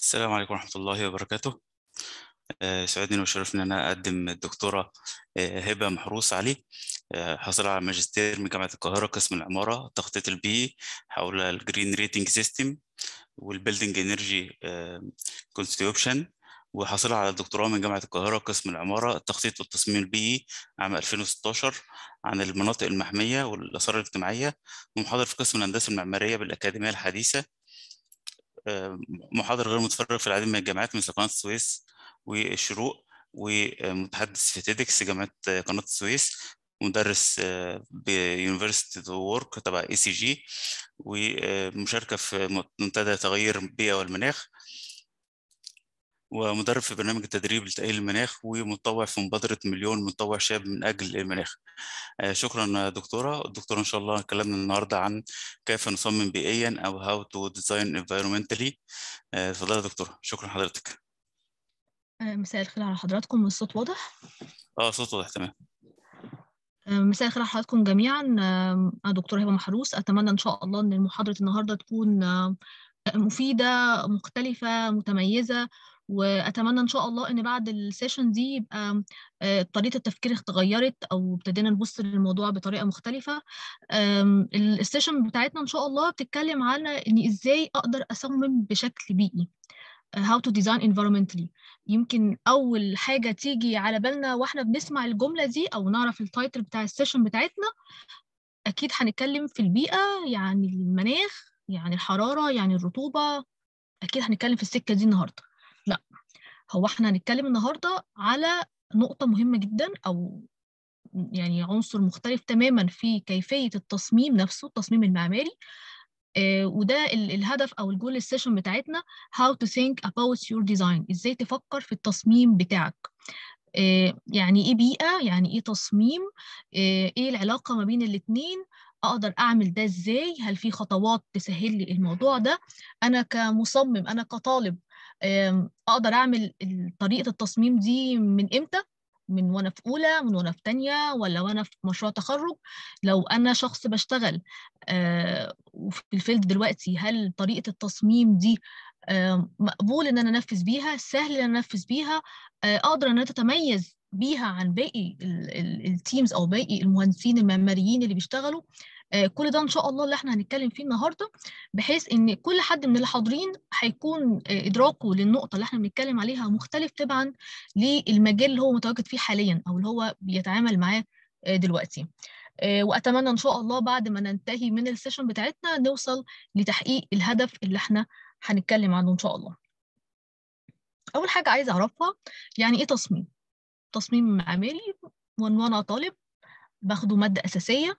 السلام عليكم ورحمة الله وبركاته آه، سعدني وشرفني أن أنا أقدم الدكتورة آه، هبة محروس علي آه، حاصلة على ماجستير من جامعة القاهرة قسم العمارة التخطيط البيئي حول الجرين ريتنج سيستم والبيلدينج انرجي كونستيوبشن وحاصلة على الدكتوراه من جامعة القاهرة قسم العمارة التخطيط والتصميم البيئي عام 2016 عن المناطق المحمية والآثار الاجتماعية ومحاضر في قسم الهندسة المعمارية بالأكاديمية الحديثة محاضر غير متفرغ في العديد من الجامعات مثل قناة السويس والشروق ومتحدث في تيدكس جامعة قناة السويس مدرس بيونيفرسيتي وورك تبع اي سي جي ومشاركة في منتدى تغير البيئة والمناخ ومدرب في برنامج التدريب لتأهيل المناخ ومتطوع في مبادرة مليون متطوع شاب من أجل المناخ شكرا دكتورة الدكتورة إن شاء الله كلامنا النهاردة عن كيف نصمم بيئيا أو how to design environmentally اتفضلي يا دكتورة شكرا حضرتك مساء الخير على حضراتكم الصوت واضح؟ اه صوت واضح تمام مساء الخير على حضراتكم جميعا أنا دكتورة هبة محروس أتمنى إن شاء الله إن محاضرة النهاردة تكون مفيدة مختلفة متميزة واتمنى ان شاء الله ان بعد السيشن دي يبقى طريقه التفكير اتغيرت او ابتدينا نبص للموضوع بطريقه مختلفه السيشن بتاعتنا ان شاء الله بتتكلم على ان ازاي اقدر اصمم بشكل بيئي how to design environmentally يمكن اول حاجه تيجي على بالنا واحنا بنسمع الجمله دي او نعرف التايتل بتاع السيشن بتاعتنا اكيد هنتكلم في البيئه يعني المناخ يعني الحراره يعني الرطوبه اكيد هنتكلم في السكه دي النهارده لا هو احنا هنتكلم النهارده على نقطة مهمة جدا أو يعني عنصر مختلف تماما في كيفية التصميم نفسه التصميم المعماري آه وده الهدف أو الجول السيشن بتاعتنا how to think about your design إزاي تفكر في التصميم بتاعك آه يعني إيه بيئة يعني إيه تصميم آه إيه العلاقة ما بين الاتنين اقدر اعمل ده ازاي هل في خطوات تسهل لي الموضوع ده انا كمصمم انا كطالب اقدر اعمل طريقه التصميم دي من امتى من وانا في اولى من وانا في تانية ولا وانا في مشروع تخرج لو انا شخص بشتغل وفي الفيلد دلوقتي هل طريقه التصميم دي مقبول ان انا انفذ بيها سهل ان انا انفذ بيها اقدر ان انا اتميز بيها عن باقي التيمز او باقي المهندسين المعماريين اللي بيشتغلوا كل ده ان شاء الله اللي احنا هنتكلم فيه النهارده بحيث ان كل حد من اللي حاضرين هيكون ادراكه للنقطه اللي احنا بنتكلم عليها مختلف تبعا للمجال اللي هو متواجد فيه حاليا او اللي هو بيتعامل معاه دلوقتي واتمنى ان شاء الله بعد ما ننتهي من السيشن بتاعتنا نوصل لتحقيق الهدف اللي احنا هنتكلم عنه ان شاء الله اول حاجه عايزه اعرفها يعني ايه تصميم تصميم معماري وانا طالب باخده ماده اساسيه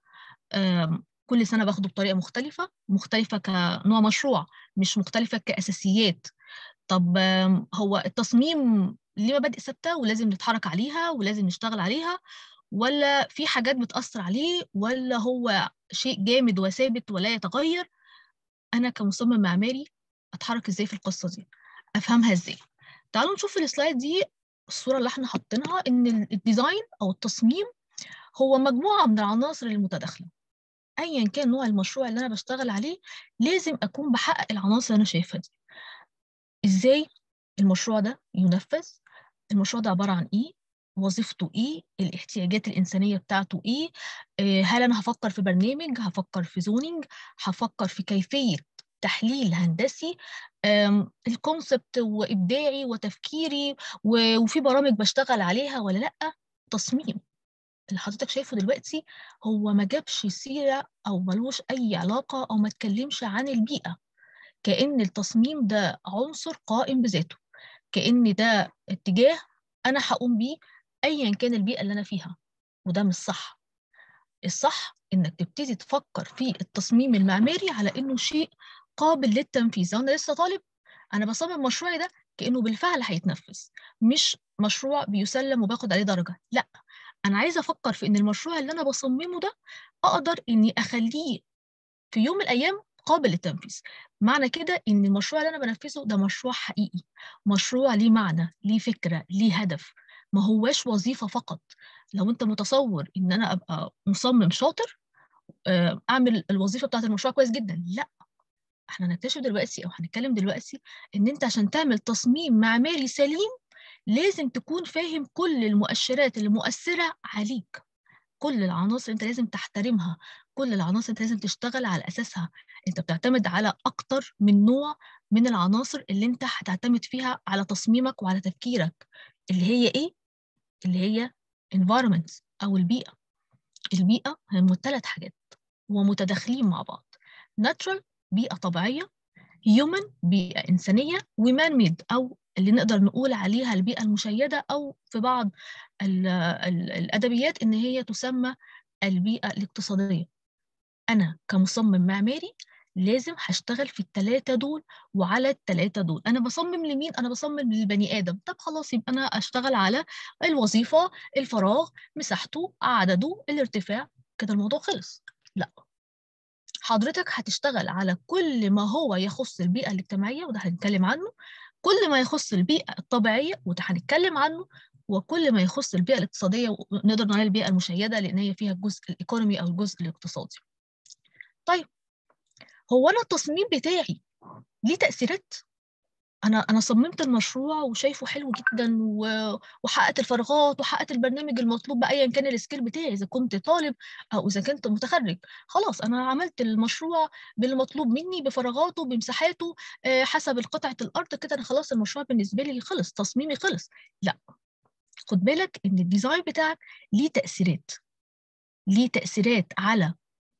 كل سنه باخده بطريقه مختلفه مختلفه كنوع مشروع مش مختلفه كاساسيات طب هو التصميم ليه مبادئ ثابته ولازم نتحرك عليها ولازم نشتغل عليها ولا في حاجات بتاثر عليه ولا هو شيء جامد وثابت ولا يتغير انا كمصمم معماري اتحرك ازاي في القصه دي افهمها ازاي تعالوا نشوف في السلايد دي الصوره اللي احنا حاطينها ان الديزاين او التصميم هو مجموعه من العناصر المتداخله ايا كان نوع المشروع اللي انا بشتغل عليه لازم اكون بحقق العناصر اللي انا شايفها دي ازاي المشروع ده ينفذ المشروع ده عباره عن ايه وظيفته ايه الاحتياجات الانسانيه بتاعته ايه هل انا هفكر في برنامج هفكر في زونينج هفكر في كيفيه تحليل هندسي الكونسبت وابداعي وتفكيري وفي برامج بشتغل عليها ولا لا تصميم اللي حضرتك شايفه دلوقتي هو ما جابش سيره او ملوش اي علاقه او ما اتكلمش عن البيئه كان التصميم ده عنصر قائم بذاته كان ده اتجاه انا هقوم بيه ايا كان البيئه اللي انا فيها وده مش صح الصح انك تبتدي تفكر في التصميم المعماري على انه شيء قابل للتنفيذ انا لسه طالب انا بصمم مشروعي ده كانه بالفعل هيتنفذ مش مشروع بيسلم وباخد عليه درجه لا انا عايزه افكر في ان المشروع اللي انا بصممه ده اقدر اني اخليه في يوم من الايام قابل للتنفيذ معنى كده ان المشروع اللي انا بنفذه ده مشروع حقيقي مشروع ليه معنى ليه فكره ليه هدف ما هواش وظيفه فقط لو انت متصور ان انا ابقى مصمم شاطر اعمل الوظيفه بتاعت المشروع كويس جدا لا احنا هنكتشف دلوقتي او هنتكلم دلوقتي ان انت عشان تعمل تصميم معماري سليم لازم تكون فاهم كل المؤشرات اللي مؤثره عليك كل العناصر انت لازم تحترمها كل العناصر انت لازم تشتغل على اساسها انت بتعتمد على اكتر من نوع من العناصر اللي انت هتعتمد فيها على تصميمك وعلى تفكيرك اللي هي ايه اللي هي environment او البيئه البيئه هم ثلاث حاجات ومتداخلين مع بعض natural بيئه طبيعيه human بيئه انسانيه ومان ميد او اللي نقدر نقول عليها البيئه المشيده او في بعض ال ال الادبيات ان هي تسمى البيئه الاقتصاديه انا كمصمم معماري لازم هشتغل في الثلاثة دول وعلى الثلاثة دول أنا بصمم لمين؟ أنا بصمم للبني آدم طب خلاص يبقى أنا أشتغل على الوظيفة الفراغ مساحته عدده الارتفاع كده الموضوع خلص لا حضرتك هتشتغل على كل ما هو يخص البيئة الاجتماعية وده هنتكلم عنه كل ما يخص البيئة الطبيعية وده هنتكلم عنه وكل ما يخص البيئة الاقتصادية ونقدر نقول البيئة المشيدة لأن هي فيها الجزء الإيكونومي أو الجزء الاقتصادي طيب هو انا التصميم بتاعي ليه تاثيرات انا انا صممت المشروع وشايفه حلو جدا و... وحققت الفراغات وحققت البرنامج المطلوب بايا كان السكيل بتاعي اذا كنت طالب او اذا كنت متخرج خلاص انا عملت المشروع بالمطلوب مني بفراغاته بمساحاته حسب قطعه الارض كده انا خلاص المشروع بالنسبه لي خلص تصميمي خلص لا خد بالك ان الديزاين بتاعك ليه تاثيرات ليه تاثيرات على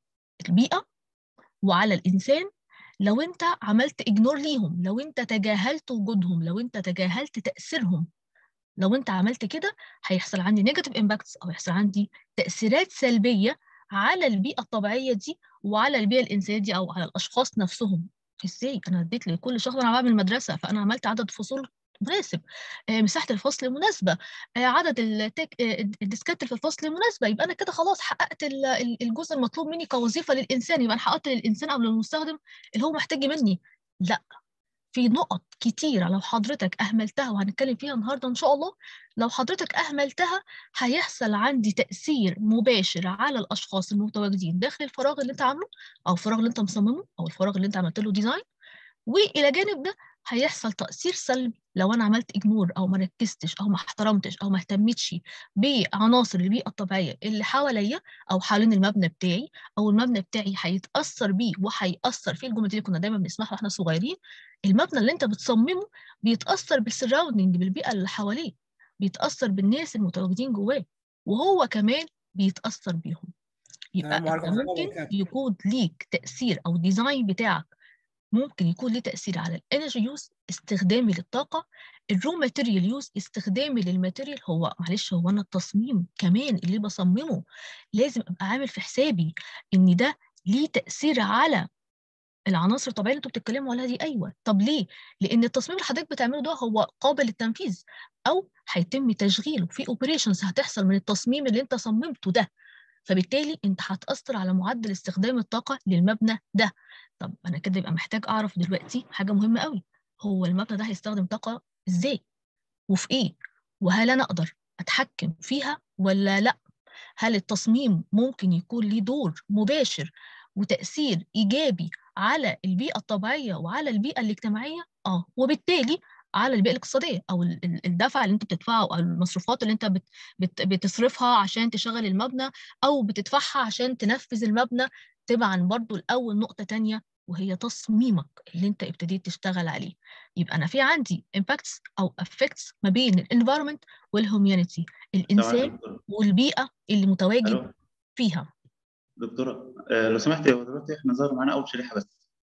البيئه وعلى الإنسان لو أنت عملت إجنور ليهم لو أنت تجاهلت وجودهم لو أنت تجاهلت تأثيرهم لو أنت عملت كده هيحصل عندي نيجاتيف امباكتس أو يحصل عندي تأثيرات سلبية على البيئة الطبيعية دي وعلى البيئة الإنسانية دي أو على الأشخاص نفسهم إزاي أنا اديت لكل شخص أنا بعمل مدرسة فأنا عملت عدد فصول مناسب مساحه الفصل مناسبه عدد التك... الديسكات في الفصل مناسبه يبقى انا كده خلاص حققت الجزء المطلوب مني كوظيفه للانسان يبقى انا حققت للانسان او للمستخدم اللي هو محتاج مني لا في نقط كتيره لو حضرتك اهملتها وهنتكلم فيها النهارده ان شاء الله لو حضرتك اهملتها هيحصل عندي تاثير مباشر على الاشخاص المتواجدين داخل الفراغ اللي انت عامله او الفراغ اللي انت مصممه او الفراغ اللي انت عملت له ديزاين والى جانب ده هيحصل تأثير سلبي لو أنا عملت إجنور أو ما ركزتش أو ما احترمتش أو ما اهتمتش بعناصر البيئة الطبيعية اللي حواليا أو حوالين المبنى بتاعي أو المبنى بتاعي هيتأثر بيه وهيأثر فيه الجملة دي كنا دايما بنسمعها واحنا صغيرين المبنى اللي أنت بتصممه بيتأثر بالسراوندنج بالبيئة اللي حواليه بيتأثر بالناس المتواجدين جواه وهو كمان بيتأثر بيهم يبقى أنت ممكن يكون ليك تأثير أو ديزاين بتاعك ممكن يكون له تأثير على الانرجي يوز استخدامي للطاقة الرو ماتيريال يوز استخدامي للماتيريال هو معلش هو أنا التصميم كمان اللي بصممه لازم أبقى عامل في حسابي إن ده ليه تأثير على العناصر الطبيعيه اللي انتوا بتتكلموا عليها دي ايوه طب ليه لان التصميم اللي حضرتك بتعمله ده هو قابل للتنفيذ او هيتم تشغيله في اوبريشنز هتحصل من التصميم اللي انت صممته ده فبالتالي انت هتاثر على معدل استخدام الطاقه للمبنى ده طب انا كده يبقى محتاج اعرف دلوقتي حاجه مهمه قوي هو المبنى ده هيستخدم طاقه ازاي وفي ايه وهل انا اقدر اتحكم فيها ولا لا هل التصميم ممكن يكون ليه دور مباشر وتاثير ايجابي على البيئه الطبيعيه وعلى البيئه الاجتماعيه اه وبالتالي على البيئه الاقتصاديه او الدفع اللي انت بتدفعه او المصروفات اللي انت بت بت بتصرفها عشان تشغل المبنى او بتدفعها عشان تنفذ المبنى تبعا برضو الاول نقطه تانية وهي تصميمك اللي انت ابتديت تشتغل عليه يبقى انا في عندي impacts او effects ما بين الانفايرمنت والهوميونيتي الانسان والبيئه اللي متواجد ألو. فيها دكتورة آه، لو سمحت هو دلوقتي احنا ظهر معانا أول شريحة بس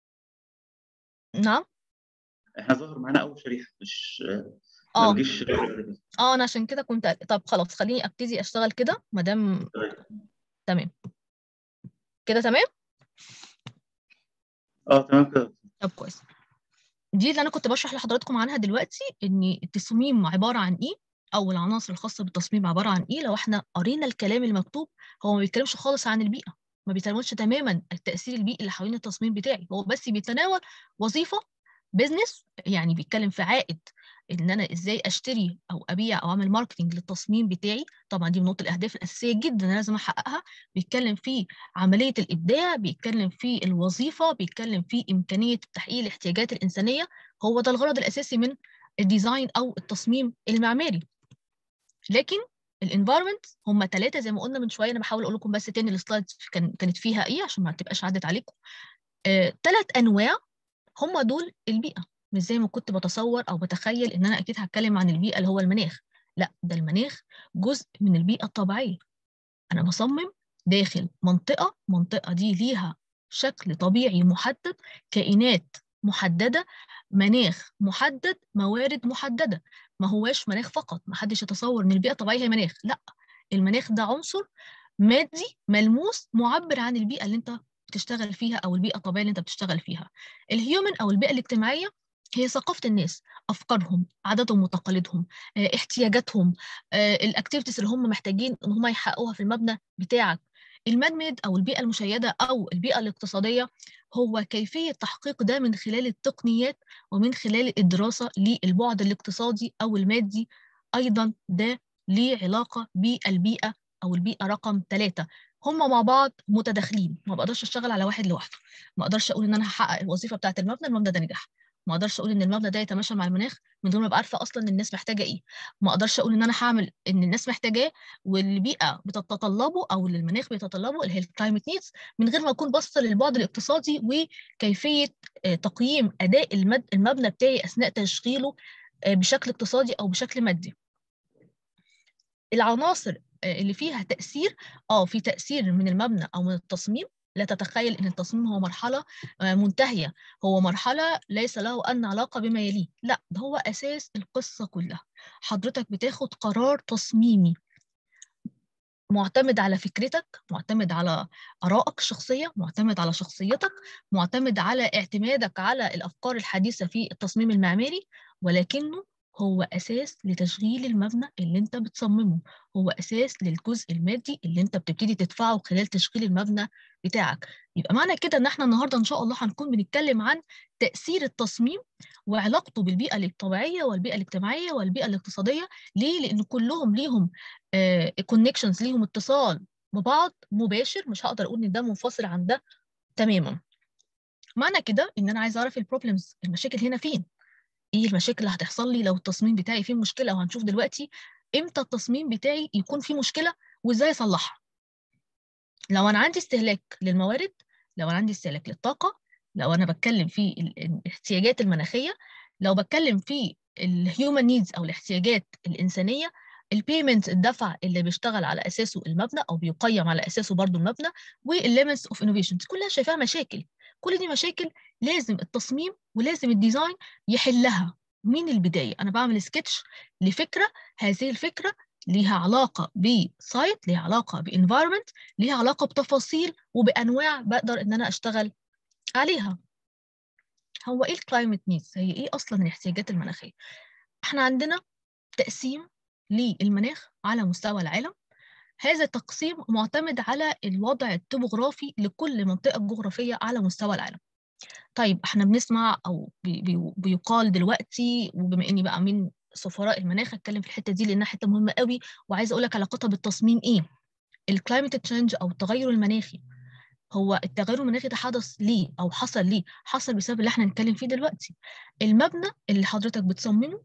نعم احنا ظهر معانا أول شريحة مش آه، اه ما بيجيش شريحة اه انا عشان كده كنت طب خلاص خليني ابتدي اشتغل كده ما دام تمام كده تمام اه تمام كده طب كويس دي اللي انا كنت بشرح لحضراتكم عنها دلوقتي ان التصميم عباره عن ايه او العناصر الخاصه بالتصميم عباره عن ايه لو احنا قرينا الكلام المكتوب هو ما بيتكلمش خالص عن البيئه ما بيتناولش تماما التاثير البيئي اللي حوالين التصميم بتاعي هو بس بيتناول وظيفه بيزنس يعني بيتكلم في عائد ان انا ازاي اشتري او ابيع او اعمل ماركتنج للتصميم بتاعي طبعا دي من نقط الاهداف الاساسيه جدا لازم احققها بيتكلم في عمليه الابداع بيتكلم في الوظيفه بيتكلم في امكانيه تحقيق الاحتياجات الانسانيه هو ده الغرض الاساسي من الديزاين او التصميم المعماري لكن الانفايرمنت هم ثلاثه زي ما قلنا من شويه انا بحاول اقول لكم بس تاني السلايدز كان كانت فيها ايه عشان ما تبقاش عدت عليكم ثلاث آه، انواع هم دول البيئه مش زي ما كنت بتصور او بتخيل ان انا اكيد هتكلم عن البيئه اللي هو المناخ لا ده المناخ جزء من البيئه الطبيعيه انا بصمم داخل منطقه منطقه دي ليها شكل طبيعي محدد كائنات محدده مناخ محدد موارد محدده ما هواش مناخ فقط ما حدش يتصور ان البيئه الطبيعيه هي مناخ لا المناخ ده عنصر مادي ملموس معبر عن البيئه اللي انت بتشتغل فيها او البيئه الطبيعيه اللي انت بتشتغل فيها الهيومن او البيئه الاجتماعيه هي ثقافه الناس افكارهم عاداتهم وتقاليدهم آه، احتياجاتهم آه، الاكتيفيتيز اللي هم محتاجين ان هم يحققوها في المبنى بتاعك المادميد او البيئه المشيده او البيئه الاقتصاديه هو كيفيه تحقيق ده من خلال التقنيات ومن خلال الدراسه للبعد الاقتصادي او المادي ايضا ده ليه علاقه بالبيئه او البيئه رقم ثلاثة هم مع بعض متداخلين ما بقدرش اشتغل على واحد لوحده ما اقدرش اقول ان انا هحقق الوظيفه بتاعه المبنى المبنى ده نجح ما اقدرش اقول ان المبنى ده يتماشى مع المناخ من غير ما ابقى عارفه اصلا الناس محتاجه ايه ما اقدرش اقول ان انا هعمل ان الناس محتاجاه والبيئه بتتطلبه او اللي المناخ بيتطلبه اللي هي الكلايمت نيدز من غير ما اكون باصه للبعد الاقتصادي وكيفيه آه، تقييم اداء المبنى بتاعي اثناء تشغيله آه، بشكل اقتصادي او بشكل مادي العناصر آه، اللي فيها تاثير اه في تاثير من المبنى او من التصميم لا تتخيل ان التصميم هو مرحله آه، منتهيه هو مرحله ليس له ان علاقه بما يليه لا ده هو اساس القصه كلها حضرتك بتاخد قرار تصميمي معتمد على فكرتك معتمد على ارائك الشخصيه معتمد على شخصيتك معتمد على اعتمادك على الافكار الحديثه في التصميم المعماري ولكنه هو أساس لتشغيل المبنى اللي أنت بتصممه هو أساس للجزء المادي اللي أنت بتبتدي تدفعه خلال تشغيل المبنى بتاعك يبقى معنى كده إن احنا النهاردة إن شاء الله هنكون بنتكلم عن تأثير التصميم وعلاقته بالبيئة الطبيعية والبيئة الاجتماعية والبيئة الاقتصادية ليه؟ لأن كلهم ليهم كونكشنز آه ليهم اتصال ببعض مباشر مش هقدر أقول إن ده منفصل عن ده تماما معنى كده إن أنا عايز أعرف البروبلمز المشاكل هنا فين ايه المشاكل اللي هتحصل لي لو التصميم بتاعي فيه مشكله وهنشوف دلوقتي امتى التصميم بتاعي يكون فيه مشكله وازاي اصلحها لو انا عندي استهلاك للموارد لو انا عندي استهلاك للطاقه لو انا بتكلم في الاحتياجات المناخيه لو بتكلم في الهيومن نيدز او الاحتياجات الانسانيه البيمنت الدفع اللي بيشتغل على اساسه المبنى او بيقيم على اساسه برضو المبنى والليمتس اوف انوفيشنز كلها شايفاها مشاكل كل دي مشاكل لازم التصميم ولازم الديزاين يحلها من البداية أنا بعمل سكتش لفكرة هذه الفكرة ليها علاقة بسايت ليها علاقة بانفايرمنت ليها علاقة بتفاصيل وبأنواع بقدر إن أنا أشتغل عليها هو إيه الكلايمت نيدز هي إيه أصلا الاحتياجات المناخية إحنا عندنا تقسيم للمناخ على مستوى العالم هذا التقسيم معتمد على الوضع التopography لكل منطقة جغرافية على مستوى العالم طيب احنا بنسمع او بي بي بيقال دلوقتي وبما اني بقى من سفراء المناخ اتكلم في الحته دي لانها حته مهمه قوي وعايزه اقول لك علاقتها بالتصميم ايه الكلايمت تشينج او التغير المناخي هو التغير المناخي ده حدث ليه او حصل ليه حصل بسبب اللي احنا هنتكلم فيه دلوقتي المبنى اللي حضرتك بتصممه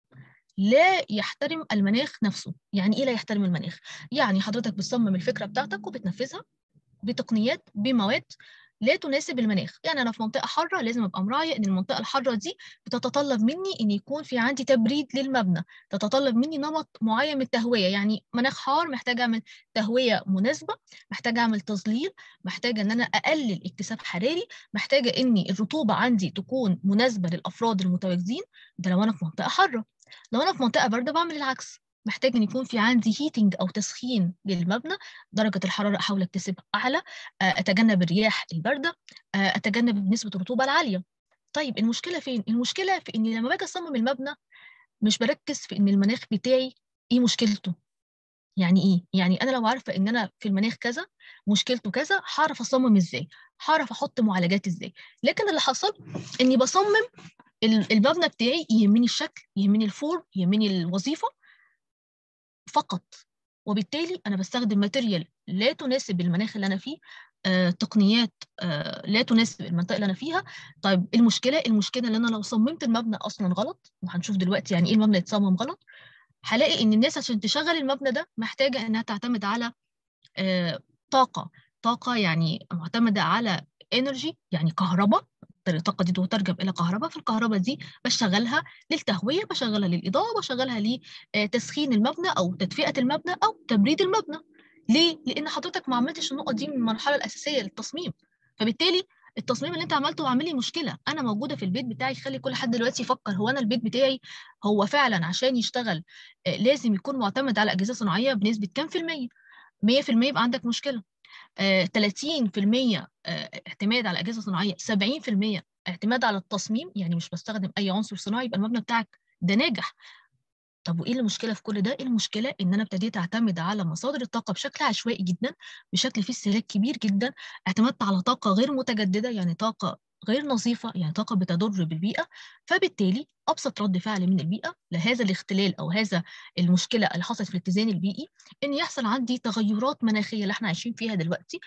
لا يحترم المناخ نفسه يعني ايه لا يحترم المناخ يعني حضرتك بتصمم الفكره بتاعتك وبتنفذها بتقنيات بمواد لا تناسب المناخ يعني انا في منطقه حاره لازم ابقى مراعيه ان المنطقه الحاره دي بتتطلب مني ان يكون في عندي تبريد للمبنى تتطلب مني نمط معين من التهويه يعني مناخ حار محتاج اعمل تهويه مناسبه محتاج اعمل تظليل محتاجه ان انا اقلل اكتساب حراري محتاجه ان الرطوبه عندي تكون مناسبه للافراد المتواجدين ده لو انا في منطقه حاره لو انا في منطقه بارده بعمل العكس محتاج ان يكون في عندي هيتنج او تسخين للمبنى درجه الحراره احاول اكتسبها اعلى اتجنب الرياح البارده اتجنب نسبه الرطوبه العاليه طيب المشكله فين المشكله في اني لما باجي اصمم المبنى مش بركز في ان المناخ بتاعي ايه مشكلته يعني ايه يعني انا لو عارفه ان انا في المناخ كذا مشكلته كذا هعرف اصمم ازاي هعرف احط معالجات ازاي لكن اللي حصل اني بصمم المبنى بتاعي يهمني الشكل يهمني الفورم يهمني الوظيفه فقط وبالتالي انا بستخدم ماتيريال لا تناسب المناخ اللي انا فيه آه، تقنيات آه، لا تناسب المنطقه اللي انا فيها طيب المشكله المشكله ان انا لو صممت المبنى اصلا غلط وهنشوف دلوقتي يعني ايه المبنى يتصمم غلط هلاقي ان الناس عشان تشغل المبنى ده محتاجه انها تعتمد على آه، طاقه طاقه يعني معتمده على انرجي يعني كهرباء الطاقه دي تترجم الى كهرباء فالكهرباء دي بشغلها للتهويه بشغلها للاضاءه بشغلها لتسخين المبنى او تدفئه المبنى او تبريد المبنى ليه لان حضرتك ما عملتش النقط دي من المرحله الاساسيه للتصميم فبالتالي التصميم اللي انت عملته عامل لي مشكله انا موجوده في البيت بتاعي خلي كل حد دلوقتي يفكر هو انا البيت بتاعي هو فعلا عشان يشتغل لازم يكون معتمد على اجهزه صناعيه بنسبه كام في الميه 100% يبقى عندك مشكله 30% اعتماد على اجهزه صناعيه 70% اعتماد على التصميم يعني مش بستخدم اي عنصر صناعي يبقى المبنى بتاعك ده ناجح طب وايه المشكله في كل ده ايه المشكله ان انا ابتديت اعتمد على مصادر الطاقه بشكل عشوائي جدا بشكل فيه استهلاك كبير جدا اعتمدت على طاقه غير متجدده يعني طاقه غير نظيفه يعني طاقه بتضر بالبيئه فبالتالي ابسط رد فعل من البيئه لهذا الاختلال او هذا المشكله اللي حصلت في الاتزان البيئي ان يحصل عندي تغيرات مناخيه اللي احنا عايشين فيها دلوقتي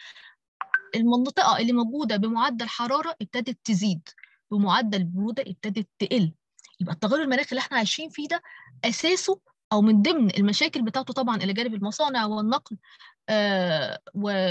المنطقه اللي موجوده بمعدل حراره ابتدت تزيد بمعدل بروده ابتدت تقل يبقى التغير المناخي اللي احنا عايشين فيه ده اساسه او من ضمن المشاكل بتاعته طبعا الى جانب المصانع والنقل آه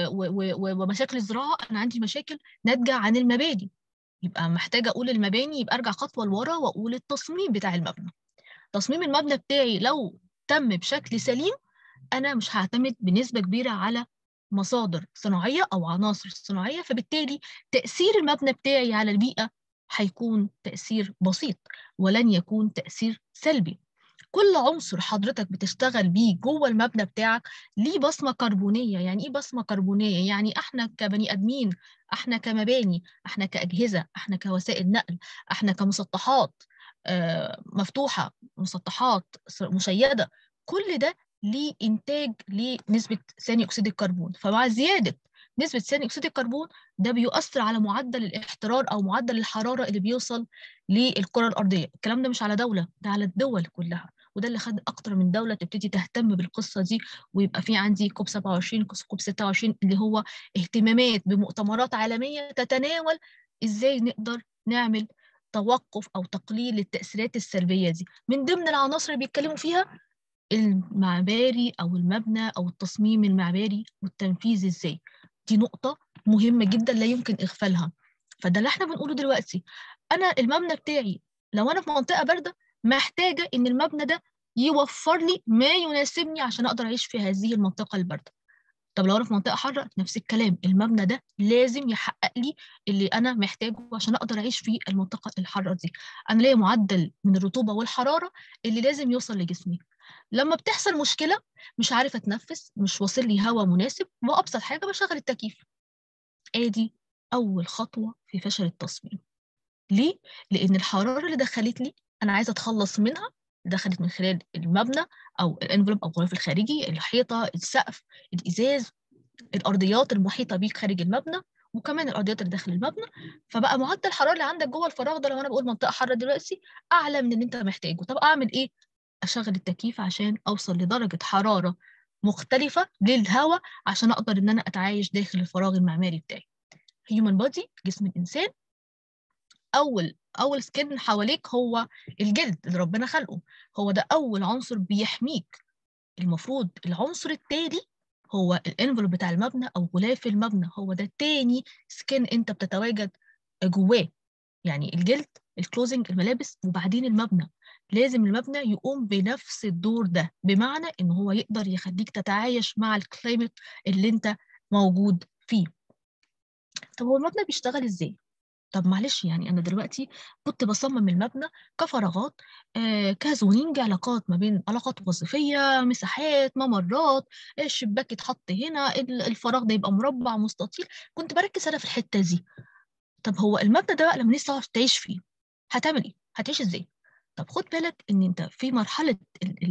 ومشاكل الزراعه انا عندي مشاكل ناتجه عن المباني يبقى محتاجه اقول المباني يبقى ارجع خطوه لورا واقول التصميم بتاع المبنى تصميم المبنى بتاعي لو تم بشكل سليم انا مش هعتمد بنسبه كبيره على مصادر صناعيه او عناصر صناعيه فبالتالي تاثير المبنى بتاعي على البيئه هيكون تاثير بسيط ولن يكون تاثير سلبي كل عنصر حضرتك بتشتغل بيه جوه المبنى بتاعك ليه بصمه كربونيه يعني ايه بصمه كربونيه يعني احنا كبني ادمين احنا كمباني احنا كاجهزه احنا كوسائل نقل احنا كمسطحات آه مفتوحه مسطحات مشيده كل ده ليه انتاج لنسبه ثاني اكسيد الكربون فمع زياده نسبه ثاني اكسيد الكربون ده بيؤثر على معدل الاحترار او معدل الحراره اللي بيوصل للكره الارضيه الكلام ده مش على دوله ده على الدول كلها وده اللي خد اكتر من دوله تبتدي تهتم بالقصه دي ويبقى في عندي كوب 27 كوب 26 اللي هو اهتمامات بمؤتمرات عالميه تتناول ازاي نقدر نعمل توقف او تقليل للتاثيرات السلبيه دي من ضمن العناصر اللي بيتكلموا فيها المعماري او المبنى او التصميم المعماري والتنفيذ ازاي دي نقطه مهمه جدا لا يمكن اغفالها فده اللي احنا بنقوله دلوقتي انا المبنى بتاعي لو انا في منطقه بارده محتاجه ان المبنى ده يوفر لي ما يناسبني عشان اقدر اعيش في هذه المنطقه البارده طب لو انا في منطقه حاره نفس الكلام المبنى ده لازم يحقق لي اللي انا محتاجه عشان اقدر اعيش في المنطقه الحاره دي انا ليا معدل من الرطوبه والحراره اللي لازم يوصل لجسمي لما بتحصل مشكله مش عارفه اتنفس مش واصل لي هواء مناسب وابسط حاجه بشغل التكييف ادي اول خطوه في فشل التصميم ليه لان الحراره اللي دخلت لي انا عايزه اتخلص منها دخلت من خلال المبنى او الانفلوب او الغلاف الخارجي الحيطه السقف الازاز الارضيات المحيطه بيك خارج المبنى وكمان الارضيات اللي داخل المبنى فبقى معدل الحراره اللي عندك جوه الفراغ ده لو انا بقول منطقه حاره دلوقتي اعلى من اللي انت محتاجه طب اعمل ايه اشغل التكييف عشان اوصل لدرجه حراره مختلفه للهواء عشان اقدر ان انا اتعايش داخل الفراغ المعماري بتاعي هيومن بودي جسم الانسان اول اول سكن حواليك هو الجلد اللي ربنا خلقه هو ده اول عنصر بيحميك المفروض العنصر التالي هو الانفلوب بتاع المبنى او غلاف المبنى هو ده تاني سكن انت بتتواجد جواه يعني الجلد الكلوزنج الملابس وبعدين المبنى لازم المبنى يقوم بنفس الدور ده بمعنى ان هو يقدر يخليك تتعايش مع الكلايمت اللي انت موجود فيه طب هو المبنى بيشتغل ازاي طب معلش يعني انا دلوقتي كنت بصمم المبنى كفراغات آه كزونينج علاقات ما بين علاقات وظيفيه مساحات ممرات الشباك يتحط هنا الفراغ ده يبقى مربع مستطيل كنت بركز انا في الحته دي طب هو المبنى ده بقى لما الناس تعرف تعيش فيه هتعمل ايه هتعيش ازاي طب خد بالك ان انت في مرحله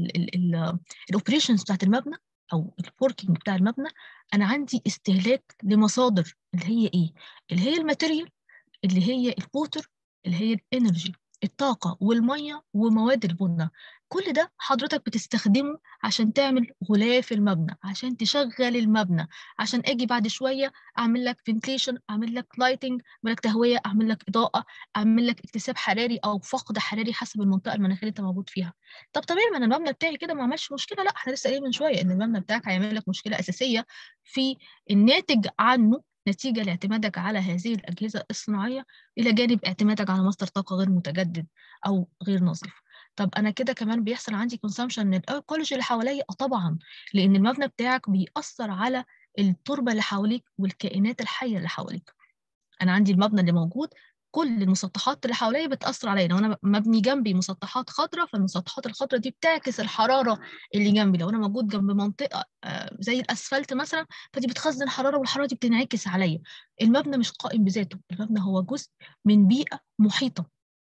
الاوبريشنز بتاعت المبنى او الوركينج بتاع المبنى انا عندي استهلاك لمصادر اللي هي ايه اللي هي الماتيريال اللي هي الووتر اللي هي الانرجي الطاقة والمية ومواد البناء كل ده حضرتك بتستخدمه عشان تعمل غلاف المبنى عشان تشغل المبنى عشان اجي بعد شوية اعمل لك فنتليشن اعمل لك لايتنج اعمل لك تهوية اعمل لك اضاءة اعمل لك اكتساب حراري او فقد حراري حسب المنطقة المناخية اللي انت موجود فيها طب طبيعي ما انا المبنى بتاعي كده ما عملش مشكلة لا احنا لسه قايلين من شوية ان المبنى بتاعك هيعمل لك مشكلة اساسية في الناتج عنه نتيجة لاعتمادك على هذه الأجهزة الصناعية إلى جانب اعتمادك على مصدر طاقة غير متجدد أو غير نظيف طب أنا كده كمان بيحصل عندي كونسامشن من الأيكولوجي اللي حواليا أه طبعا لأن المبنى بتاعك بيأثر على التربة اللي حواليك والكائنات الحية اللي حواليك أنا عندي المبنى اللي موجود كل المسطحات اللي حواليا بتأثر عليا لو أنا مبني جنبي مسطحات خضراء فالمسطحات الخضراء دي بتعكس الحرارة اللي جنبي لو أنا موجود جنب منطقة زي الأسفلت مثلا فدي بتخزن حرارة والحرارة دي بتنعكس عليا المبنى مش قائم بذاته المبنى هو جزء من بيئة محيطة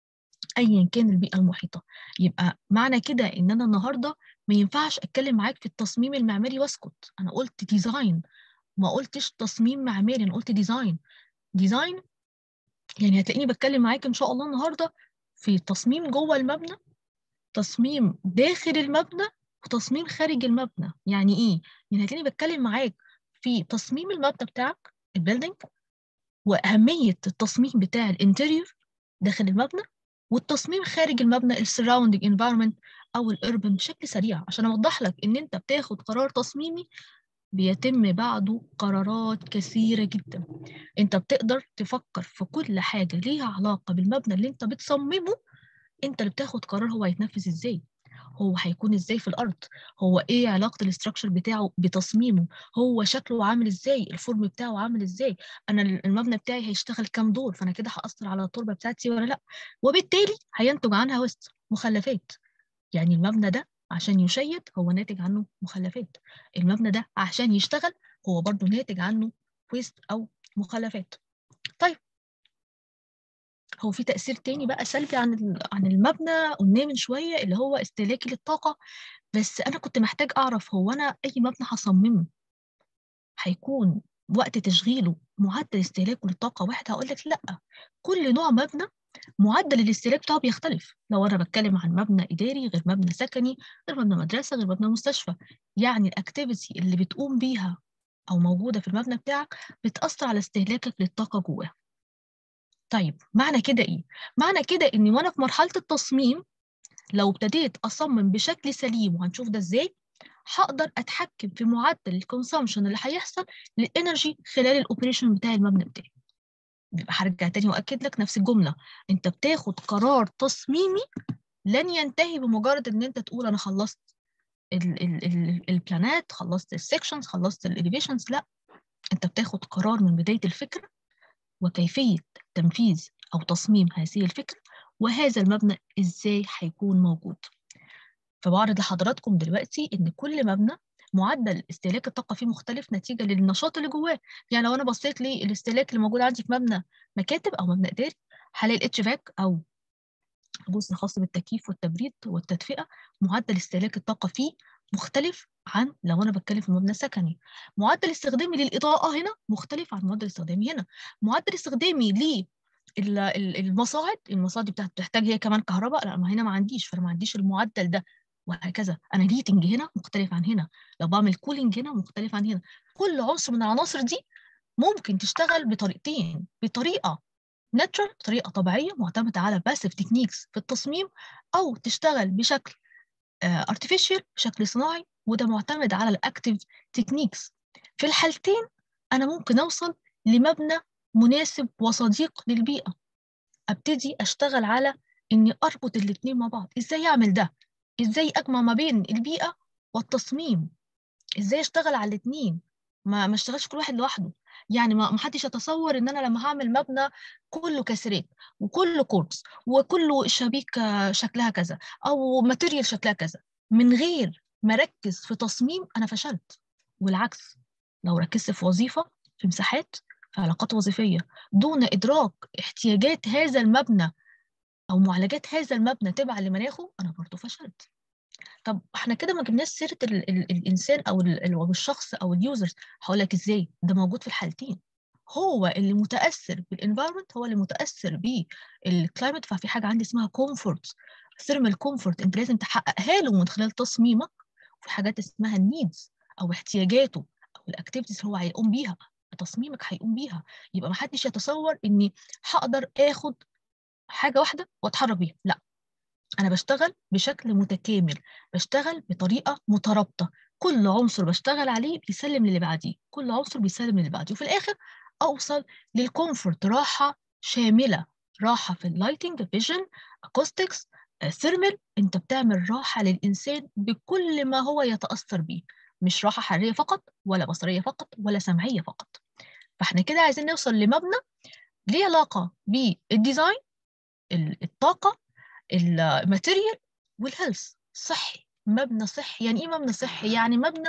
أيا كان البيئة المحيطة يبقى معنى كده إن أنا النهاردة ما ينفعش أتكلم معاك في التصميم المعماري واسكت أنا قلت ديزاين ما قلتش تصميم معماري أنا قلت ديزاين ديزاين يعني هتلاقيني بتكلم معاك ان شاء الله النهارده في تصميم جوه المبنى تصميم داخل المبنى وتصميم خارج المبنى يعني ايه يعني هتلاقيني بتكلم معاك في تصميم المبنى بتاعك البيلدينج واهميه التصميم بتاع الانتريور داخل المبنى والتصميم خارج المبنى السراوندينج انفايرمنت او الاربن بشكل سريع عشان اوضح لك ان انت بتاخد قرار تصميمي بيتم بعده قرارات كثيرة جدا انت بتقدر تفكر في كل حاجة ليها علاقة بالمبنى اللي انت بتصممه انت اللي بتاخد قرار هو هيتنفذ ازاي هو هيكون ازاي في الارض هو ايه علاقه الاستراكشر بتاعه بتصميمه هو شكله عامل ازاي الفورم بتاعه عامل ازاي انا المبنى بتاعي هيشتغل كام دور فانا كده هاثر على التربه بتاعتي ولا لا وبالتالي هينتج عنها وسط مخلفات يعني المبنى ده عشان يشيد هو ناتج عنه مخلفات المبنى ده عشان يشتغل هو برضه ناتج عنه ويست او مخلفات طيب هو في تأثير تاني بقى سلبي عن عن المبنى قلناه من شوية اللي هو استهلاكي للطاقة بس أنا كنت محتاج أعرف هو أنا أي مبنى هصممه هيكون وقت تشغيله معدل استهلاكه للطاقة واحد هقول لك لأ كل نوع مبنى معدل الاستهلاك بتاعه بيختلف لو انا بتكلم عن مبنى اداري غير مبنى سكني غير مبنى مدرسه غير مبنى مستشفى يعني الاكتيفيتي اللي بتقوم بيها او موجوده في المبنى بتاعك بتاثر على استهلاكك للطاقه جواه طيب معنى كده ايه معنى كده اني وانا في مرحله التصميم لو ابتديت اصمم بشكل سليم وهنشوف ده ازاي هقدر اتحكم في معدل الكونسومشن اللي هيحصل للانرجي خلال الاوبريشن بتاع المبنى بتاعي بيبقى هرجع تاني واكد لك نفس الجمله انت بتاخد قرار تصميمي لن ينتهي بمجرد ان انت تقول انا خلصت البلانات خلصت السكشنز خلصت الاليفيشنز لا انت بتاخد قرار من بدايه الفكره وكيفيه تنفيذ او تصميم هذه الفكره وهذا المبنى ازاي هيكون موجود فبعرض لحضراتكم دلوقتي ان كل مبنى معدل استهلاك الطاقه فيه مختلف نتيجه للنشاط اللي جواه يعني لو انا بصيت للاستهلاك اللي موجود عندي في مبنى مكاتب او مبنى اداري هلاقي الاتش فاك او جزء خاص بالتكييف والتبريد والتدفئه معدل استهلاك الطاقه فيه مختلف عن لو انا بتكلم في مبنى سكني معدل استخدامي للاضاءه هنا مختلف عن معدل استخدامي هنا معدل استخدامي ل المصاعد المصاعد دي بتحتاج هي كمان كهرباء لا ما هنا ما عنديش فانا ما عنديش المعدل ده وهكذا انا الهيتنج هنا مختلف عن هنا لو بعمل كولينج هنا مختلف عن هنا كل عنصر من العناصر دي ممكن تشتغل بطريقتين بطريقه ناتشرال بطريقه طبيعيه معتمده على باسيف تكنيكس في التصميم او تشتغل بشكل ارتفيشال بشكل صناعي وده معتمد على الاكتيف تكنيكس في الحالتين انا ممكن اوصل لمبنى مناسب وصديق للبيئه ابتدي اشتغل على اني اربط الاثنين مع بعض ازاي اعمل ده ازاي اجمع ما بين البيئه والتصميم ازاي اشتغل على الاثنين ما ما اشتغلش كل واحد لوحده يعني ما حدش يتصور ان انا لما هعمل مبنى كله كسرات وكله كوربس وكله الشبيكه شكلها كذا او ماتيريال شكلها كذا من غير ما اركز في تصميم انا فشلت والعكس لو ركزت في وظيفه في مساحات في علاقات وظيفيه دون ادراك احتياجات هذا المبنى او معالجات هذا المبنى تبعا لمناخه انا برضه فشلت طب احنا كده ما جبناش سيره ال ال الانسان او ال الشخص او اليوزرز هقول لك ازاي ده موجود في الحالتين هو اللي متاثر بالانفايرمنت هو اللي متاثر بالكلايمت ففي حاجه عندي اسمها كومفورت ثيرمال كومفورت انت لازم تحققها له من خلال تصميمك وفي حاجات اسمها النيدز او احتياجاته او الاكتيفيتيز اللي هو هيقوم بيها تصميمك هيقوم بيها يبقى ما حدش يتصور اني هقدر اخد حاجه واحده واتحرك بيها لا انا بشتغل بشكل متكامل بشتغل بطريقه مترابطه كل عنصر بشتغل عليه بيسلم للي بعديه كل عنصر بيسلم للي بعديه وفي الاخر اوصل للكومفورت راحه شامله راحه في اللايتنج فيجن اكوستكس ثيرمال انت بتعمل راحه للانسان بكل ما هو يتاثر به مش راحه حراريه فقط ولا بصريه فقط ولا سمعيه فقط فاحنا كده عايزين نوصل لمبنى ليه علاقه بالديزاين الطاقه الماتيريال والهيلث صحي مبنى صحي يعني ايه مبنى صحي يعني مبنى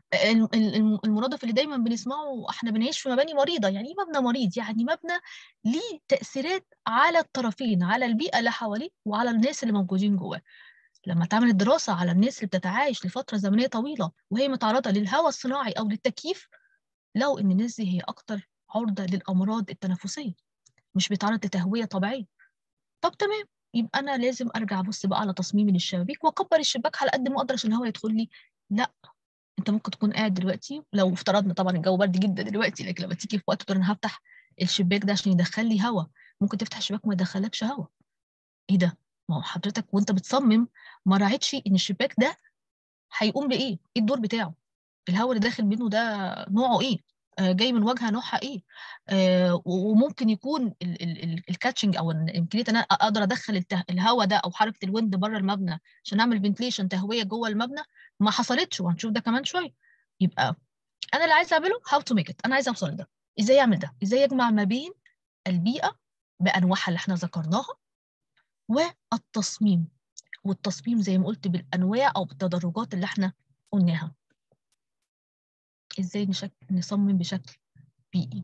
المرادف اللي دايما بنسمعه احنا بنعيش في مباني مريضه يعني ايه مبنى مريض يعني مبنى ليه تاثيرات على الطرفين على البيئه اللي حواليه وعلى الناس اللي موجودين جواه لما تعمل الدراسه على الناس اللي بتتعايش لفتره زمنيه طويله وهي متعرضه للهواء الصناعي او للتكييف لو ان الناس دي هي اكتر عرضه للامراض التنفسيه مش بتعرض لتهويه طبيعيه طب تمام يبقى انا لازم ارجع ابص بقى على تصميم الشبابيك واكبر الشباك على قد ما اقدر عشان الهواء يدخل لي لا انت ممكن تكون قاعد دلوقتي لو افترضنا طبعا الجو برد جدا دلوقتي لكن لما تيجي في وقت تقول انا هفتح الشباك ده عشان يدخل لي هواء ممكن تفتح الشباك وما يدخلكش هواء ايه ده ما هو حضرتك وانت بتصمم ما راعيتش ان الشباك ده هيقوم بايه ايه الدور بتاعه الهواء اللي داخل منه ده نوعه ايه آه جاي من واجهه نوعها ايه آه وممكن يكون الكاتشنج او امكانيه ان انا اقدر ادخل الهواء ده او حركه الويند بره المبنى عشان اعمل فنتليشن تهويه جوه المبنى ما حصلتش وهنشوف ده كمان شويه يبقى انا اللي عايزه اعمله هاو تو ميك ات انا عايزه اوصل لده ازاي اعمل ده ازاي اجمع ما بين البيئه بانواعها اللي احنا ذكرناها والتصميم والتصميم زي ما قلت بالانواع او بالتدرجات اللي احنا قلناها ازاي نشكل نصمم بشكل بيئي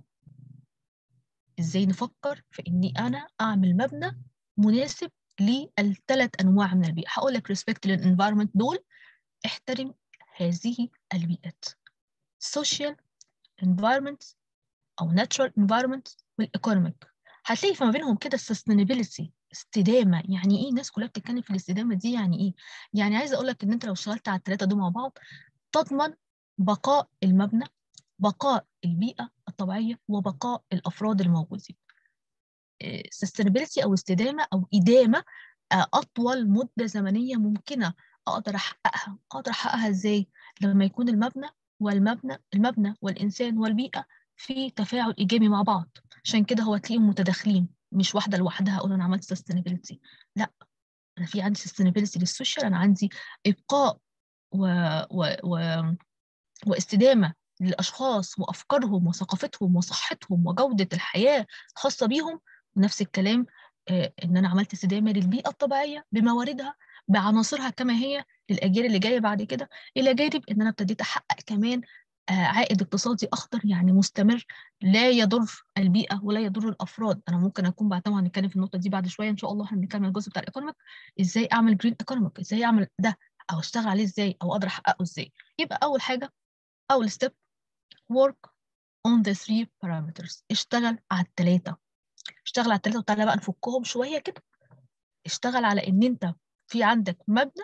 ازاي نفكر في اني انا اعمل مبنى مناسب للثلاث انواع من البيئه هقول لك ريسبكت للانفايرمنت دول احترم هذه البيئات social environment او natural environment والايكونوميك هتلاقي فما بينهم كده sustainability استدامه يعني ايه الناس كلها بتتكلم في الاستدامه دي يعني ايه يعني عايزه اقول لك ان انت لو اشتغلت على الثلاثه دول مع بعض تضمن بقاء المبنى بقاء البيئه الطبيعيه وبقاء الافراد الموجودين sustainability او استدامه او ادامه اطول مده زمنيه ممكنه اقدر احققها اقدر احققها ازاي لما يكون المبنى والمبنى المبنى والانسان والبيئه في تفاعل ايجابي مع بعض عشان كده هو تلاقيهم متداخلين مش واحده لوحدها اقول انا عملت سستينابيلتي لا انا في عندي سستينابيلتي للسوشيال انا عندي ابقاء و... و... و... واستدامه للاشخاص وافكارهم وثقافتهم وصحتهم وجوده الحياه الخاصه بيهم ونفس الكلام آه ان انا عملت استدامه للبيئه الطبيعيه بمواردها بعناصرها كما هي للاجيال اللي جايه بعد كده الى جانب ان انا ابتديت احقق كمان عائد اقتصادي اخضر يعني مستمر لا يضر البيئه ولا يضر الافراد انا ممكن اكون بعد طبعا هنتكلم في النقطه دي بعد شويه ان شاء الله هنتكلم عن الجزء بتاع الايكونوميك ازاي اعمل جرين ايكونوميك ازاي اعمل ده او اشتغل عليه ازاي او اقدر احققه ازاي يبقى اول حاجه اول ستيب work on the three parameters اشتغل على الثلاثه اشتغل على الثلاثه وتعالى بقى نفكهم شويه كده اشتغل على ان انت في عندك مبنى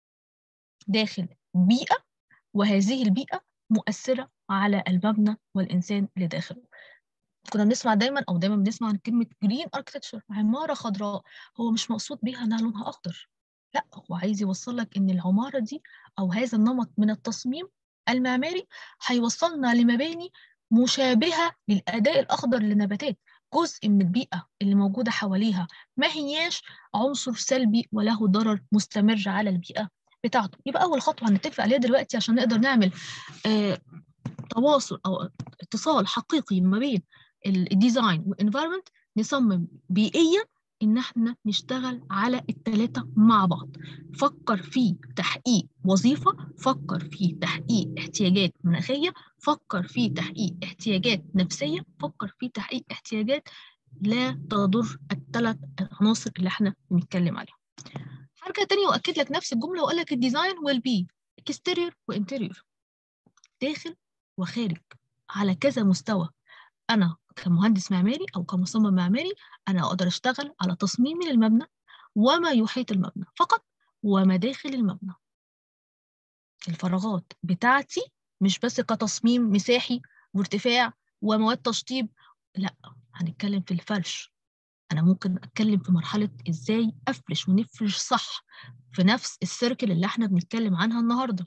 داخل بيئه وهذه البيئه مؤثرة على المبنى والإنسان اللي داخله كنا بنسمع دايما أو دايما بنسمع عن كلمة جرين اركتكتشر عمارة خضراء هو مش مقصود بيها إنها لونها أخضر لا هو عايز يوصل لك إن العمارة دي أو هذا النمط من التصميم المعماري هيوصلنا لمباني مشابهة للأداء الأخضر للنباتات جزء من البيئة اللي موجودة حواليها ما هياش عنصر سلبي وله ضرر مستمر على البيئة بتاعته يبقى اول خطوه هنتفق عليها دلوقتي عشان نقدر نعمل آه تواصل او اتصال حقيقي ما بين الديزاين والانفايرمنت نصمم بيئيا ان احنا نشتغل على الثلاثه مع بعض فكر في تحقيق وظيفه فكر في تحقيق احتياجات مناخيه فكر في تحقيق احتياجات نفسيه فكر في تحقيق احتياجات لا تضر الثلاث عناصر اللي احنا بنتكلم عليها هرجع تاني واكد لك نفس الجمله واقول لك الديزاين ويل بي اكستيريور وانتيريور داخل وخارج على كذا مستوى انا كمهندس معماري او كمصمم معماري انا اقدر اشتغل على تصميم المبنى وما يحيط المبنى فقط ومداخل المبنى الفراغات بتاعتي مش بس كتصميم مساحي وارتفاع ومواد تشطيب لا هنتكلم في الفرش انا ممكن اتكلم في مرحله ازاي افرش ونفرش صح في نفس السيركل اللي احنا بنتكلم عنها النهارده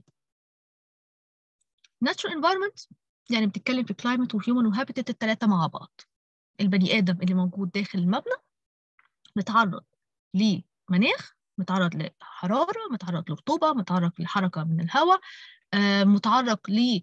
natural environment يعني بتتكلم في climate وhuman وهابيتات الثلاثه مع بعض البني ادم اللي موجود داخل المبنى متعرض لمناخ متعرض لحراره متعرض لرطوبه متعرض لحركه من الهواء متعرض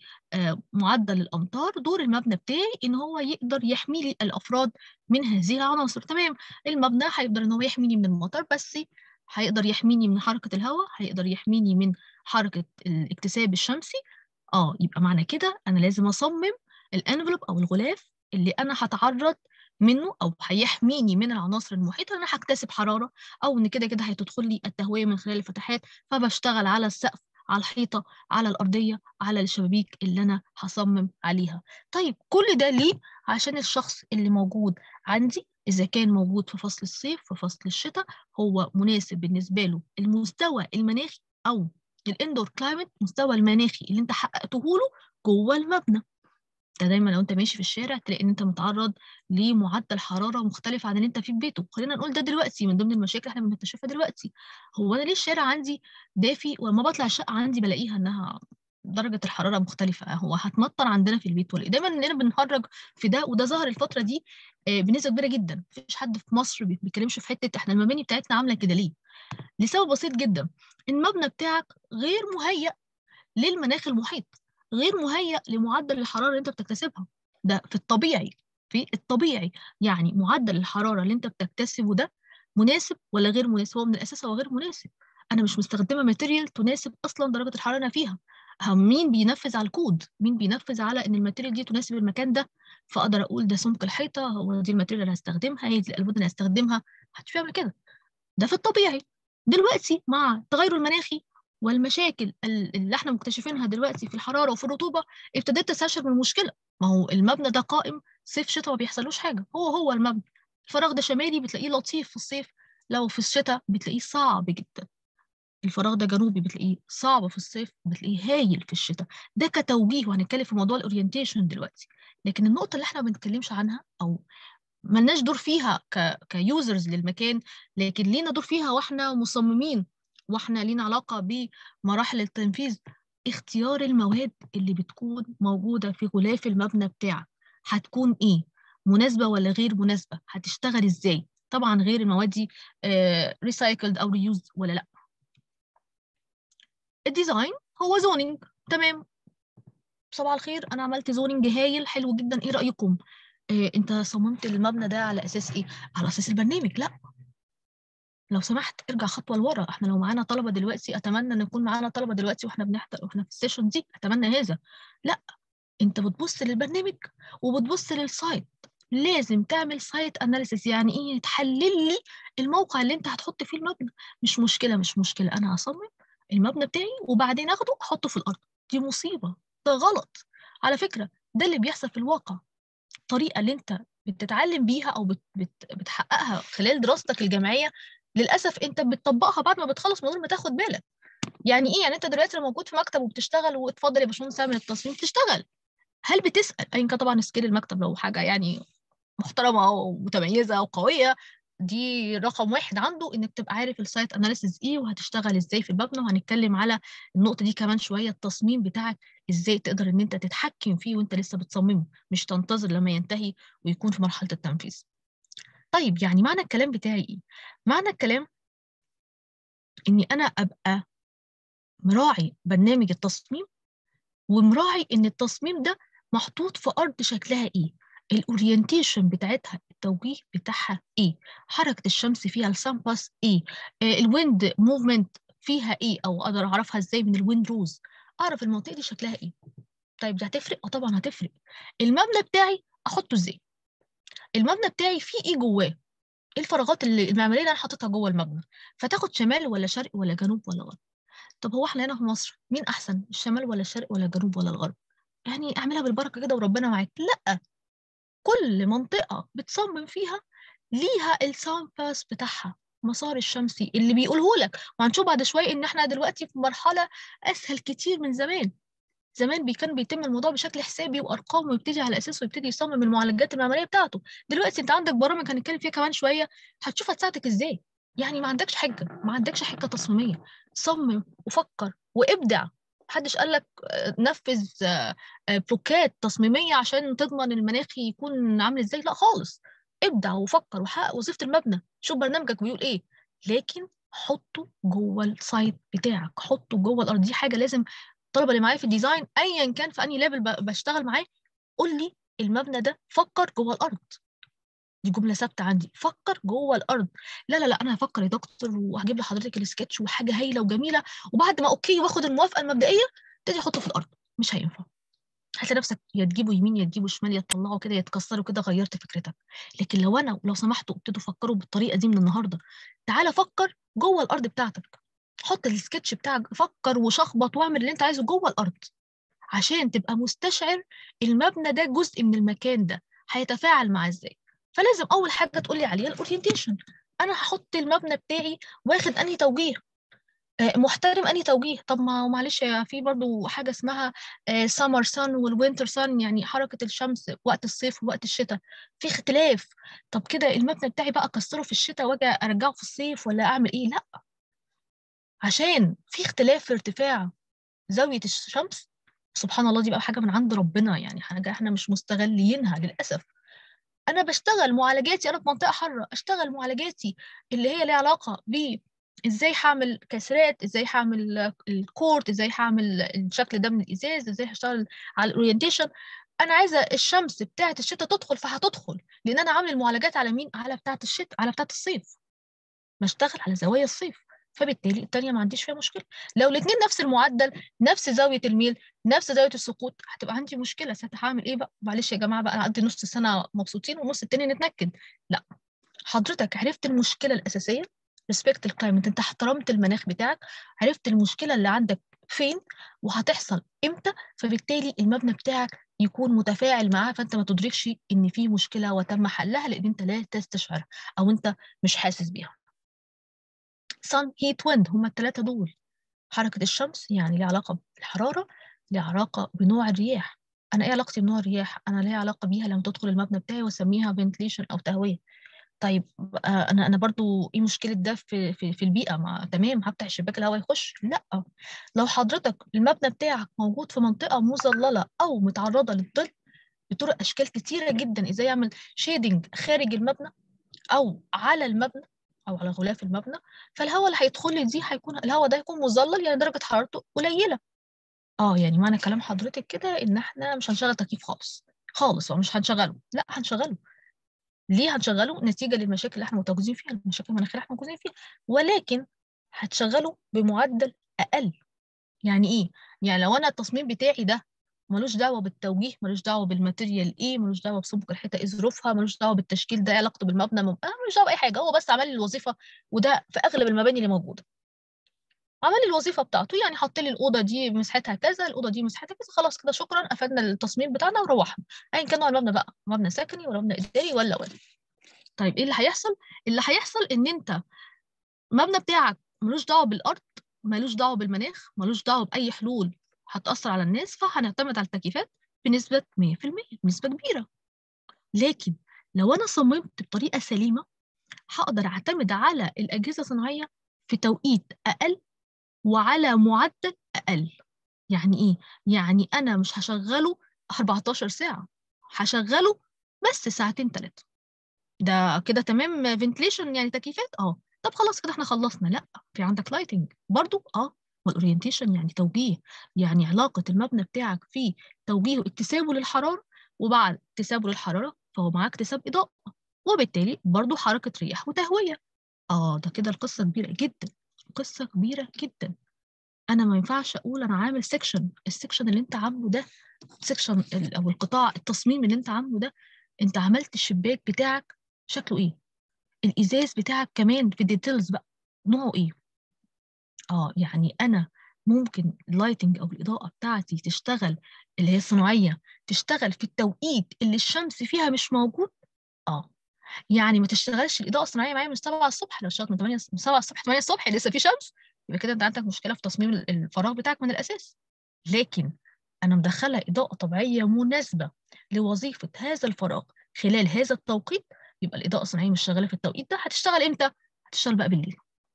لمعدل الامطار دور المبنى بتاعي ان هو يقدر يحمي لي الافراد من هذه العناصر تمام المبنى هيقدر ان هو يحميني من المطر بس هيقدر يحميني من حركه الهواء هيقدر يحميني من حركه الاكتساب الشمسي اه يبقى معنى كده انا لازم اصمم الانفلوب او الغلاف اللي انا هتعرض منه او هيحميني من العناصر المحيطه انا هكتسب حراره او ان كده كده هتدخل لي التهويه من خلال الفتحات فبشتغل على السقف على الحيطه على الارضيه على الشبابيك اللي انا هصمم عليها طيب كل ده ليه عشان الشخص اللي موجود عندي اذا كان موجود في فصل الصيف في فصل الشتاء هو مناسب بالنسبه له المستوى المناخي او الاندور كلايمت مستوى المناخي اللي انت حققته له جوه المبنى ده دايما لو انت ماشي في الشارع تلاقي ان انت متعرض لمعدل حراره مختلف عن اللي انت فيه في بيته خلينا نقول ده دلوقتي من ضمن المشاكل احنا بنكتشفها دلوقتي هو انا ليه الشارع عندي دافي ولما بطلع الشقه عندي بلاقيها انها درجه الحراره مختلفه هو هتمطر عندنا في البيت ولا دايما اننا بنهرج في ده وده ظهر الفتره دي بنسبه كبيره جدا مفيش حد في مصر ما بيتكلمش في حته احنا المباني بتاعتنا عامله كده ليه لسبب بسيط جدا المبنى بتاعك غير مهيأ للمناخ المحيط غير مهيأ لمعدل الحرارة اللي انت بتكتسبها ده في الطبيعي في الطبيعي يعني معدل الحرارة اللي انت بتكتسبه ده مناسب ولا غير مناسب هو من الأساس هو غير مناسب أنا مش مستخدمة ماتيريال تناسب أصلا درجة الحرارة اللي فيها مين بينفذ على الكود مين بينفذ على ان الماتيريال دي تناسب المكان ده فاقدر اقول ده سمك الحيطه هو دي الماتيريال اللي هستخدمها هي دي الالوان اللي هستخدمها محدش بيعمل كده ده في الطبيعي دلوقتي مع التغير المناخي والمشاكل اللي احنا مكتشفينها دلوقتي في الحراره وفي الرطوبه ابتديت تستشعر من المشكله ما هو المبنى ده قائم صيف شتاء ما بيحصلوش حاجه هو هو المبنى الفراغ ده شمالي بتلاقيه لطيف في الصيف لو في الشتاء بتلاقيه صعب جدا الفراغ ده جنوبي بتلاقيه صعب في الصيف بتلاقيه هايل في الشتاء ده كتوجيه وهنتكلم في موضوع الاورينتيشن دلوقتي لكن النقطه اللي احنا ما بنتكلمش عنها او ملناش دور فيها ك... كيوزرز للمكان لكن لينا دور فيها واحنا مصممين واحنا لينا علاقه بمراحل التنفيذ اختيار المواد اللي بتكون موجوده في غلاف المبنى بتاعك هتكون ايه مناسبه ولا غير مناسبه هتشتغل ازاي طبعا غير المواد دي ريسايكلد او ريوز ولا لا الديزاين هو زونينج تمام صباح الخير انا عملت زونينج هايل حلو جدا ايه رايكم إيه انت صممت المبنى ده على اساس ايه على اساس البرنامج لا لو سمحت ارجع خطوه لورا احنا لو معانا طلبه دلوقتي اتمنى ان يكون معانا طلبه دلوقتي واحنا بنحضر واحنا في السيشن دي اتمنى هذا لا انت بتبص للبرنامج وبتبص للسايت لازم تعمل سايت اناليسيس يعني ايه تحلل لي الموقع اللي انت هتحط فيه المبنى مش مشكله مش مشكله انا هصمم المبنى بتاعي وبعدين اخده احطه في الارض دي مصيبه ده غلط على فكره ده اللي بيحصل في الواقع الطريقه اللي انت بتتعلم بيها او بت بت بتحققها خلال دراستك الجامعيه للاسف انت بتطبقها بعد ما بتخلص من غير ما تاخد بالك يعني ايه يعني انت دلوقتي لو موجود في مكتب وبتشتغل واتفضل يا باشمهندس اعمل التصميم بتشتغل هل بتسال ايا كان طبعا سكيل المكتب لو حاجه يعني محترمه ومتميزه وقويه دي رقم واحد عنده انك تبقى عارف السايت اناليسيز ايه وهتشتغل ازاي في المبنى وهنتكلم على النقطه دي كمان شويه التصميم بتاعك ازاي تقدر ان انت تتحكم فيه وانت لسه بتصممه مش تنتظر لما ينتهي ويكون في مرحله التنفيذ طيب يعني معنى الكلام بتاعي ايه معنى الكلام اني انا ابقى مراعي برنامج التصميم ومراعي ان التصميم ده محطوط في ارض شكلها ايه الاورينتيشن بتاعتها التوجيه بتاعها ايه حركه الشمس فيها السامباس ايه آه الويند موفمنت فيها ايه او اقدر اعرفها ازاي من الويند روز اعرف المنطقه دي شكلها ايه طيب دي هتفرق اه طبعا هتفرق المبنى بتاعي احطه ازاي المبنى بتاعي فيه ايه جواه ايه الفراغات اللي المعماريه اللي انا حاططها جوه المبنى فتاخد شمال ولا شرق ولا جنوب ولا غرب طب هو احنا هنا في مصر مين احسن الشمال ولا الشرق ولا الجنوب ولا الغرب يعني اعملها بالبركه كده وربنا معاك لا كل منطقة بتصمم فيها ليها الساوند باس بتاعها مسار الشمسي اللي بيقوله لك وهنشوف بعد شوية إن إحنا دلوقتي في مرحلة أسهل كتير من زمان زمان بي كان بيتم الموضوع بشكل حسابي وارقام ويبتدي على اساسه يبتدي يصمم المعالجات المعماريه بتاعته دلوقتي انت عندك برامج هنتكلم فيها كمان شويه هتشوف هتساعدك ازاي يعني ما عندكش حجه ما عندكش حجه تصميميه صمم وفكر وابدع محدش قال لك نفذ بلوكات تصميميه عشان تضمن المناخ يكون عامل ازاي لا خالص ابدع وفكر وحقق وظيفه المبنى شوف برنامجك بيقول ايه لكن حطه جوه السايت بتاعك حطه جوه الارض دي حاجه لازم الطلبه اللي معايا في الديزاين ايا كان في انهي ليفل بشتغل معاه قول لي المبنى ده فكر جوه الارض دي جمله ثابته عندي فكر جوه الارض لا لا لا انا هفكر يا دكتور وهجيب لحضرتك السكتش وحاجه هايله وجميله وبعد ما اوكي واخد الموافقه المبدئيه ابتدي احطه في الارض مش هينفع هتلاقي نفسك يا تجيبه يمين يا تجيبه شمال يا تطلعه كده يا تكسره كده غيرت فكرتك لكن لو انا لو سمحتوا ابتدوا فكروا بالطريقه دي من النهارده تعالى فكر جوه الارض بتاعتك حط السكتش بتاعك فكر وشخبط واعمل اللي انت عايزه جوه الارض عشان تبقى مستشعر المبنى ده جزء من المكان ده هيتفاعل معاه ازاي فلازم اول حاجه تقولي عليها الاورينتيشن انا هحط المبنى بتاعي واخد انهي توجيه محترم انهي توجيه طب ما معلش في برضو حاجه اسمها سمر سان والوينتر سان يعني حركه الشمس وقت الصيف ووقت الشتاء في اختلاف طب كده المبنى بتاعي بقى اكسره في الشتاء واجي ارجعه في الصيف ولا اعمل ايه لا عشان في اختلاف في ارتفاع زاويه الشمس سبحان الله دي بقى حاجه من عند ربنا يعني حاجه احنا مش مستغلينها للاسف انا بشتغل معالجاتي انا في منطقه حاره اشتغل معالجاتي اللي هي ليها علاقه ب ازاي هعمل كسرات ازاي هعمل الكورت ازاي هعمل الشكل ده من الازاز ازاي هشتغل على الاورينتيشن انا عايزه الشمس بتاعه الشتاء تدخل فهتدخل لان انا عامل المعالجات على مين على بتاعه الشتاء على بتاعه الصيف بشتغل على زوايا الصيف فبالتالي التانية ما عنديش فيها مشكلة لو الاثنين نفس المعدل نفس زاوية الميل نفس زاوية السقوط هتبقى عندي مشكلة ساعتها هعمل ايه بقى معلش يا جماعة بقى نقضي نص السنة مبسوطين ونص التاني نتنكد لا حضرتك عرفت المشكلة الأساسية ريسبكت الكلايمت انت احترمت المناخ بتاعك عرفت المشكلة اللي عندك فين وهتحصل امتى فبالتالي المبنى بتاعك يكون متفاعل معاه فانت ما تدركش ان في مشكله وتم حلها لان انت لا تستشعرها او انت مش حاسس بيها sun heat wind هما الثلاثة دول حركة الشمس يعني ليها علاقة بالحرارة ليها علاقة بنوع الرياح أنا إيه علاقتي بنوع الرياح؟ أنا ليها علاقة بيها لما تدخل المبنى بتاعي وأسميها ventilation أو تهوية طيب أنا أنا برضو إيه مشكلة ده في في, في البيئة؟ ما تمام هفتح الشباك الهواء يخش؟ لأ لو حضرتك المبنى بتاعك موجود في منطقة مظللة أو متعرضة للظل بطرق أشكال كتيرة جدا إزاي أعمل شيدنج خارج المبنى أو على المبنى او على غلاف المبنى فالهواء اللي هيدخل لي دي هيكون الهواء ده هيكون مظلل يعني درجه حرارته قليله اه يعني معنى كلام حضرتك كده ان احنا مش هنشغل تكييف خالص خالص مش هنشغله لا هنشغله ليه هنشغله نتيجه للمشاكل اللي احنا متواجدين فيها المشاكل المناخيه اللي احنا موجودين فيها ولكن هتشغله بمعدل اقل يعني ايه يعني لو انا التصميم بتاعي ده ملوش دعوه بالتوجيه ملوش دعوه بالماتيريال ايه ملوش دعوه بسمك الحيطه ايه ظروفها ملوش دعوه بالتشكيل ده علاقته بالمبنى مم... آه ملوش دعوه باي حاجه هو بس عمل لي الوظيفه وده في اغلب المباني اللي موجوده عمل لي الوظيفه بتاعته يعني حط لي الاوضه دي مساحتها كذا الاوضه دي مساحتها كذا خلاص كده شكرا افدنا التصميم بتاعنا وروحنا ايا كان نوع المبنى بقى مبنى سكني ولا مبنى اداري ولا ولا طيب ايه اللي هيحصل اللي هيحصل ان انت المبنى بتاعك ملوش دعوه بالارض ملوش دعوه بالمناخ ملوش دعوه باي حلول هتأثر على الناس فهنعتمد على التكييفات بنسبة 100% بنسبة كبيرة لكن لو أنا صممت بطريقة سليمة هقدر أعتمد على الأجهزة الصناعية في توقيت أقل وعلى معدل أقل يعني إيه؟ يعني أنا مش هشغله 14 ساعة هشغله بس ساعتين ثلاثة ده كده تمام فنتليشن يعني تكييفات اه طب خلاص كده احنا خلصنا لا في عندك لايتنج برضو اه والاورينتيشن يعني توجيه يعني علاقه المبنى بتاعك في توجيهه اكتسابه للحراره وبعد اكتسابه للحراره فهو معاه اكتساب اضاءه وبالتالي برضه حركه رياح وتهويه اه ده كده القصه كبيره جدا قصه كبيره جدا انا ما ينفعش اقول انا عامل سيكشن السيكشن اللي انت عامله ده سيكشن او القطاع التصميم اللي انت عامله ده انت عملت الشباك بتاعك شكله ايه الازاز بتاعك كمان في الديتيلز بقى نوعه ايه اه يعني انا ممكن اللايتنج او الاضاءه بتاعتي تشتغل اللي هي الصناعيه تشتغل في التوقيت اللي الشمس فيها مش موجود اه يعني ما تشتغلش الاضاءه الصناعيه معايا من 7 الصبح لو اشتغلت من 8 من 7 الصبح 8 الصبح لسه في شمس يبقى كده انت عندك مشكله في تصميم الفراغ بتاعك من الاساس لكن انا مدخله اضاءه طبيعيه مناسبه لوظيفه هذا الفراغ خلال هذا التوقيت يبقى الاضاءه الصناعيه مش شغاله في التوقيت ده هتشتغل امتى هتشتغل بقى بالليل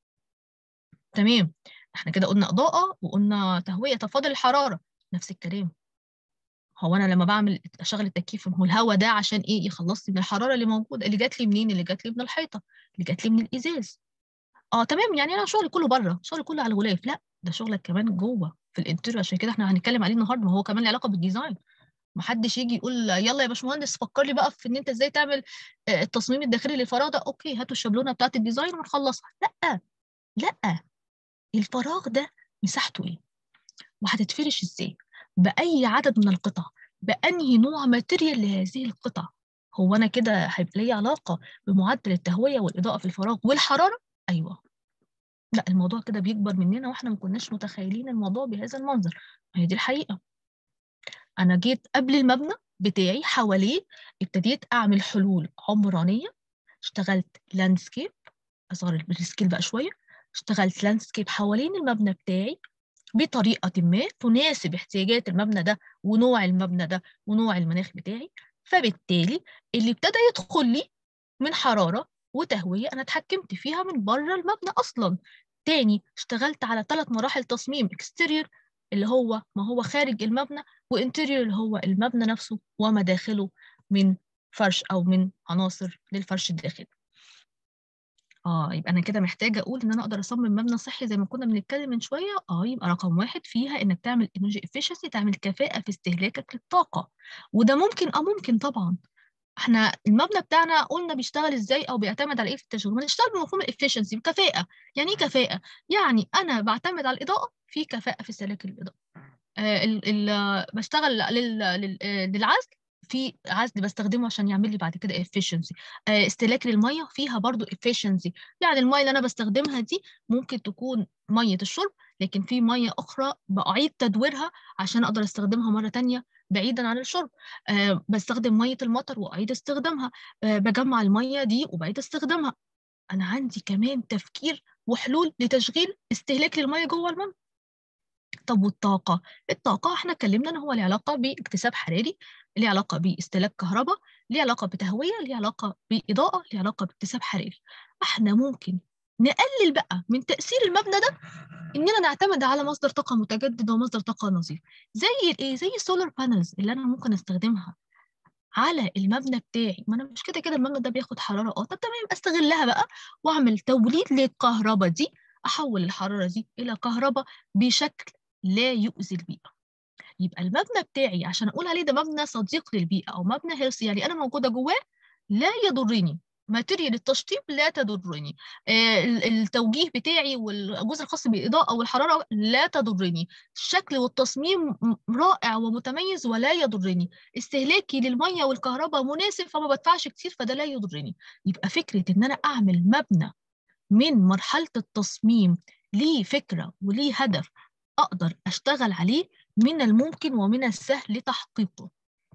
تمام احنا كده قلنا اضاءه وقلنا تهويه تفاضل الحراره نفس الكلام هو انا لما بعمل اشغل التكييف هو الهواء ده عشان ايه يخلصني من الحراره اللي موجوده اللي جات لي منين اللي جات لي من الحيطه اللي جات لي من الازاز اه تمام يعني انا شغلي كله بره شغلي كله على الغلاف لا ده شغلك كمان جوه في الانتريور عشان كده احنا هنتكلم عليه النهارده ما هو كمان له علاقه بالديزاين ما حدش يجي يقول يلا يا باشمهندس فكر لي بقى في ان انت ازاي تعمل التصميم الداخلي للفراغ ده اوكي هاتوا الشابلونه بتاعت الديزاين ونخلصها لا لا الفراغ ده مساحته ايه وهتتفرش ازاي باي عدد من القطع بانهي نوع ماتيريال لهذه القطع هو انا كده هيبقى لي علاقه بمعدل التهويه والاضاءه في الفراغ والحراره ايوه لا الموضوع كده بيكبر مننا واحنا ما كناش متخيلين الموضوع بهذا المنظر هي دي الحقيقه انا جيت قبل المبنى بتاعي حواليه ابتديت اعمل حلول عمرانيه اشتغلت لاندسكيب اصغر السكيل بقى شويه اشتغلت لاندسكيب حوالين المبنى بتاعي بطريقه ما تناسب احتياجات المبنى ده ونوع المبنى ده ونوع المناخ بتاعي فبالتالي اللي ابتدى يدخل لي من حراره وتهويه انا اتحكمت فيها من بره المبنى اصلا تاني اشتغلت على ثلاث مراحل تصميم اكستيريور اللي هو ما هو خارج المبنى وانتيريور اللي هو المبنى نفسه وما داخله من فرش او من عناصر للفرش الداخلي اه يبقى انا كده محتاجه اقول ان انا اقدر اصمم مبنى صحي زي ما كنا بنتكلم من شويه اه يبقى رقم واحد فيها انك تعمل انرجي افشنسي تعمل كفاءه في استهلاكك للطاقه وده ممكن اه ممكن طبعا احنا المبنى بتاعنا قلنا بيشتغل ازاي او بيعتمد على ايه في التشغيل بنشتغل بمفهوم الافشنسي بكفاءه يعني ايه كفاءه يعني انا بعتمد على الاضاءه في كفاءه في استهلاك الاضاءه آه ال ال بشتغل لل لل للعزل في عزل بستخدمه عشان يعمل لي بعد كده efficiency آه استهلاك للميه فيها برضو efficiency يعني الميه اللي انا بستخدمها دي ممكن تكون ميه الشرب لكن في ميه اخرى بعيد تدويرها عشان اقدر استخدمها مره تانية بعيدا عن الشرب أه بستخدم ميه المطر واعيد استخدامها أه بجمع الميه دي وبعيد استخدامها انا عندي كمان تفكير وحلول لتشغيل استهلاك للميه جوه المبنى طب والطاقة؟ الطاقة احنا اتكلمنا ان هو له علاقة باكتساب حراري، ليه علاقة باستهلاك كهرباء، ليه علاقة بتهوية، ليه علاقة بإضاءة، ليه علاقة باكتساب حراري. احنا ممكن نقلل بقى من تأثير المبنى ده اننا نعتمد على مصدر طاقة متجدد ومصدر طاقة نظيف. زي الايه؟ زي السولار بانلز اللي انا ممكن استخدمها على المبنى بتاعي، ما انا مش كده كده المبنى ده بياخد حرارة اه، طب تمام استغلها بقى واعمل توليد للكهرباء دي احول الحرارة دي الى كهرباء بشكل لا يؤذي البيئة يبقى المبنى بتاعي عشان أقول عليه ده مبنى صديق للبيئة أو مبنى هيلثي يعني أنا موجودة جواه لا يضرني ماتيريال التشطيب لا تضرني آه التوجيه بتاعي والجزء الخاص بالإضاءة والحرارة لا تضرني الشكل والتصميم رائع ومتميز ولا يضرني استهلاكي للمية والكهرباء مناسب فما بدفعش كتير فده لا يضرني يبقى فكرة إن أنا أعمل مبنى من مرحلة التصميم ليه فكرة وليه هدف أقدر أشتغل عليه من الممكن ومن السهل تحقيقه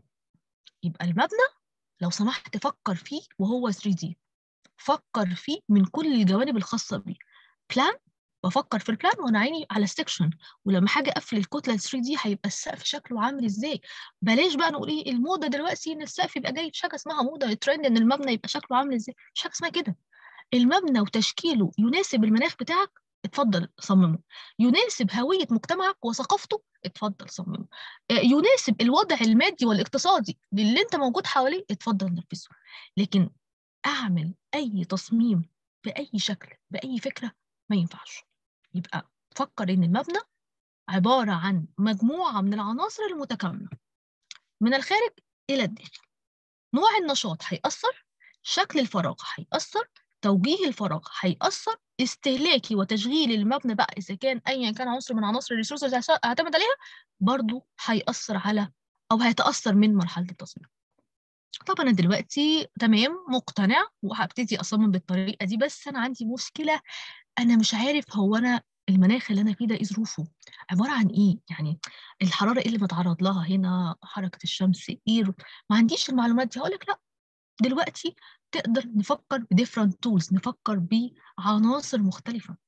يبقى المبنى لو سمحت فكر فيه وهو 3D فكر فيه من كل الجوانب الخاصة بيه بلان بفكر في البلان وانا عيني على السكشن ولما حاجه اقفل الكتله 3 دي هيبقى السقف شكله عامل ازاي بلاش بقى نقول ايه الموضه دلوقتي ان السقف يبقى جاي مش حاجه اسمها موضه ترند ان المبنى يبقى شكله عامل ازاي مش حاجه اسمها كده المبنى وتشكيله يناسب المناخ بتاعك اتفضل صممه يناسب هوية مجتمعك وثقافته اتفضل صممه يناسب الوضع المادي والاقتصادي للي انت موجود حواليه اتفضل نفذه لكن اعمل اي تصميم باي شكل باي فكرة ما ينفعش يبقى فكر ان المبنى عبارة عن مجموعة من العناصر المتكاملة من الخارج الى الداخل نوع النشاط هيأثر شكل الفراغ هيأثر توجيه الفراغ هيأثر استهلاكي وتشغيل المبنى بقى إذا كان أيا كان عنصر من عناصر الريسورس اللي هعتمد عليها برضو هيأثر على أو هيتأثر من مرحلة التصميم طب أنا دلوقتي تمام مقتنع وهبتدي أصمم بالطريقة دي بس أنا عندي مشكلة أنا مش عارف هو أنا المناخ اللي انا فيه ده ايه ظروفه عباره عن ايه يعني الحراره ايه اللي بتعرض لها هنا حركه الشمس ايه ما عنديش المعلومات دي هقول لك لا دلوقتي تقدر نفكر بديفرنت تولز نفكر بعناصر مختلفه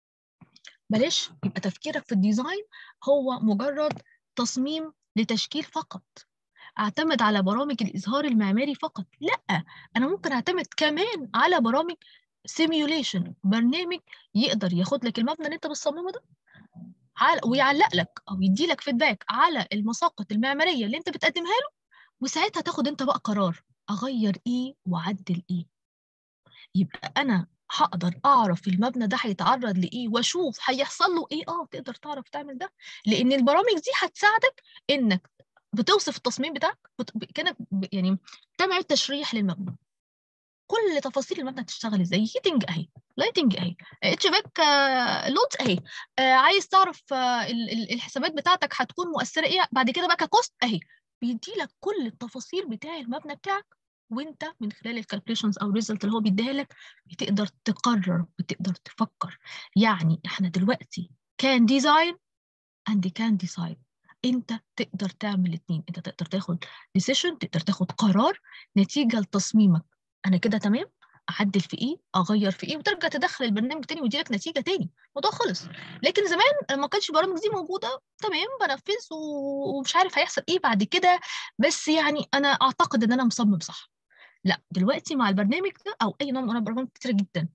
بلاش يبقى تفكيرك في الديزاين هو مجرد تصميم لتشكيل فقط اعتمد على برامج الإظهار المعماري فقط لا أنا ممكن أعتمد كمان على برامج سيميوليشن برنامج يقدر ياخد لك المبنى اللي انت بتصممه ده ويعلق لك او يدي لك فيدباك على المساقط المعماريه اللي انت بتقدمها له وساعتها تاخد انت بقى قرار اغير ايه واعدل ايه يبقى انا هقدر اعرف المبنى ده هيتعرض لايه واشوف هيحصل له ايه اه تقدر تعرف تعمل ده لان البرامج دي هتساعدك انك بتوصف التصميم بتاعك كانك يعني بتعمل تشريح للمبنى كل تفاصيل المبنى تشتغل ازاي هيتنج اهي لايتنج اهي اتش باك لودز اهي آه عايز تعرف آه الحسابات بتاعتك هتكون مؤثره ايه بعد كده بقى ككوست اهي بيدي لك كل التفاصيل بتاع المبنى بتاعك وانت من خلال الكالكوليشنز او الريزلت اللي هو بيديها لك بتقدر تقرر بتقدر تفكر يعني احنا دلوقتي كان ديزاين اند كان ديسايد انت تقدر تعمل الاثنين انت تقدر تاخد ديسيشن تقدر تاخد قرار نتيجه لتصميمك انا كده تمام اعدل في ايه اغير في ايه وترجع تدخل البرنامج تاني ويديلك نتيجه تاني الموضوع خلص لكن زمان ما كانش البرامج دي موجوده تمام بنفذ ومش عارف هيحصل ايه بعد كده بس يعني انا اعتقد ان انا مصمم صح لا دلوقتي مع البرنامج ده او اي نوع من البرامج كتير جدا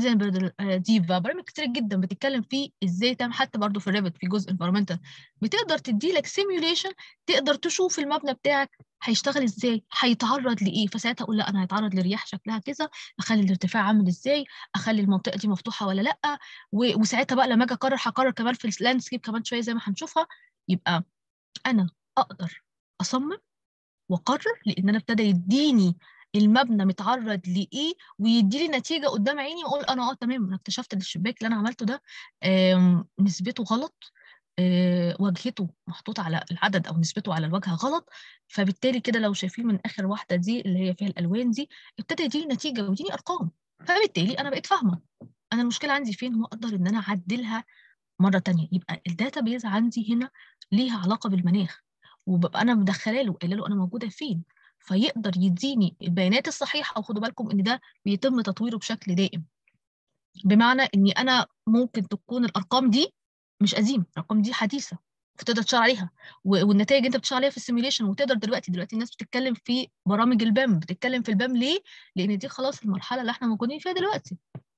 ديفا برامج كتير جدا بتتكلم فيه ازاي تعمل حتى برضه في الريفت في جزء انفيرمنتال بتقدر تدي لك سيميوليشن تقدر تشوف المبنى بتاعك هيشتغل ازاي هيتعرض لايه فساعتها اقول لا انا هيتعرض لرياح شكلها كذا اخلي الارتفاع عامل ازاي اخلي المنطقه دي مفتوحه ولا لا وساعتها بقى لما اجي اقرر هقرر كمان في اللاندسكيب كمان شويه زي ما هنشوفها يبقى انا اقدر اصمم واقرر لان انا ابتدى يديني المبنى متعرض لايه ويدي لي نتيجه قدام عيني واقول انا اه تمام انا اكتشفت ان الشباك اللي انا عملته ده نسبته غلط واجهته محطوط على العدد او نسبته على الواجهه غلط فبالتالي كده لو شايفين من اخر واحده دي اللي هي فيها الالوان دي ابتدى يديني نتيجه ويديني ارقام فبالتالي انا بقيت فاهمه انا المشكله عندي فين واقدر ان انا اعدلها مره تانية يبقى الداتا بيز عندي هنا ليها علاقه بالمناخ وببقى انا مدخله له قايله له انا موجوده فين فيقدر يديني البيانات الصحيحه وخدوا بالكم ان ده بيتم تطويره بشكل دائم بمعنى اني انا ممكن تكون الارقام دي مش قديمه الارقام دي حديثه فتقدر تشتغل عليها والنتائج انت بتشتغل عليها في السيميوليشن وتقدر دلوقتي دلوقتي الناس بتتكلم في برامج البام بتتكلم في البام ليه لان دي خلاص المرحله اللي احنا موجودين فيها دلوقتي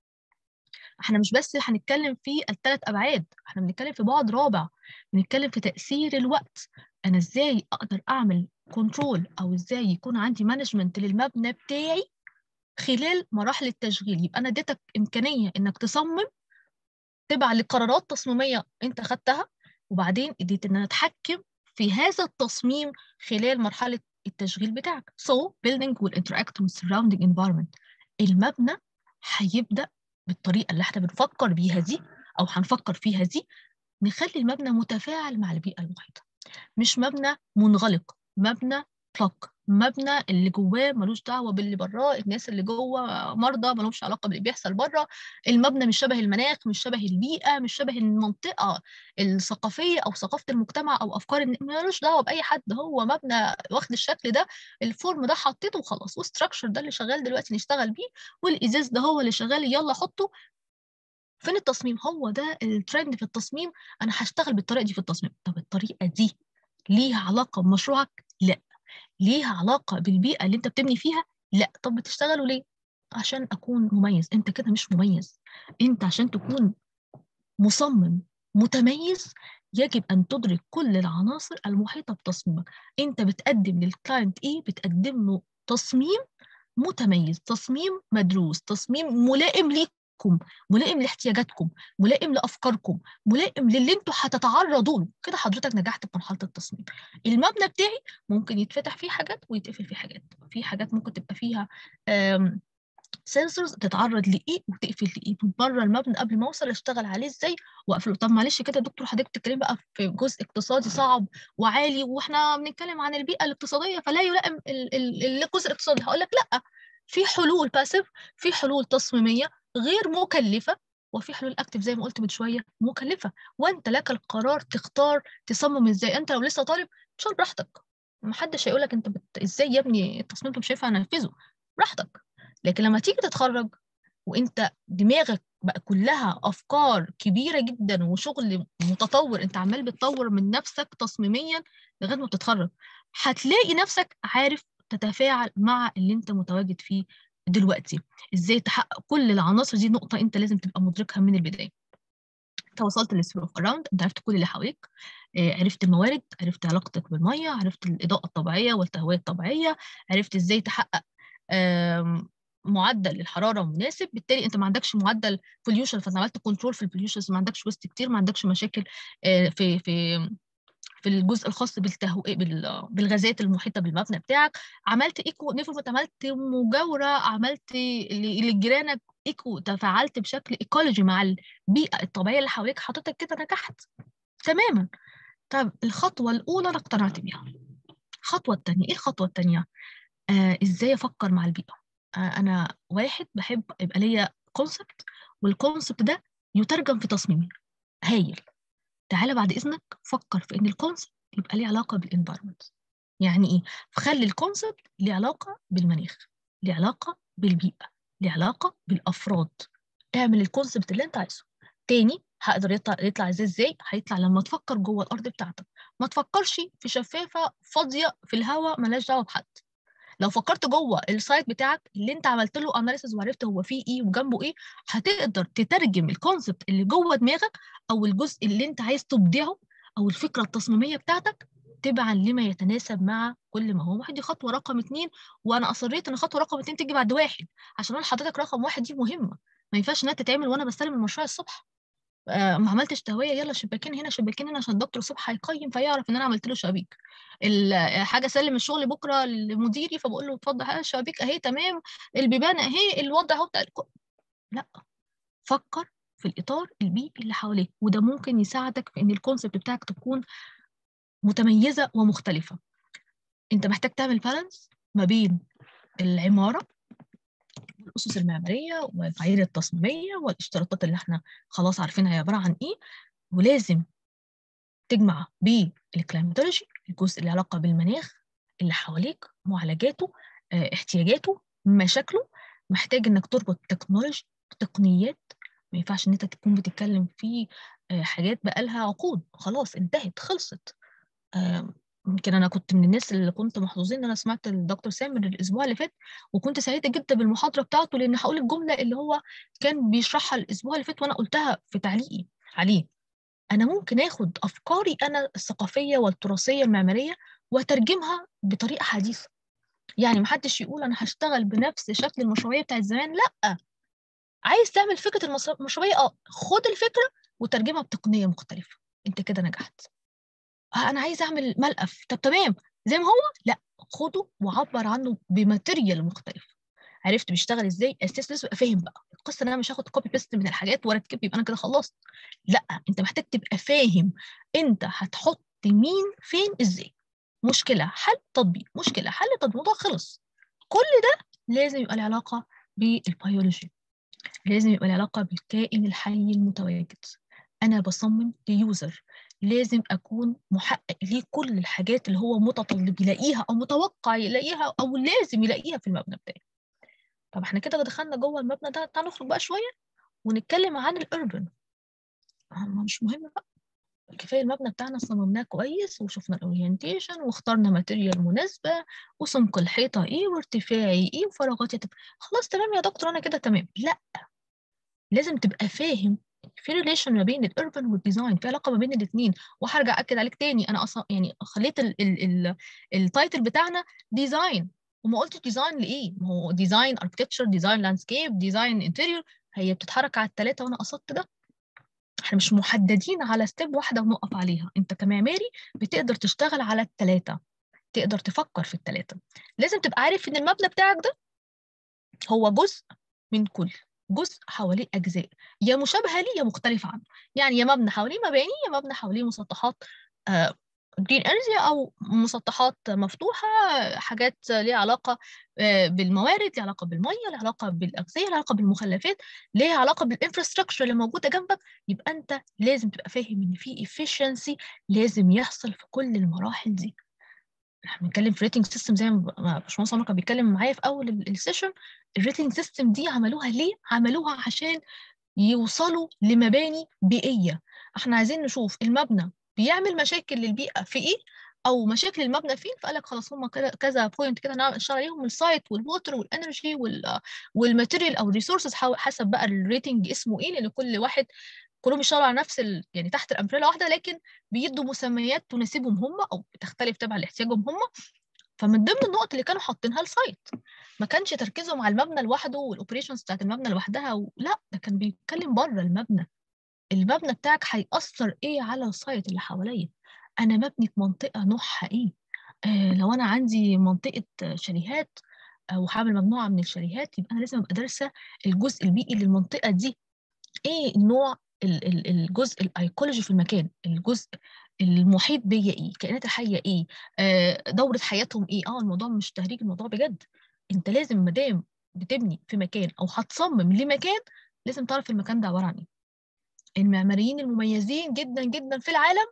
احنا مش بس هنتكلم في الثلاث ابعاد احنا بنتكلم في بعد رابع بنتكلم في تاثير الوقت انا ازاي اقدر اعمل كنترول او ازاي يكون عندي مانجمنت للمبنى بتاعي خلال مراحل التشغيل يبقى انا اديتك امكانيه انك تصمم تبع لقرارات تصميميه انت خدتها وبعدين اديت ان انا اتحكم في هذا التصميم خلال مرحله التشغيل بتاعك so building will interact with surrounding environment المبنى هيبدا بالطريقه اللي احنا بنفكر بيها دي او هنفكر فيها دي نخلي المبنى متفاعل مع البيئه المحيطه مش مبنى منغلق مبنى بلوك مبنى اللي جواه ملوش دعوه باللي براه الناس اللي جوه مرضى ملوش علاقه باللي بيحصل بره المبنى مش شبه المناخ مش شبه البيئه مش شبه المنطقه الثقافيه او ثقافه المجتمع او افكار ملوش دعوه باي حد هو مبنى واخد الشكل ده الفورم ده حطيته وخلاص والستراكشر ده اللي شغال دلوقتي نشتغل بيه والازاز ده هو اللي شغال يلا حطه فين التصميم هو ده الترند في التصميم انا هشتغل بالطريقه دي في التصميم طب الطريقه دي ليها علاقه بمشروعك لا ليها علاقه بالبيئه اللي انت بتبني فيها لا طب بتشتغلوا ليه عشان اكون مميز انت كده مش مميز انت عشان تكون مصمم متميز يجب ان تدرك كل العناصر المحيطه بتصميمك انت بتقدم للكلاينت ايه بتقدم له تصميم متميز تصميم مدروس تصميم ملائم ليك لكم ملائم لاحتياجاتكم ملائم لافكاركم ملائم للي انتوا هتتعرضوا له كده حضرتك نجحت في مرحله التصميم المبنى بتاعي ممكن يتفتح فيه حاجات ويتقفل فيه حاجات في حاجات ممكن تبقى فيها سنسورز تتعرض لايه وتقفل لايه من بره المبنى قبل ما اوصل اشتغل عليه ازاي واقفله طب معلش كده يا دكتور حضرتك بتتكلمي بقى في جزء اقتصادي صعب وعالي واحنا بنتكلم عن البيئه الاقتصاديه فلا يلائم الجزء الاقتصادي هقول لك لا في حلول باسف في حلول تصميميه غير مكلفه وفي حلول اكتف زي ما قلت من شويه مكلفه وانت لك القرار تختار تصمم ازاي انت لو لسه طالب شغل براحتك محدش هيقول لك انت بت... ازاي يا ابني التصميم مش هينفع انفذه براحتك لكن لما تيجي تتخرج وانت دماغك بقى كلها افكار كبيره جدا وشغل متطور انت عمال بتطور من نفسك تصميميا لغايه ما بتتخرج هتلاقي نفسك عارف تتفاعل مع اللي انت متواجد فيه دلوقتي ازاي تحقق كل العناصر دي نقطه انت لازم تبقى مدركها من البدايه انت وصلت للسفير اوف اراوند انت عرفت كل اللي حواليك عرفت الموارد عرفت علاقتك بالميه عرفت الاضاءه الطبيعيه والتهويه الطبيعيه عرفت ازاي تحقق معدل الحراره مناسب بالتالي انت ما عندكش معدل بوليوشن فانت عملت كنترول في البوليوشن ما عندكش ويست كتير ما عندكش مشاكل في في في الجزء الخاص بالتهوية بالغازات المحيطه بالمبنى بتاعك عملت ايكو نيفرمنت عملت مجاوره عملت لجيرانك ايكو تفاعلت بشكل ايكولوجي مع البيئه الطبيعيه اللي حواليك حضرتك كده نجحت تماما طب الخطوه الاولى انا اقتنعت بيها الخطوه الثانيه ايه الخطوه الثانيه آه ازاي افكر مع البيئه آه انا واحد بحب يبقى ليا كونسبت والكونسبت ده يترجم في تصميمي هايل تعالى بعد اذنك فكر في ان الكونسبت يبقى ليه علاقه بالانفايرمنت يعني ايه خلي الكونسبت ليه علاقه بالمناخ ليه علاقه بالبيئه ليه علاقه بالافراد اعمل الكونسبت اللي انت عايزه تاني هقدر يطلع يطلع ازاي ازاي هيطلع لما تفكر جوه الارض بتاعتك ما تفكرش في شفافه فاضيه في الهواء ملهاش دعوه بحد لو فكرت جوه السايت بتاعك اللي انت عملت له اناليسيس وعرفت هو فيه ايه وجنبه ايه هتقدر تترجم الكونسبت اللي جوه دماغك او الجزء اللي انت عايز تبدعه او الفكره التصميميه بتاعتك تبعا لما يتناسب مع كل ما هو دي خطوه رقم اتنين وانا اصريت ان خطوه رقم اتنين تيجي بعد واحد عشان اقول لحضرتك رقم واحد دي مهمه ما ينفعش انها تتعمل وانا بستلم المشروع الصبح آه ما عملتش تهويه يلا شباكين هنا شباكين هنا عشان الدكتور الصبح هيقيم فيعرف ان انا عملت له شبابيك حاجه اسلم الشغل بكره لمديري فبقول له اتفضل الشبابيك اهي تمام البيبان اهي الوضع اهو بتاع لا فكر في الاطار البيئي اللي حواليك وده ممكن يساعدك في ان الكونسبت بتاعك تكون متميزه ومختلفه انت محتاج تعمل بالانس ما بين العماره الاسس المعماريه والمعايير التصميميه والاشتراطات اللي احنا خلاص عارفينها هي عباره عن ايه ولازم تجمع بالكلايماتولوجي الجزء اللي علاقه بالمناخ اللي حواليك معالجاته اه احتياجاته مشاكله محتاج انك تربط تكنولوجي تقنيات ما ينفعش ان انت تكون بتتكلم في اه حاجات بقالها عقود خلاص انتهت خلصت يمكن انا كنت من الناس اللي كنت محظوظين ان انا سمعت الدكتور سامر الاسبوع اللي فات وكنت سعيده جدا بالمحاضره بتاعته لان هقول الجمله اللي هو كان بيشرحها الاسبوع اللي فات وانا قلتها في تعليقي عليه انا ممكن اخد افكاري انا الثقافيه والتراثيه المعماريه واترجمها بطريقه حديثه يعني محدش يقول انا هشتغل بنفس شكل المشروعيه بتاعت زمان لا عايز تعمل فكره المشروعيه اه خد الفكره وترجمها بتقنيه مختلفه انت كده نجحت انا عايز اعمل ملقف طب تمام زي ما هو لا خده وعبر عنه بماتيريال مختلف عرفت بيشتغل ازاي اساس لازم ابقى فاهم بقى القصه ان انا مش هاخد كوبي بيست من الحاجات واركب يبقى انا كده خلصت لا انت محتاج تبقى فاهم انت هتحط مين فين ازاي مشكله حل تطبيق مشكله حل تطبيق الموضوع خلص كل ده لازم يبقى له علاقه بالبيولوجي لازم يبقى له علاقه بالكائن الحي المتواجد انا بصمم ليوزر لازم اكون محقق ليه كل الحاجات اللي هو متطلب يلاقيها او متوقع يلاقيها او لازم يلاقيها في المبنى بتاعي طب احنا كده دخلنا جوه المبنى ده تعال نخرج بقى شويه ونتكلم عن الاربن مش مهم بقى كفايه المبنى بتاعنا صممناه كويس وشفنا الاورينتيشن واخترنا ماتيريال مناسبه وسمك الحيطه ايه وارتفاعي ايه وفراغاتي تب... خلاص تمام يا دكتور انا كده تمام لا لازم تبقى فاهم في ريليشن ما بين الاربن والديزاين في علاقه ما بين الاثنين وهرجع اكد عليك تاني انا اصلا يعني خليت التايتل بتاعنا ديزاين وما قلتش ديزاين لايه ما هو ديزاين اركتكتشر ديزاين لاندسكيب ديزاين انتيريور هي بتتحرك على الثلاثه وانا قصدت ده احنا مش محددين على ستيب واحده ونقف عليها انت كمعماري بتقدر تشتغل على الثلاثه تقدر تفكر في الثلاثه لازم تبقى عارف ان المبنى بتاعك ده هو جزء من كل جزء حواليه اجزاء يا مشابهه ليه يا مختلفه عنه يعني يا مبنى حواليه مباني يا مبنى حواليه مسطحات آه جرين انرجي او مسطحات مفتوحه حاجات ليها علاقه بالموارد ليها علاقه بالميه ليها علاقه بالاغذيه ليها علاقه بالمخلفات ليها علاقه بالانفراستراكشر اللي موجوده جنبك يبقى انت لازم تبقى فاهم ان في efficiency لازم يحصل في كل المراحل دي احنا بنتكلم في ريتنج سيستم زي ما باشمهندس عمر كان بيتكلم معايا في اول السيشن الريتنج سيستم دي عملوها ليه؟ عملوها عشان يوصلوا لمباني بيئيه احنا عايزين نشوف المبنى بيعمل مشاكل للبيئه في ايه او مشاكل المبنى فين فقال لك خلاص هم كذا بوينت كده نشتغل عليهم السايت والووتر والانرجي والماتيريال او الريسورسز حسب بقى الريتنج اسمه ايه لان كل واحد كلهم بيشتغلوا على نفس ال... يعني تحت الامبريلا واحده لكن بيدوا مسميات تناسبهم هم او بتختلف تبع لاحتياجهم هم فمن ضمن النقط اللي كانوا حاطينها السايت ما كانش تركيزهم على المبنى لوحده والاوبريشنز بتاعت المبنى لوحدها و... لا ده كان بيتكلم بره المبنى المبنى بتاعك هيأثر ايه على السايت اللي حواليا انا مبني في منطقه نوعها ايه آه لو انا عندي منطقه شاليهات او هعمل مجموعه من الشاليهات يبقى انا لازم ابقى دارسه الجزء البيئي للمنطقه دي ايه النوع الجزء الايكولوجي في المكان الجزء المحيط بيا ايه الكائنات الحيه ايه آه دوره حياتهم ايه اه الموضوع مش تهريج الموضوع بجد انت لازم مادام بتبني في مكان او هتصمم لمكان لازم تعرف المكان ده عباره عن ايه المعماريين المميزين جدا جدا في العالم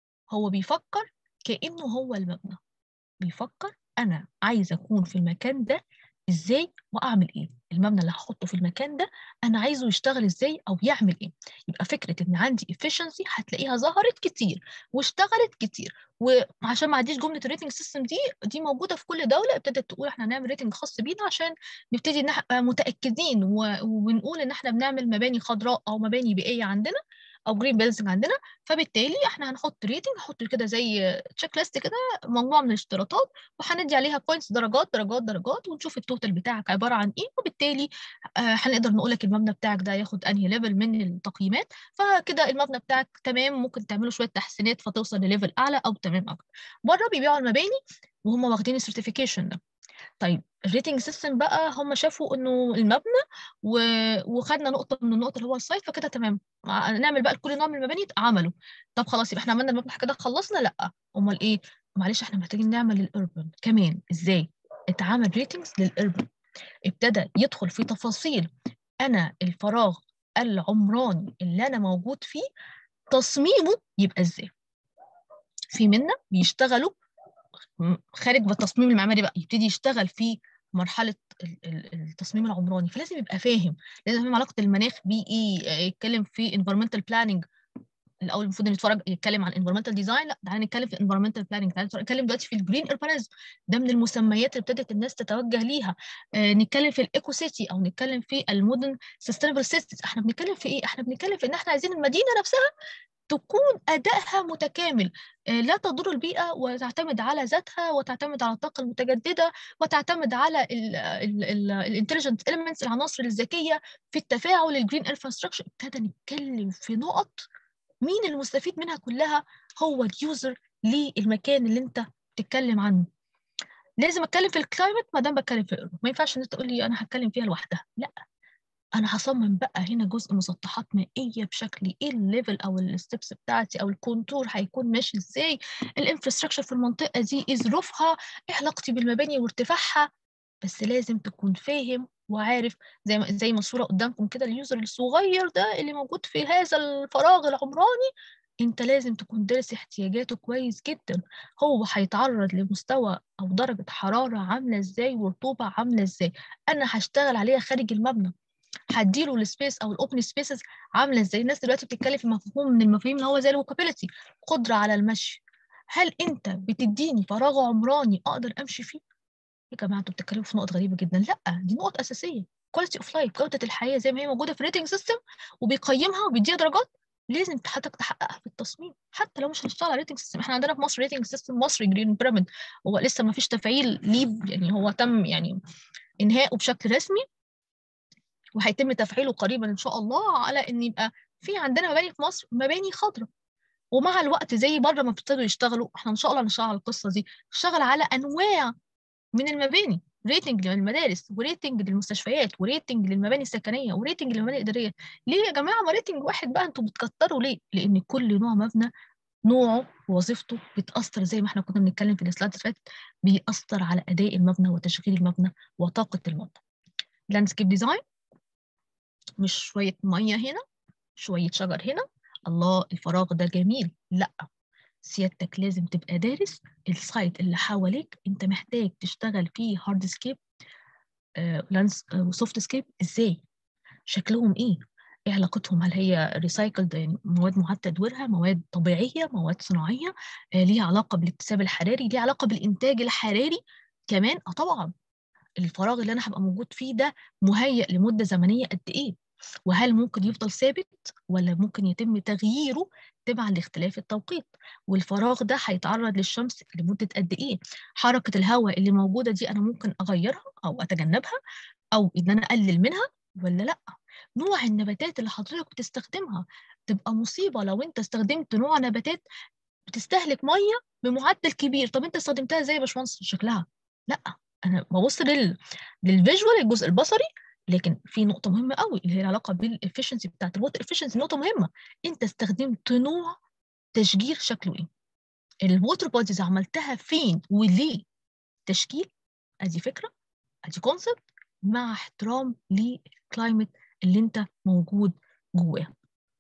هو بيفكر كانه هو المبنى بيفكر انا عايز اكون في المكان ده ازاي واعمل ايه المبنى اللي هحطه في المكان ده انا عايزه يشتغل ازاي او يعمل ايه يبقى فكره ان عندي efficiency هتلاقيها ظهرت كتير واشتغلت كتير وعشان ما عديش جمله الريتنج سيستم دي دي موجوده في كل دوله ابتدت تقول احنا هنعمل ريتنج خاص بينا عشان نبتدي نبقى متاكدين ونقول ان احنا بنعمل مباني خضراء او مباني بيئيه عندنا او جرين بيلدنج عندنا فبالتالي احنا هنحط ريتنج نحط كده زي تشيك ليست كده مجموعه من الاشتراطات وهندي عليها بوينتس درجات درجات درجات ونشوف التوتال بتاعك عباره عن ايه وبالتالي هنقدر نقول لك المبنى بتاعك ده ياخد انهي ليفل من التقييمات فكده المبنى بتاعك تمام ممكن تعملوا شويه تحسينات فتوصل لليفل اعلى او تمام اكتر بره بيبيعوا المباني وهم واخدين السيرتيفيكيشن ده طيب الريتنج سيستم بقى هم شافوا انه المبنى و... وخدنا نقطه من النقط اللي هو السايت فكده تمام نعمل بقى لكل نوع من المباني عملوا طب خلاص يبقى احنا عملنا المبنى كده خلصنا لا امال ايه معلش احنا محتاجين نعمل الاربن كمان ازاي اتعمل ريتنجز للاربن ابتدى يدخل في تفاصيل انا الفراغ العمراني اللي انا موجود فيه تصميمه يبقى ازاي في منا بيشتغلوا خارج بالتصميم المعماري بقى يبتدي يشتغل في مرحله التصميم العمراني فلازم يبقى فاهم لازم يفهم علاقه المناخ بيئي يتكلم في environmental planning الاول المفروض نتفرج يتكلم عن environmental design لا تعالى نتكلم في environmental planning تعالى نتكلم دلوقتي في الجرين urbanism ده من المسميات اللي ابتدت الناس تتوجه ليها آه نتكلم في الايكو سيتي او نتكلم في المودرن سستينبل سيتيز احنا بنتكلم في ايه احنا بنتكلم في ان احنا عايزين المدينه نفسها تكون أدائها متكامل لا تضر البيئة وتعتمد على ذاتها وتعتمد على الطاقة المتجددة وتعتمد على الانتليجنت elements العناصر الذكية في التفاعل الجرين انفراستراكشر ابتدى نتكلم في نقط مين المستفيد منها كلها هو اليوزر للمكان اللي انت بتتكلم عنه لازم اتكلم في الكلايمت ما دام بتكلم في الارض ما ينفعش ان انت تقول لي انا هتكلم فيها لوحدها لا انا هصمم بقى هنا جزء مسطحات مائيه بشكل ايه الليفل او الستبس بتاعتي او الكونتور هيكون ماشي ازاي الانفراستراكشر في المنطقه دي ايه ظروفها ايه علاقتي بالمباني وارتفاعها بس لازم تكون فاهم وعارف زي ما زي ما الصوره قدامكم كده اليوزر الصغير ده اللي موجود في هذا الفراغ العمراني انت لازم تكون دارس احتياجاته كويس جدا هو هيتعرض لمستوى او درجه حراره عامله ازاي ورطوبه عامله ازاي انا هشتغل عليها خارج المبنى هديله السبيس او الاوبن سبيسز عامله ازاي الناس دلوقتي بتتكلم في مفهوم من المفاهيم اللي هو زي الوكابيلتي قدره على المشي هل انت بتديني فراغ عمراني اقدر امشي فيه يا جماعه انتوا بتتكلموا في نقط غريبه جدا لا دي نقط اساسيه كواليتي اوف لايف جوده الحياه زي ما هي موجوده في الريتنج سيستم وبيقيمها وبيديها درجات لازم حضرتك تحققها في التصميم حتى لو مش هنشتغل على ريتنج سيستم احنا عندنا في مصر ريتنج سيستم مصري جرين بيراميد هو لسه ما فيش تفعيل ليه يعني هو تم يعني انهائه بشكل رسمي وهيتم تفعيله قريبا ان شاء الله على ان يبقى في عندنا مباني في مصر مباني خضراء ومع الوقت زي بره ما ابتدوا يشتغلوا احنا ان شاء الله نشتغل على القصه دي نشتغل على انواع من المباني ريتنج للمدارس وريتنج للمستشفيات وريتنج للمباني السكنيه وريتنج للمباني الاداريه ليه يا جماعه ما ريتنج واحد بقى انتوا بتكتروا ليه لان كل نوع مبنى نوعه ووظيفته بتأثر زي ما احنا كنا بنتكلم في السلايد اللي فاتت بيأثر على أداء المبنى وتشغيل المبنى وطاقة المبنى. لاندسكيب ديزاين مش شوية مية هنا شوية شجر هنا الله الفراغ ده جميل لا سيادتك لازم تبقى دارس السايت اللي حواليك انت محتاج تشتغل فيه هارد سكيب لانس وسوفت سكيب ازاي شكلهم ايه ايه علاقتهم هل هي ريسايكلد يعني مواد معاد تدويرها مواد طبيعيه مواد صناعيه آه ليها علاقه بالاكتساب الحراري ليها علاقه بالانتاج الحراري كمان اه طبعا الفراغ اللي انا هبقى موجود فيه ده مهيأ لمده زمنيه قد ايه وهل ممكن يفضل ثابت ولا ممكن يتم تغييره تبعا لاختلاف التوقيت والفراغ ده هيتعرض للشمس لمده قد ايه حركه الهواء اللي موجوده دي انا ممكن اغيرها او اتجنبها او ان انا اقلل منها ولا لا نوع النباتات اللي حضرتك بتستخدمها تبقى مصيبه لو انت استخدمت نوع نباتات بتستهلك ميه بمعدل كبير طب انت استخدمتها ازاي يا باشمهندس شكلها لا انا ببص لل للفيجوال الجزء البصري لكن في نقطة مهمة قوي اللي هي العلاقة بالإفشنسي بتاعت الووتر إفشنسي نقطة مهمة أنت استخدمت نوع تشجير شكله إيه؟ الووتر بوديز عملتها فين وليه؟ تشكيل أدي فكرة أدي كونسبت مع احترام للكلايمت اللي أنت موجود جواه.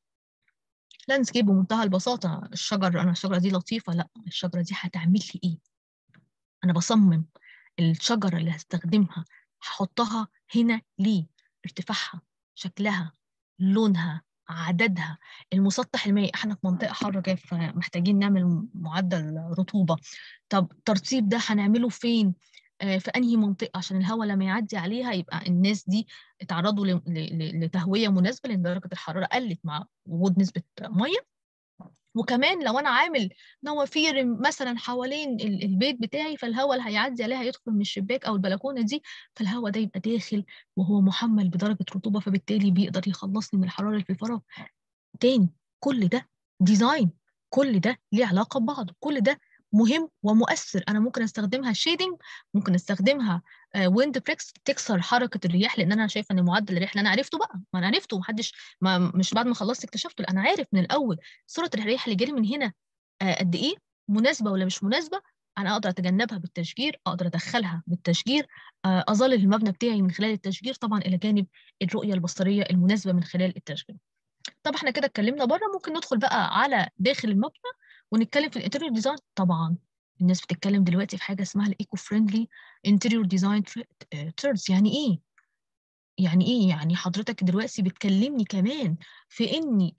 لاندسكيب بمنتهى البساطة الشجر أنا الشجرة دي لطيفة لا الشجرة دي هتعمل لي إيه؟ أنا بصمم الشجرة اللي هستخدمها هحطها هنا ليه ارتفاعها شكلها لونها عددها المسطح المائي احنا في منطقه حاره جاف محتاجين نعمل معدل رطوبه طب الترطيب ده هنعمله فين آه في انهي منطقه عشان الهواء لما يعدي عليها يبقى الناس دي اتعرضوا لتهويه مناسبه لان درجه الحراره قلت مع وجود نسبه ميه وكمان لو انا عامل نوافير مثلا حوالين البيت بتاعي فالهواء اللي هيعدي عليها هيدخل من الشباك او البلكونه دي فالهواء ده يبقى داخل وهو محمل بدرجه رطوبه فبالتالي بيقدر يخلصني من الحراره اللي في الفراغ تاني كل ده ديزاين كل ده ليه علاقه ببعضه كل ده مهم ومؤثر انا ممكن استخدمها شيدنج ممكن استخدمها ويند بريكس تكسر حركه الرياح لان انا شايفه ان معدل الرياح اللي انا عرفته بقى ما انا عرفته محدش ما مش بعد ما خلصت اكتشفته انا عارف من الاول سرعه الرياح اللي جالي من هنا قد ايه مناسبه ولا مش مناسبه انا اقدر اتجنبها بالتشجير اقدر ادخلها بالتشجير اظلل المبنى بتاعي من خلال التشجير طبعا الى جانب الرؤيه البصريه المناسبه من خلال التشجير طب احنا كده اتكلمنا بره ممكن ندخل بقى على داخل المبنى ونتكلم في الانتيريور ديزاين طبعا الناس بتتكلم دلوقتي في حاجه اسمها الايكو فريندلي انتيريور ديزاين تيرز يعني ايه يعني ايه يعني حضرتك دلوقتي بتكلمني كمان في ان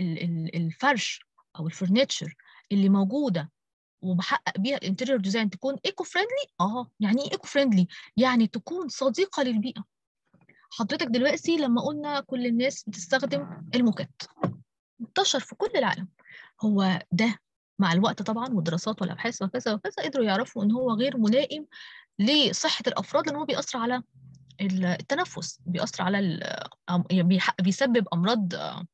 الفرش او الفرنتشر اللي موجوده وبحقق بيها الانتيريور ديزاين تكون ايكو فريندلي اه يعني ايه ايكو فريندلي يعني تكون صديقه للبيئه حضرتك دلوقتي لما قلنا كل الناس بتستخدم الموكت انتشر في كل العالم هو ده مع الوقت طبعا والدراسات والابحاث وكذا وكذا قدروا يعرفوا ان هو غير ملائم لصحه الافراد لان هو بيأثر على التنفس بيأثر على بيسبب امراض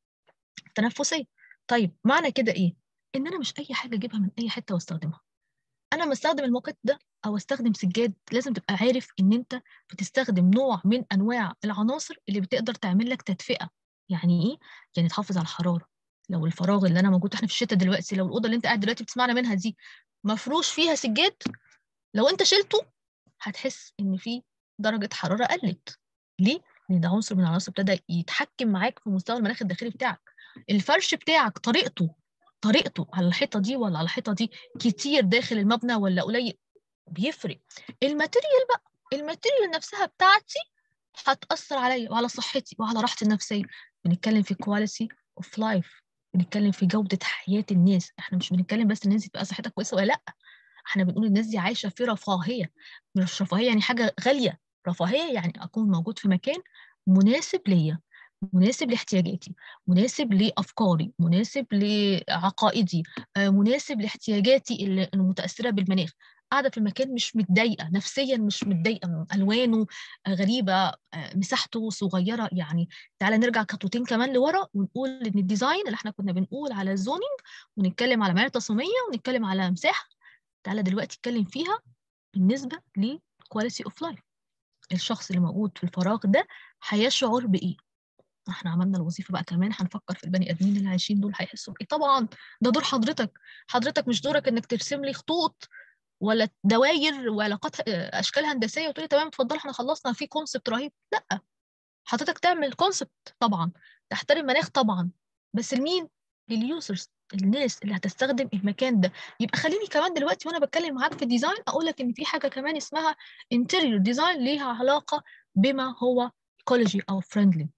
تنفسيه طيب معنى كده ايه ان انا مش اي حاجه اجيبها من اي حته واستخدمها انا لما استخدم الموكت ده او استخدم سجاد لازم تبقى عارف ان انت بتستخدم نوع من انواع العناصر اللي بتقدر تعمل لك تدفئه يعني ايه يعني تحافظ على الحراره لو الفراغ اللي انا موجود احنا في الشتاء دلوقتي لو الاوضه اللي انت قاعد دلوقتي بتسمعنا منها دي مفروش فيها سجاد لو انت شلته هتحس ان في درجه حراره قلت ليه لان ده عنصر من العناصر ابتدى يتحكم معاك في مستوى المناخ الداخلي بتاعك الفرش بتاعك طريقته طريقته على الحيطه دي ولا على الحيطه دي كتير داخل المبنى ولا قليل بيفرق الماتيريال بقى الماتيريال نفسها بتاعتي هتاثر عليا وعلى صحتي وعلى راحتي النفسيه بنتكلم في كواليتي اوف لايف بنتكلم في جوده حياه الناس احنا مش بنتكلم بس الناس تبقى صحتها كويسه ولا لا احنا بنقول الناس دي عايشه في رفاهيه مش رفاهيه يعني حاجه غاليه رفاهيه يعني اكون موجود في مكان مناسب ليا مناسب لاحتياجاتي مناسب لافكاري مناسب لعقائدي مناسب لاحتياجاتي المتاثره بالمناخ قاعده في المكان مش متضايقه نفسيا مش متضايقه الوانه غريبه مساحته صغيره يعني تعالى نرجع خطوتين كمان لورا ونقول ان الديزاين اللي احنا كنا بنقول على الزونينج ونتكلم على معايير تصميميه ونتكلم على مساحه تعالى دلوقتي اتكلم فيها بالنسبه لكواليتي اوف لايف الشخص اللي موجود في الفراغ ده هيشعر بايه احنا عملنا الوظيفه بقى كمان هنفكر في البني ادمين اللي عايشين دول هيحسوا بايه طبعا ده دور حضرتك حضرتك مش دورك انك ترسم لي خطوط ولا دواير وعلاقات اشكال هندسيه وتقولي تمام اتفضل احنا خلصنا في كونسبت رهيب لا حضرتك تعمل كونسبت طبعا تحترم مناخ طبعا بس لمين لليوزرز الناس اللي هتستخدم المكان ده يبقى خليني كمان دلوقتي وانا بتكلم معاك في الديزاين اقول لك ان في حاجه كمان اسمها انتيريور ديزاين ليها علاقه بما هو ايكولوجي او فريندلي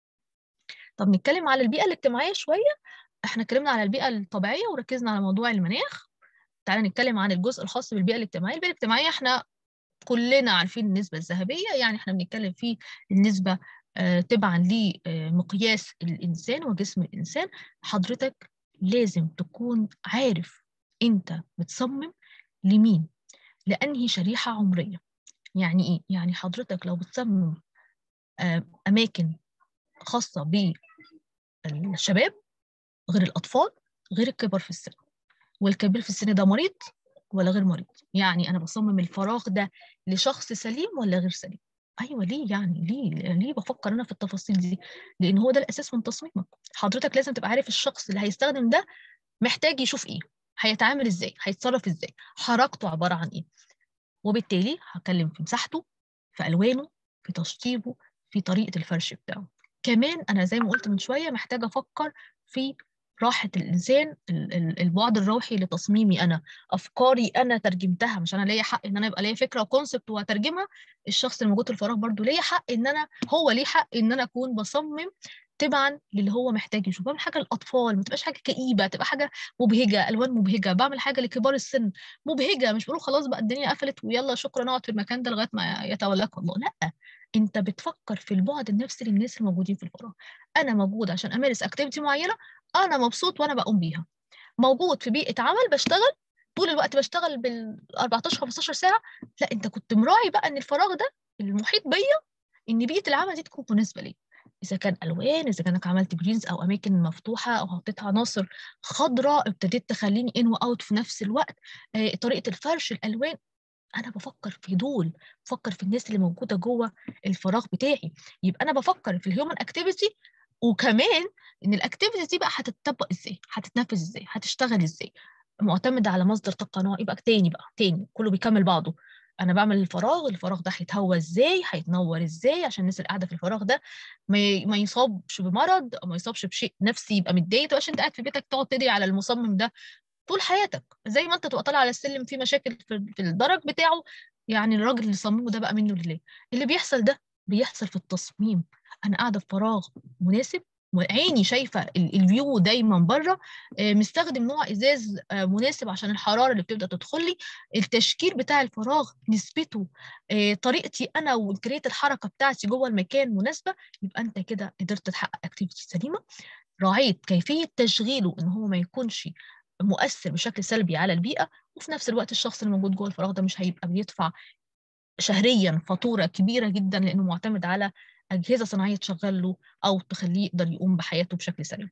طب نتكلم على البيئه الاجتماعيه شويه احنا اتكلمنا على البيئه الطبيعيه وركزنا على موضوع المناخ تعالى نتكلم عن الجزء الخاص بالبيئه الاجتماعيه البيئه الاجتماعيه احنا كلنا عارفين النسبه الذهبيه يعني احنا بنتكلم في النسبه آه تبعا لمقياس الانسان وجسم الانسان حضرتك لازم تكون عارف انت بتصمم لمين لانهي شريحه عمريه يعني ايه يعني حضرتك لو بتصمم آه اماكن خاصه بالشباب غير الاطفال غير الكبار في السن والكبير في السن ده مريض ولا غير مريض يعني انا بصمم الفراغ ده لشخص سليم ولا غير سليم ايوه ليه يعني ليه ليه بفكر انا في التفاصيل دي لان هو ده الاساس من تصميمك حضرتك لازم تبقى عارف الشخص اللي هيستخدم ده محتاج يشوف ايه هيتعامل ازاي هيتصرف ازاي حركته عباره عن ايه وبالتالي هتكلم في مساحته في الوانه في تشطيبه في طريقه الفرش بتاعه كمان انا زي ما قلت من شويه محتاجه افكر في راحة الإنسان البعد الروحي لتصميمي أنا أفكاري أنا ترجمتها مش أنا ليا حق إن أنا يبقى ليا فكرة وكونسبت وأترجمها الشخص الموجود في الفراغ برضو ليا حق إن أنا هو ليه حق إن أنا أكون بصمم تبعا للي هو محتاج يشوف بعمل حاجه للاطفال ما تبقاش حاجه كئيبه تبقى حاجه مبهجه الوان مبهجه بعمل حاجه لكبار السن مبهجه مش بقول خلاص بقى الدنيا قفلت ويلا شكرا اقعد في المكان ده لغايه ما يتولاك الله لا انت بتفكر في البعد النفسي للناس الموجودين في الفراغ انا موجود عشان امارس اكتيفيتي معينه انا مبسوط وانا بقوم بيها موجود في بيئه عمل بشتغل طول الوقت بشتغل بال 14 15 ساعه لا انت كنت مراعي بقى ان الفراغ ده المحيط بيا ان بيئه العمل دي تكون مناسبه لي اذا كان الوان اذا كانك عملت جرينز او اماكن مفتوحه او حطيت عناصر خضراء ابتديت تخليني ان واوت في نفس الوقت آه، طريقه الفرش الالوان انا بفكر في دول بفكر في الناس اللي موجوده جوه الفراغ بتاعي يبقى انا بفكر في الهيومن اكتيفيتي وكمان ان الاكتيفيتي دي بقى هتتطبق ازاي هتتنفذ ازاي هتشتغل ازاي معتمده على مصدر طاقه نوع يبقى تاني بقى تاني كله بيكمل بعضه انا بعمل الفراغ الفراغ ده هيتهوى ازاي هيتنور ازاي عشان الناس اللي قاعده في الفراغ ده ما ما يصابش بمرض او ما يصابش بشيء نفسي يبقى متضايق تبقاش انت قاعد في بيتك تقعد تدعي على المصمم ده طول حياتك زي ما انت تبقى طالع على السلم في مشاكل في الدرج بتاعه يعني الراجل اللي صممه ده بقى منه لله اللي بيحصل ده بيحصل في التصميم انا قاعده في فراغ مناسب وعيني شايفه الفيو دايما بره مستخدم نوع ازاز مناسب عشان الحراره اللي بتبدا تدخل لي التشكيل بتاع الفراغ نسبته طريقتي انا وامكانيه الحركه بتاعتي جوه المكان مناسبه يبقى انت كده قدرت تحقق اكتيفيتي سليمه راعيت كيفيه تشغيله ان هو ما يكونش مؤثر بشكل سلبي على البيئه وفي نفس الوقت الشخص اللي موجود جوه الفراغ ده مش هيبقى بيدفع شهريا فاتوره كبيره جدا لانه معتمد على اجهزه صناعيه تشغل له او تخليه يقدر يقوم بحياته بشكل سليم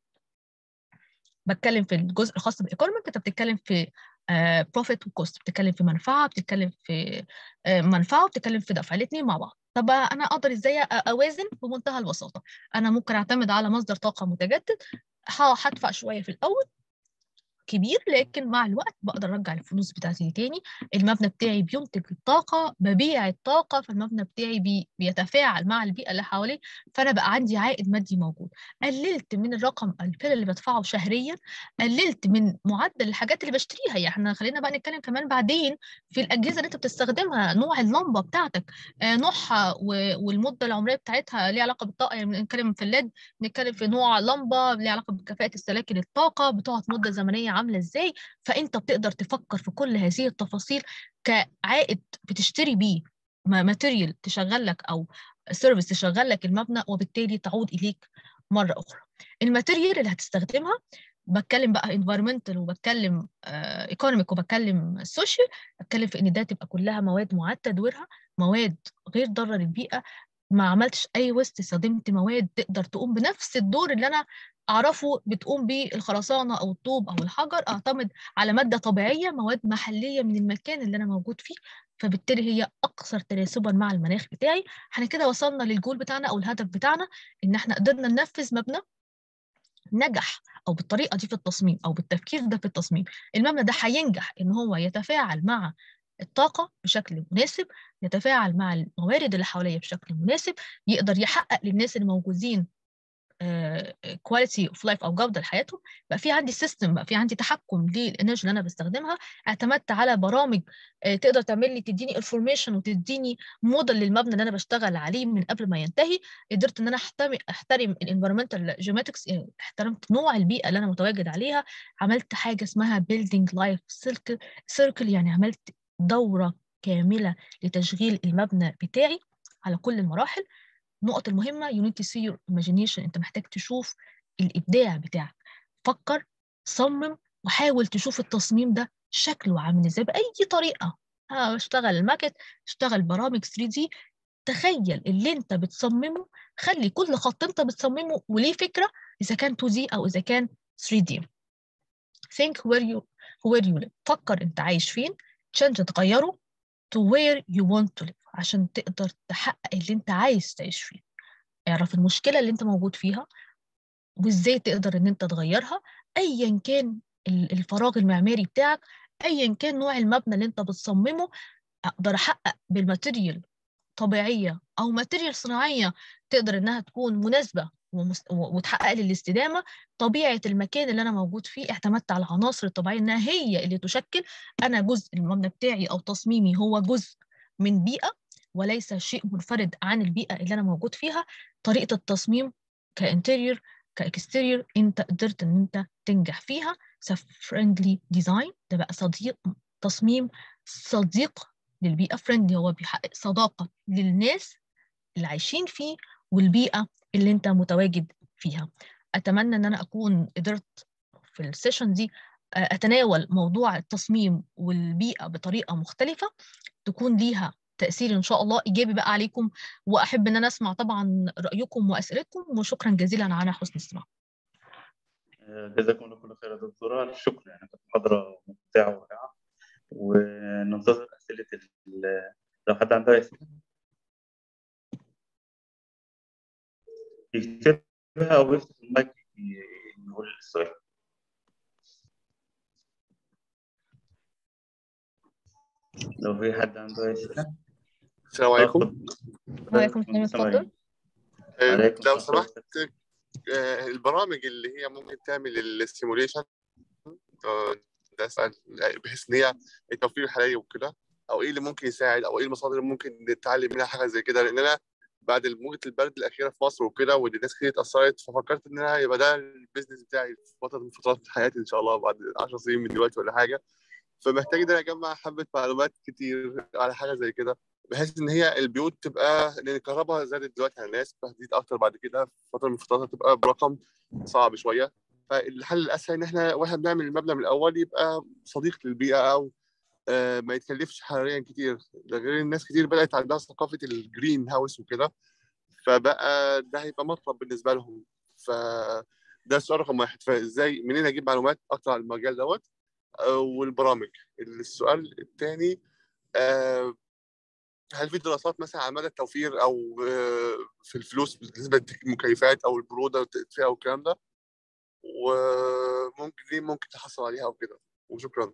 بتكلم في الجزء الخاص بالايكونوميك انت بتتكلم في بروفيت وكوست بتتكلم في منفعه بتتكلم في uh, منفعه وبتتكلم في دفع الاثنين مع بعض طب انا اقدر ازاي اوازن بمنتهى البساطه انا ممكن اعتمد على مصدر طاقه متجدد هدفع شويه في الاول كبير لكن مع الوقت بقدر ارجع الفلوس بتاعتي تاني المبنى بتاعي بينتج الطاقه ببيع الطاقه فالمبنى بتاعي بي بيتفاعل مع البيئه اللي حواليه فانا بقى عندي عائد مادي موجود قللت من الرقم الفعل اللي بدفعه شهريا قللت من معدل الحاجات اللي بشتريها يعني احنا خلينا بقى نتكلم كمان بعدين في الاجهزه اللي انت بتستخدمها نوع اللمبه بتاعتك آه نوعها والمده العمريه بتاعتها ليها علاقه بالطاقه يعني بنتكلم في الليد بنتكلم في نوع لمبه ليها علاقه بكفاءه السلاكن الطاقه بتقعد مده زمنيه عامله ازاي فانت بتقدر تفكر في كل هذه التفاصيل كعائد بتشتري بيه ماتيريال تشغل لك او سيرفيس تشغل لك المبنى وبالتالي تعود اليك مره اخرى الماتيريال اللي هتستخدمها بتكلم بقى انفايرمنتال وبتكلم ايكونوميك uh, وبتكلم سوشيال بتكلم في ان ده تبقى كلها مواد معاد تدويرها مواد غير ضاره للبيئه ما عملتش اي ويست استخدمت مواد تقدر تقوم بنفس الدور اللي انا اعرفه بتقوم به الخرسانه او الطوب او الحجر اعتمد على ماده طبيعيه مواد محليه من المكان اللي انا موجود فيه فبالتالي هي اكثر تناسبا مع المناخ بتاعي احنا كده وصلنا للجول بتاعنا او الهدف بتاعنا ان احنا قدرنا ننفذ مبنى نجح او بالطريقه دي في التصميم او بالتفكير ده في التصميم المبنى ده هينجح ان هو يتفاعل مع الطاقة بشكل مناسب يتفاعل مع الموارد اللي حواليه بشكل مناسب يقدر يحقق للناس الموجودين كواليتي اوف لايف او جوده لحياتهم بقى في عندي سيستم بقى في عندي تحكم للانرجي اللي انا بستخدمها اعتمدت على برامج تقدر تعمل لي تديني انفورميشن وتديني موديل للمبنى اللي انا بشتغل عليه من قبل ما ينتهي قدرت ان انا احترم احترم الانفيرمنتال جيوماتكس احترمت نوع البيئه اللي انا متواجد عليها عملت حاجه اسمها بيلدينج لايف سيركل سيركل يعني عملت دوره كامله لتشغيل المبنى بتاعي على كل المراحل النقط المهمة you need to see your imagination أنت محتاج تشوف الإبداع بتاعك فكر صمم وحاول تشوف التصميم ده شكله عامل ازاي بأي طريقة اشتغل الماكت اشتغل برامج 3D تخيل اللي انت بتصممه خلي كل خط انت بتصممه وليه فكرة إذا كان 2D أو إذا كان 3D think where you where you live فكر انت عايش فين change تغيره to where you want to live عشان تقدر تحقق اللي انت عايز تعيش فيه اعرف المشكلة اللي انت موجود فيها وازاي تقدر ان انت تغيرها ايا كان الفراغ المعماري بتاعك ايا كان نوع المبنى اللي انت بتصممه اقدر احقق بالماتيريال طبيعية او ماتيريال صناعية تقدر انها تكون مناسبة وتحقق لي الاستدامة طبيعة المكان اللي أنا موجود فيه اعتمدت على العناصر الطبيعية إنها هي اللي تشكل أنا جزء المبنى بتاعي أو تصميمي هو جزء من بيئة وليس شيء منفرد عن البيئة اللي أنا موجود فيها طريقة التصميم كانتيريور كاكستيريور أنت قدرت إن أنت تنجح فيها فريندلي ديزاين ده بقى صديق تصميم صديق للبيئة فريندلي هو بيحقق صداقة للناس اللي عايشين فيه والبيئة اللي أنت متواجد فيها أتمنى إن أنا أكون قدرت في السيشن دي أتناول موضوع التصميم والبيئة بطريقة مختلفة تكون ليها تأثير إن شاء الله إيجابي بقى عليكم وأحب إن أنا أسمع طبعا رأيكم وأسئلتكم وشكرا جزيلا على حسن الاستماع. جزاكم الله كل خير يا دكتورة الشكر يعني كانت محاضرة ممتعة ورائعة وننتظر أسئلة لو حد عنده أسئلة يكتبها أو يفتح المايك يقول السؤال. لو في حد عنده أسئلة السلام عليكم وعليكم السلام اتفضل. عليكم لو السلام. سمحت آه، البرامج اللي هي ممكن تعمل السيموليشن ده سؤال بحيث ان هي التوفير الحراري وكده او ايه اللي ممكن يساعد او ايه المصادر اللي ممكن نتعلم منها حاجه زي كده لان انا بعد موجة البرد الاخيره في مصر وكده واللي الناس كتير اتاثرت ففكرت ان انا يبقى ده البيزنس بتاعي في فتره من فترات حياتي ان شاء الله بعد 10 سنين من دلوقتي ولا حاجه فمحتاج ان انا اجمع حبه معلومات كتير على حاجه زي كده بحيث ان هي البيوت تبقى لان الكهرباء زادت دلوقتي على الناس فهتزيد اكتر بعد كده في فتره من الفترات هتبقى برقم صعب شويه فالحل الاسهل ان احنا واحنا بنعمل المبنى من الاول يبقى صديق للبيئه او آه، ما يتكلفش حراريا كتير ده غير الناس كتير بدات عندها ثقافه الجرين هاوس وكده فبقى ده هيبقى مطلب بالنسبه لهم ف ده السؤال رقم واحد فازاي منين اجيب معلومات اكتر عن المجال دوت آه، والبرامج السؤال الثاني هل في دراسات مثلا على مدى التوفير او آه، في الفلوس بالنسبه للمكيفات او البروده والتدفئه والكلام ده وممكن دي ممكن تحصل عليها او كده وشكرا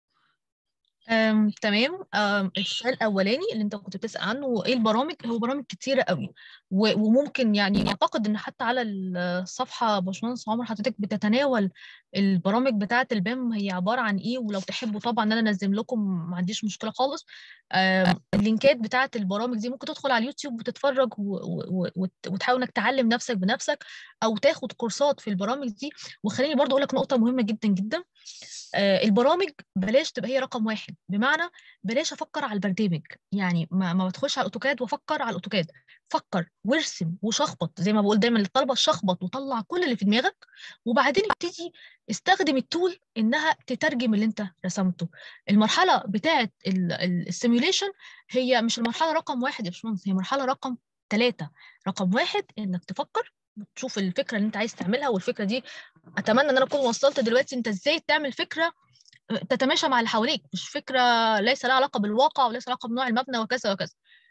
أم، تمام أم، السؤال الاولاني اللي انت كنت بتسال عنه ايه البرامج هو برامج كتيره قوي و- وممكن يعني اعتقد ان حتى على الصفحه باشمهندس عمر حضرتك بتتناول البرامج بتاعه البام هي عباره عن ايه ولو تحبوا طبعا ان انا انزل لكم ما عنديش مشكله خالص أم، اللينكات بتاعه البرامج دي ممكن تدخل على اليوتيوب وتتفرج و- و- وت- وتحاول انك تعلم نفسك بنفسك او تاخد كورسات في البرامج دي وخليني برضو اقول لك نقطه مهمه جدا جدا آه، البرامج بلاش تبقى هي رقم واحد بمعنى بلاش افكر على البرنامج يعني ما, ما بدخلش على الاوتوكاد وافكر على الاوتوكاد فكر وارسم وشخبط زي ما بقول دايما للطلبه شخبط وطلع كل اللي في دماغك وبعدين ابتدي استخدم التول انها تترجم اللي انت رسمته المرحله بتاعه السيميوليشن هي مش المرحله رقم واحد يا باشمهندس هي مرحله رقم ثلاثة رقم واحد انك تفكر تشوف الفكره اللي انت عايز تعملها والفكره دي اتمنى ان انا اكون وصلت دلوقتي انت ازاي تعمل فكره تتماشى مع اللي حواليك مش فكره ليس لها علاقه بالواقع وليس لها علاقه بنوع المبنى وكذا وكذا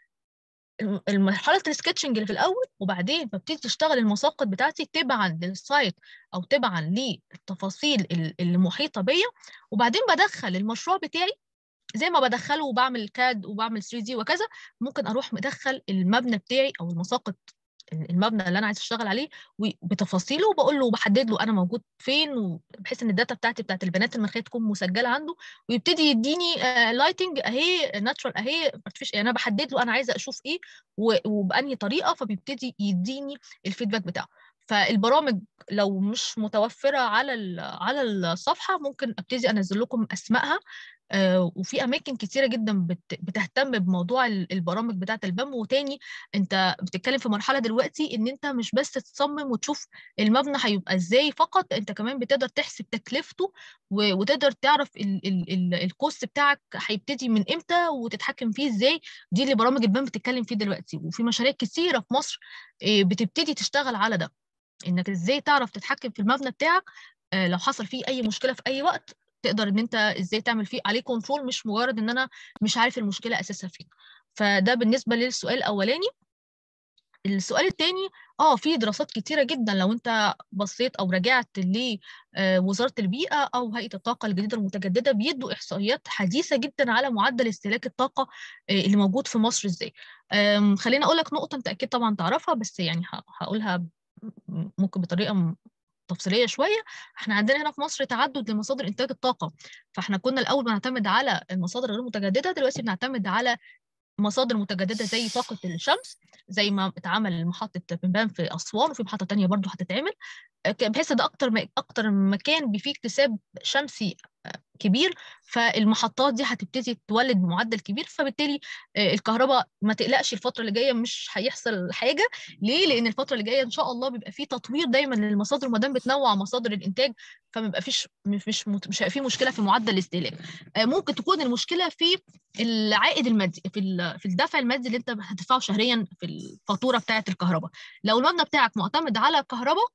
مرحله السكتشنج اللي في الاول وبعدين ببتدي تشتغل المساقط بتاعتي تبعا للسايت او تبعا للتفاصيل المحيطه بيا وبعدين بدخل المشروع بتاعي زي ما بدخله وبعمل كاد وبعمل 3 دي وكذا ممكن اروح مدخل المبنى بتاعي او المساقط المبنى اللي انا عايز اشتغل عليه بتفاصيله وبقول له وبحدد له انا موجود فين بحيث ان الداتا بتاعتي بتاعت البيانات المناخيه تكون مسجله عنده ويبتدي يديني لايتنج اهي ناتشرال اهي يعني انا بحدد له انا عايزه اشوف ايه وبانهي طريقه فبيبتدي يديني الفيدباك بتاعه فالبرامج لو مش متوفره على على الصفحه ممكن ابتدي انزل لكم اسمائها آه وفي اماكن كتيره جدا بتهتم بموضوع البرامج بتاعه البام وتاني انت بتتكلم في مرحله دلوقتي ان انت مش بس تصمم وتشوف المبنى هيبقى ازاي فقط انت كمان بتقدر تحسب تكلفته وتقدر تعرف الكوست بتاعك هيبتدي من امتى وتتحكم فيه ازاي دي اللي برامج البام بتتكلم فيه دلوقتي وفي مشاريع كتيره في مصر بتبتدي تشتغل على ده انك ازاي تعرف تتحكم في المبنى بتاعك لو حصل فيه اي مشكله في اي وقت تقدر ان انت ازاي تعمل فيه عليه كنترول مش مجرد ان انا مش عارف المشكله اساسها فين فده بالنسبه للسؤال الاولاني السؤال الثاني اه في دراسات كتيره جدا لو انت بصيت او رجعت لوزاره البيئه او هيئه الطاقه الجديده المتجدده بيدوا احصائيات حديثه جدا على معدل استهلاك الطاقه اللي موجود في مصر ازاي خليني اقول لك نقطه انت اكيد طبعا تعرفها بس يعني هقولها ممكن بطريقه تفصيليه شويه احنا عندنا هنا في مصر تعدد لمصادر انتاج الطاقه فاحنا كنا الاول بنعتمد على المصادر غير المتجدده دلوقتي بنعتمد على مصادر متجدده زي طاقه الشمس زي ما اتعمل محطه بنبان في اسوان وفي محطه تانية برضو هتتعمل بحيث ده اكتر اكتر مكان فيه اكتساب شمسي كبير فالمحطات دي هتبتدي تولد معدل كبير فبالتالي الكهرباء ما تقلقش الفتره اللي جايه مش هيحصل حاجه ليه لان الفتره اللي جايه ان شاء الله بيبقى فيه تطوير دايما للمصادر وما دام بتنوع مصادر الانتاج فما بيبقى فيش مش مش مش هيبقى فيه مشكله في معدل الاستهلاك ممكن تكون المشكله في العائد المادي في في الدفع المادي اللي انت هتدفعه شهريا في الفاتوره بتاعه الكهرباء لو المبنى بتاعك معتمد على الكهرباء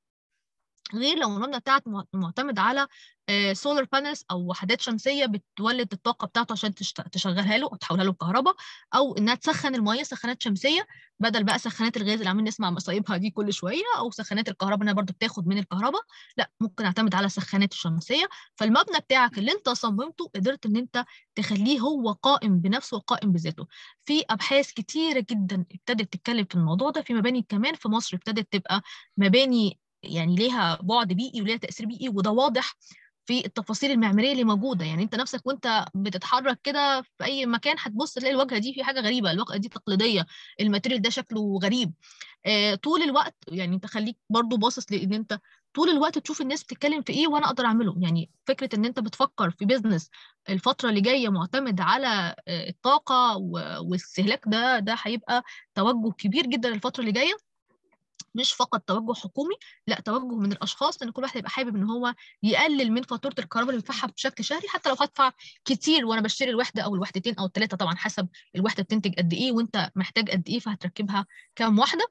غير لو المبنى بتاعك معتمد على سولار بانلز او وحدات شمسيه بتولد الطاقه بتاعته عشان تشغلها له او تحولها له بكهرباء او انها تسخن الميه سخانات شمسيه بدل بقى سخانات الغاز اللي عمالين نسمع مصايبها دي كل شويه او سخانات الكهرباء انها برضه بتاخد من الكهرباء لا ممكن اعتمد على السخانات الشمسيه فالمبنى بتاعك اللي انت صممته قدرت ان انت تخليه هو قائم بنفسه وقائم بذاته في ابحاث كتيره جدا ابتدت تتكلم في الموضوع ده في مباني كمان في مصر ابتدت تبقى مباني يعني ليها بعد بيئي وليها تاثير بيئي وده واضح في التفاصيل المعماريه اللي موجوده يعني انت نفسك وانت بتتحرك كده في اي مكان هتبص تلاقي الواجهه دي في حاجه غريبه الواجهه دي تقليديه الماتيريال ده شكله غريب آه طول الوقت يعني انت خليك برضو باصص لان انت طول الوقت تشوف الناس بتتكلم في ايه وانا اقدر اعمله يعني فكره ان انت بتفكر في بيزنس الفتره اللي جايه معتمد على الطاقه والاستهلاك ده ده هيبقى توجه كبير جدا الفتره اللي جايه مش فقط توجه حكومي لا توجه من الاشخاص لان كل واحد يبقى حابب ان هو يقلل من فاتوره الكهرباء اللي بيدفعها بشكل شهري حتى لو هدفع كتير وانا بشتري الوحده او الوحدتين او الثلاثه طبعا حسب الوحده بتنتج قد ايه وانت محتاج قد ايه فهتركبها كام واحده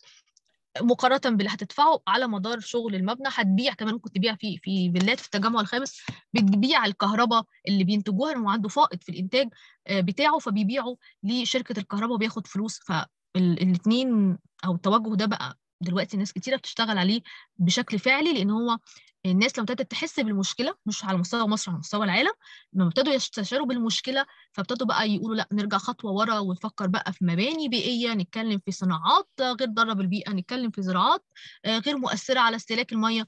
مقارنه باللي هتدفعه على مدار شغل المبنى هتبيع كمان ممكن تبيع في في فيلات في التجمع الخامس بتبيع الكهرباء اللي بينتجوها لانه عنده فائض في الانتاج بتاعه فبيبيعه لشركه الكهرباء وبياخد فلوس فالاثنين او التوجه ده بقى دلوقتي ناس كتيره بتشتغل عليه بشكل فعلي لان هو الناس لما ابتدت تحس بالمشكله مش على مستوى مصر على مستوى العالم لما ابتدوا يستشعروا بالمشكله فابتدوا بقى يقولوا لا نرجع خطوه ورا ونفكر بقى في مباني بيئيه نتكلم في صناعات غير ضاره بالبيئه نتكلم في زراعات غير مؤثره على استهلاك الميه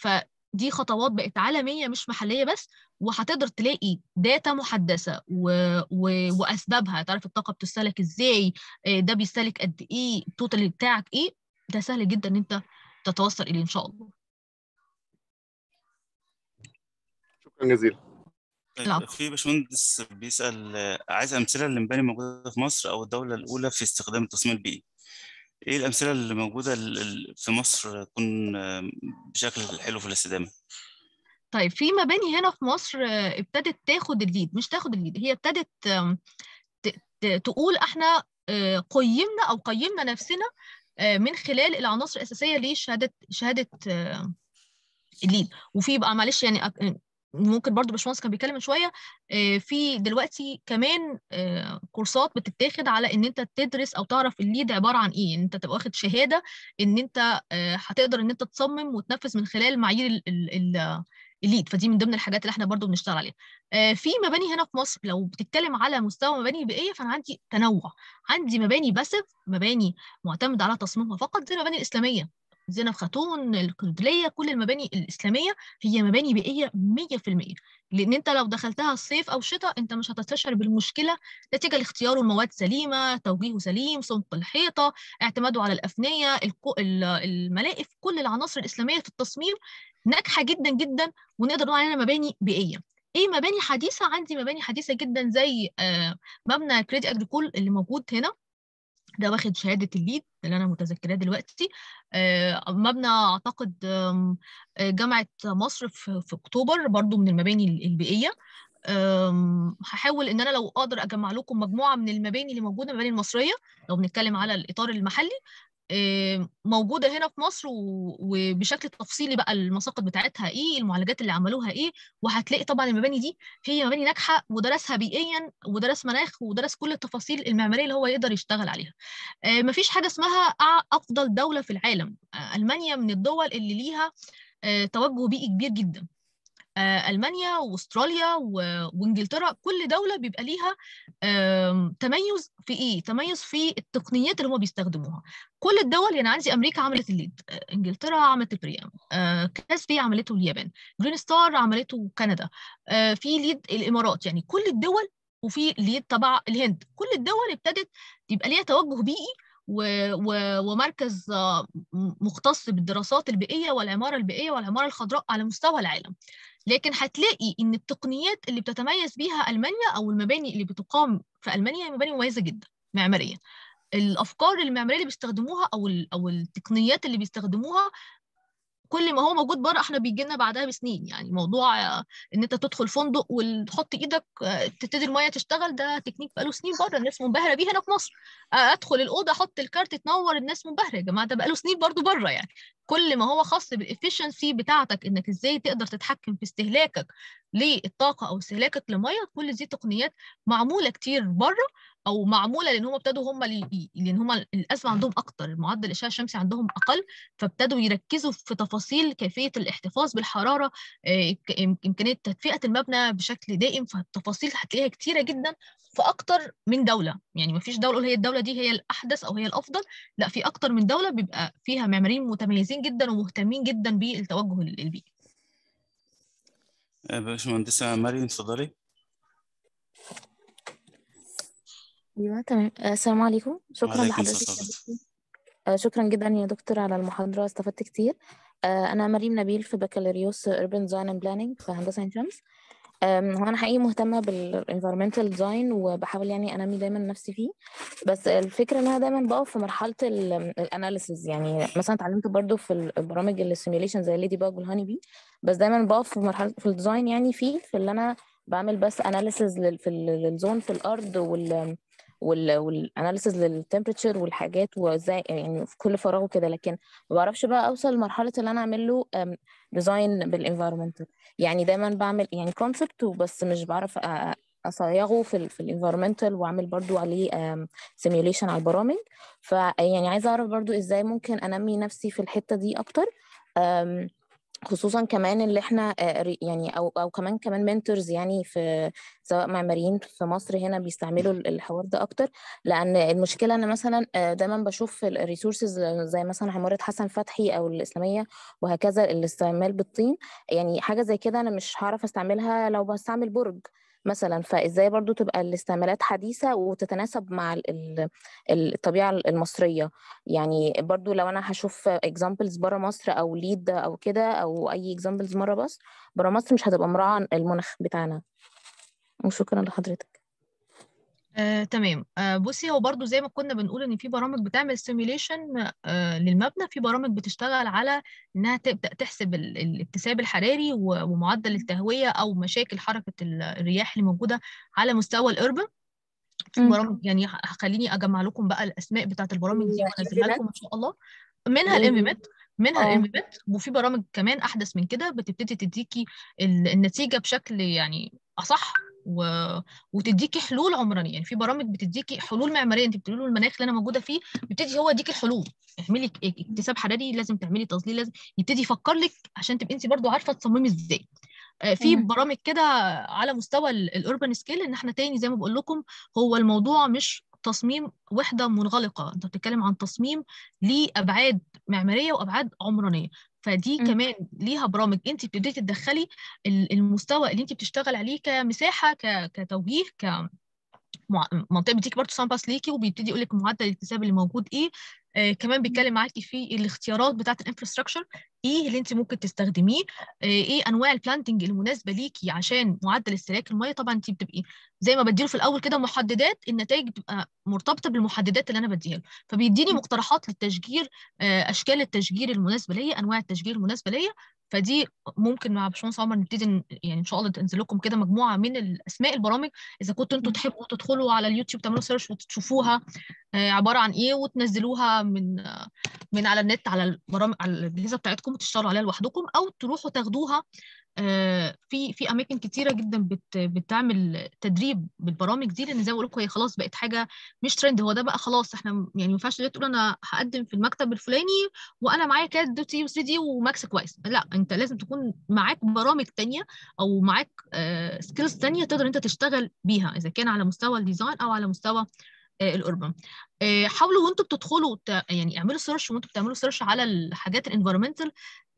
فدي خطوات بقت عالميه مش محليه بس وهتقدر تلاقي داتا محدثه و... و... واسبابها تعرف الطاقه بتستهلك ازاي ده بيستهلك قد ايه التوتال بتاعك ايه ده سهل جدا ان انت تتوصل اليه ان شاء الله شكرا جزيلا طيب في باشمهندس بيسأل عايز أمثلة لمباني موجودة في مصر أو الدولة الأولى في استخدام التصميم البيئي إيه الأمثلة اللي موجودة في مصر تكون بشكل حلو في الاستدامة؟ طيب في مباني هنا في مصر ابتدت تاخد الليد مش تاخد الليد هي ابتدت تقول احنا قيمنا او قيمنا نفسنا من خلال العناصر الاساسيه لشهاده شهاده الليد وفي بقى معلش يعني ممكن برضو باشمهندس كان بيتكلم من شويه في دلوقتي كمان كورسات بتتاخد على ان انت تدرس او تعرف الليد عباره عن ايه ان انت تبقى واخد شهاده ان انت هتقدر ان انت تصمم وتنفذ من خلال معايير الليد فدي من ضمن الحاجات اللي احنا برضو بنشتغل عليها في مباني هنا في مصر لو بتتكلم على مستوى مباني بيئيه فانا عندي تنوع عندي مباني باسف مباني معتمده على تصميمها فقط زي المباني الاسلاميه زينب خاتون القندلية كل المباني الإسلامية هي مباني بيئية 100% لأن أنت لو دخلتها الصيف أو الشتاء أنت مش هتستشعر بالمشكلة نتيجة لاختياره المواد سليمة توجيهه سليم سمك الحيطة اعتماده على الأفنية الملائف كل العناصر الإسلامية في التصميم ناجحة جدا جدا ونقدر نقول عليها مباني بيئية ايه مباني حديثه عندي مباني حديثه جدا زي مبنى كريدي اجريكول اللي موجود هنا ده واخد شهادة الليد اللي أنا متذكراه دلوقتي مبنى أعتقد جامعة مصر في, في أكتوبر برضو من المباني البيئية هحاول ان انا لو اقدر اجمع لكم مجموعه من المباني اللي موجوده المباني المصريه لو بنتكلم على الاطار المحلي موجودة هنا في مصر وبشكل تفصيلي بقى المساقط بتاعتها ايه المعالجات اللي عملوها ايه وهتلاقي طبعا المباني دي هي مباني ناجحة ودرسها بيئيا ودرس مناخ ودرس كل التفاصيل المعمارية اللي هو يقدر يشتغل عليها مفيش حاجة اسمها أفضل دولة في العالم ألمانيا من الدول اللي ليها توجه بيئي كبير جدا المانيا واستراليا وانجلترا كل دوله بيبقى ليها تميز في ايه تميز في التقنيات اللي هم بيستخدموها كل الدول يعني عندي امريكا عملت الليد انجلترا عملت البريام كاسبي عملته اليابان جرين ستار عملته كندا في ليد الامارات يعني كل الدول وفي ليد تبع الهند كل الدول ابتدت يبقى ليها توجه بيئي و... و... ومركز مختص بالدراسات البيئيه والعماره البيئيه والعماره الخضراء على مستوى العالم لكن هتلاقي ان التقنيات اللي بتتميز بيها المانيا او المباني اللي بتقام في المانيا مباني مميزه جدا معماريا الافكار المعماريه اللي بيستخدموها او او التقنيات اللي بيستخدموها كل ما هو موجود بره احنا بيجي لنا بعدها بسنين يعني موضوع ان انت تدخل فندق وتحط ايدك تبتدي الميه تشتغل ده تكنيك بقاله سنين بره الناس منبهره بيه هنا في مصر ادخل الاوضه احط الكارت تنور الناس منبهره يا جماعه ده بقاله سنين برضو بره يعني كل ما هو خاص بالافشنسي بتاعتك انك ازاي تقدر تتحكم في استهلاكك للطاقه او استهلاكك لميه كل دي تقنيات معموله كتير بره او معموله لان هم ابتدوا هم لان هم الازمه عندهم اكتر معدل الاشعاع الشمسي عندهم اقل فابتدوا يركزوا في تفاصيل كيفيه الاحتفاظ بالحراره امكانيه تدفئه المبنى بشكل دائم فالتفاصيل هتلاقيها كتيره جدا في اكتر من دوله يعني ما فيش دوله هي الدوله دي هي الاحدث او هي الافضل لا في اكتر من دوله بيبقى فيها معماريين متميزين جدا ومهتمين جدا بالتوجه البيئي باشمهندسه مريم اتفضلي ايوه تمام السلام عليكم شكرا وعليكم لحضرتك السلام. يا دكتور. شكرا جدا يا دكتور على المحاضرة استفدت كتير أنا مريم نبيل في بكالوريوس Urban Design and Planning في هندسة عين شمس هو أنا حقيقي مهتمة بالenvironmental design وبحاول يعني أنمي دايما نفسي فيه بس الفكرة إن أنا دايما بقف في مرحلة الاناليسز يعني مثلا اتعلمت برضو في البرامج السيميوليشن زي ليدي باج والهاني بي بس دايما بقف في مرحلة في الديزاين يعني فيه في اللي أنا بعمل بس اناليسز في الزون في الأرض وال والاناليسز للتمبريتشر والحاجات وازاي يعني في كل فراغ وكده لكن ما بعرفش بقى اوصل لمرحله اللي انا اعمل له ديزاين بالانفايرمنت يعني دايما بعمل يعني كونسبت وبس مش بعرف اصيغه في ال في الانفايرمنتال واعمل برضو عليه سيميوليشن على البرامج فيعني عايزه اعرف برضو ازاي ممكن انمي نفسي في الحته دي اكتر خصوصا كمان اللي احنا يعني او او كمان كمان منتورز يعني في سواء معماريين في مصر هنا بيستعملوا الحوار ده اكتر لان المشكله ان مثلا دايما بشوف الريسورسز زي مثلا عماره حسن فتحي او الاسلاميه وهكذا الاستعمال بالطين يعني حاجه زي كده انا مش هعرف استعملها لو بستعمل برج مثلا فازاي برضو تبقى الاستعمالات حديثة وتتناسب مع الطبيعة المصرية يعني برضو لو انا هشوف examples برا مصر او ليد او كده او اي examples مرة بس برا مصر مش هتبقى مراعاة المناخ بتاعنا وشكرا لحضرتك آه، تمام آه، بصي هو برضو زي ما كنا بنقول ان في برامج بتعمل سيميوليشن آه، للمبنى في برامج بتشتغل على انها تبدا تحسب الاكتساب الحراري ومعدل التهويه او مشاكل حركه الرياح اللي موجوده على مستوى الاربن في برامج يعني خليني اجمع لكم بقى الاسماء بتاعت البرامج دي وانزلها لكم ان شاء الله منها الام ميت منها اه الانفيمنت وفي برامج كمان احدث من كده بتبتدي تديكي ال- النتيجه بشكل يعني اصح و... وتديكي حلول عمرانيه يعني في برامج بتديكي حلول معماريه انت بتقولي له المناخ اللي انا موجوده فيه بيبتدي هو يديكي الحلول اعملي ك- اكتساب حراري لازم تعملي تظليل لازم يبتدي يفكر لك عشان تبقي انت برضو عارفه تصممي ازاي آه، في مم. برامج كده على مستوى الاربن سكيل ان احنا تاني زي ما بقول لكم هو الموضوع مش تصميم وحده منغلقه انت بتتكلم عن تصميم ليه ابعاد معماريه وابعاد عمرانيه فدي مم. كمان ليها برامج انت بتبتدي تدخلي ال- المستوى اللي انت بتشتغل عليه كمساحه ك- كتوجيه ك مع- منطقه بيديكي برضه سامباس ليكي وبيبتدي يقول لك معدل الاكتساب اللي موجود ايه آه كمان بيتكلم معاكي في الاختيارات بتاعه الانفراستراكشر ايه اللي انت ممكن تستخدميه آه ايه انواع البلانتنج المناسبه ليكي عشان معدل استهلاك الميه طبعا انت بتبقي زي ما بديله في الاول كده محددات النتائج بتبقى مرتبطه بالمحددات اللي انا بديها له فبيديني مم. مقترحات للتشجير آه اشكال التشجير المناسبه ليا انواع التشجير المناسبه ليا فدي ممكن مع باشمهندس عمر نبتدي ن- يعني ان شاء الله تنزل لكم كده مجموعه من الاسماء البرامج اذا كنتوا انتوا مم. تحبوا تدخلوا على اليوتيوب تعملوا سيرش وتشوفوها آه، عباره عن ايه وتنزلوها من آه، من على النت على البرامج على الاجهزه بتاعتكم وتشتغلوا عليها لوحدكم او تروحوا تاخدوها آه، في في اماكن كتيره جدا بت بتعمل تدريب بالبرامج دي لان زي ما بقول لكم هي خلاص بقت حاجه مش ترند هو ده بقى خلاص احنا م- يعني ما ينفعش دلوقتي تقول انا هقدم في المكتب الفلاني وانا معايا كاد دوت سي و3 دي وماكس كويس لا انت لازم تكون معاك برامج تانية او معاك سكيلز تانية تقدر انت تشتغل بيها اذا كان على مستوى الديزاين او على مستوى آه، الاربن آه، حاولوا وانتوا بتدخلوا ت- يعني اعملوا سيرش وانتوا بتعملوا سيرش على الحاجات الانفيرمنتال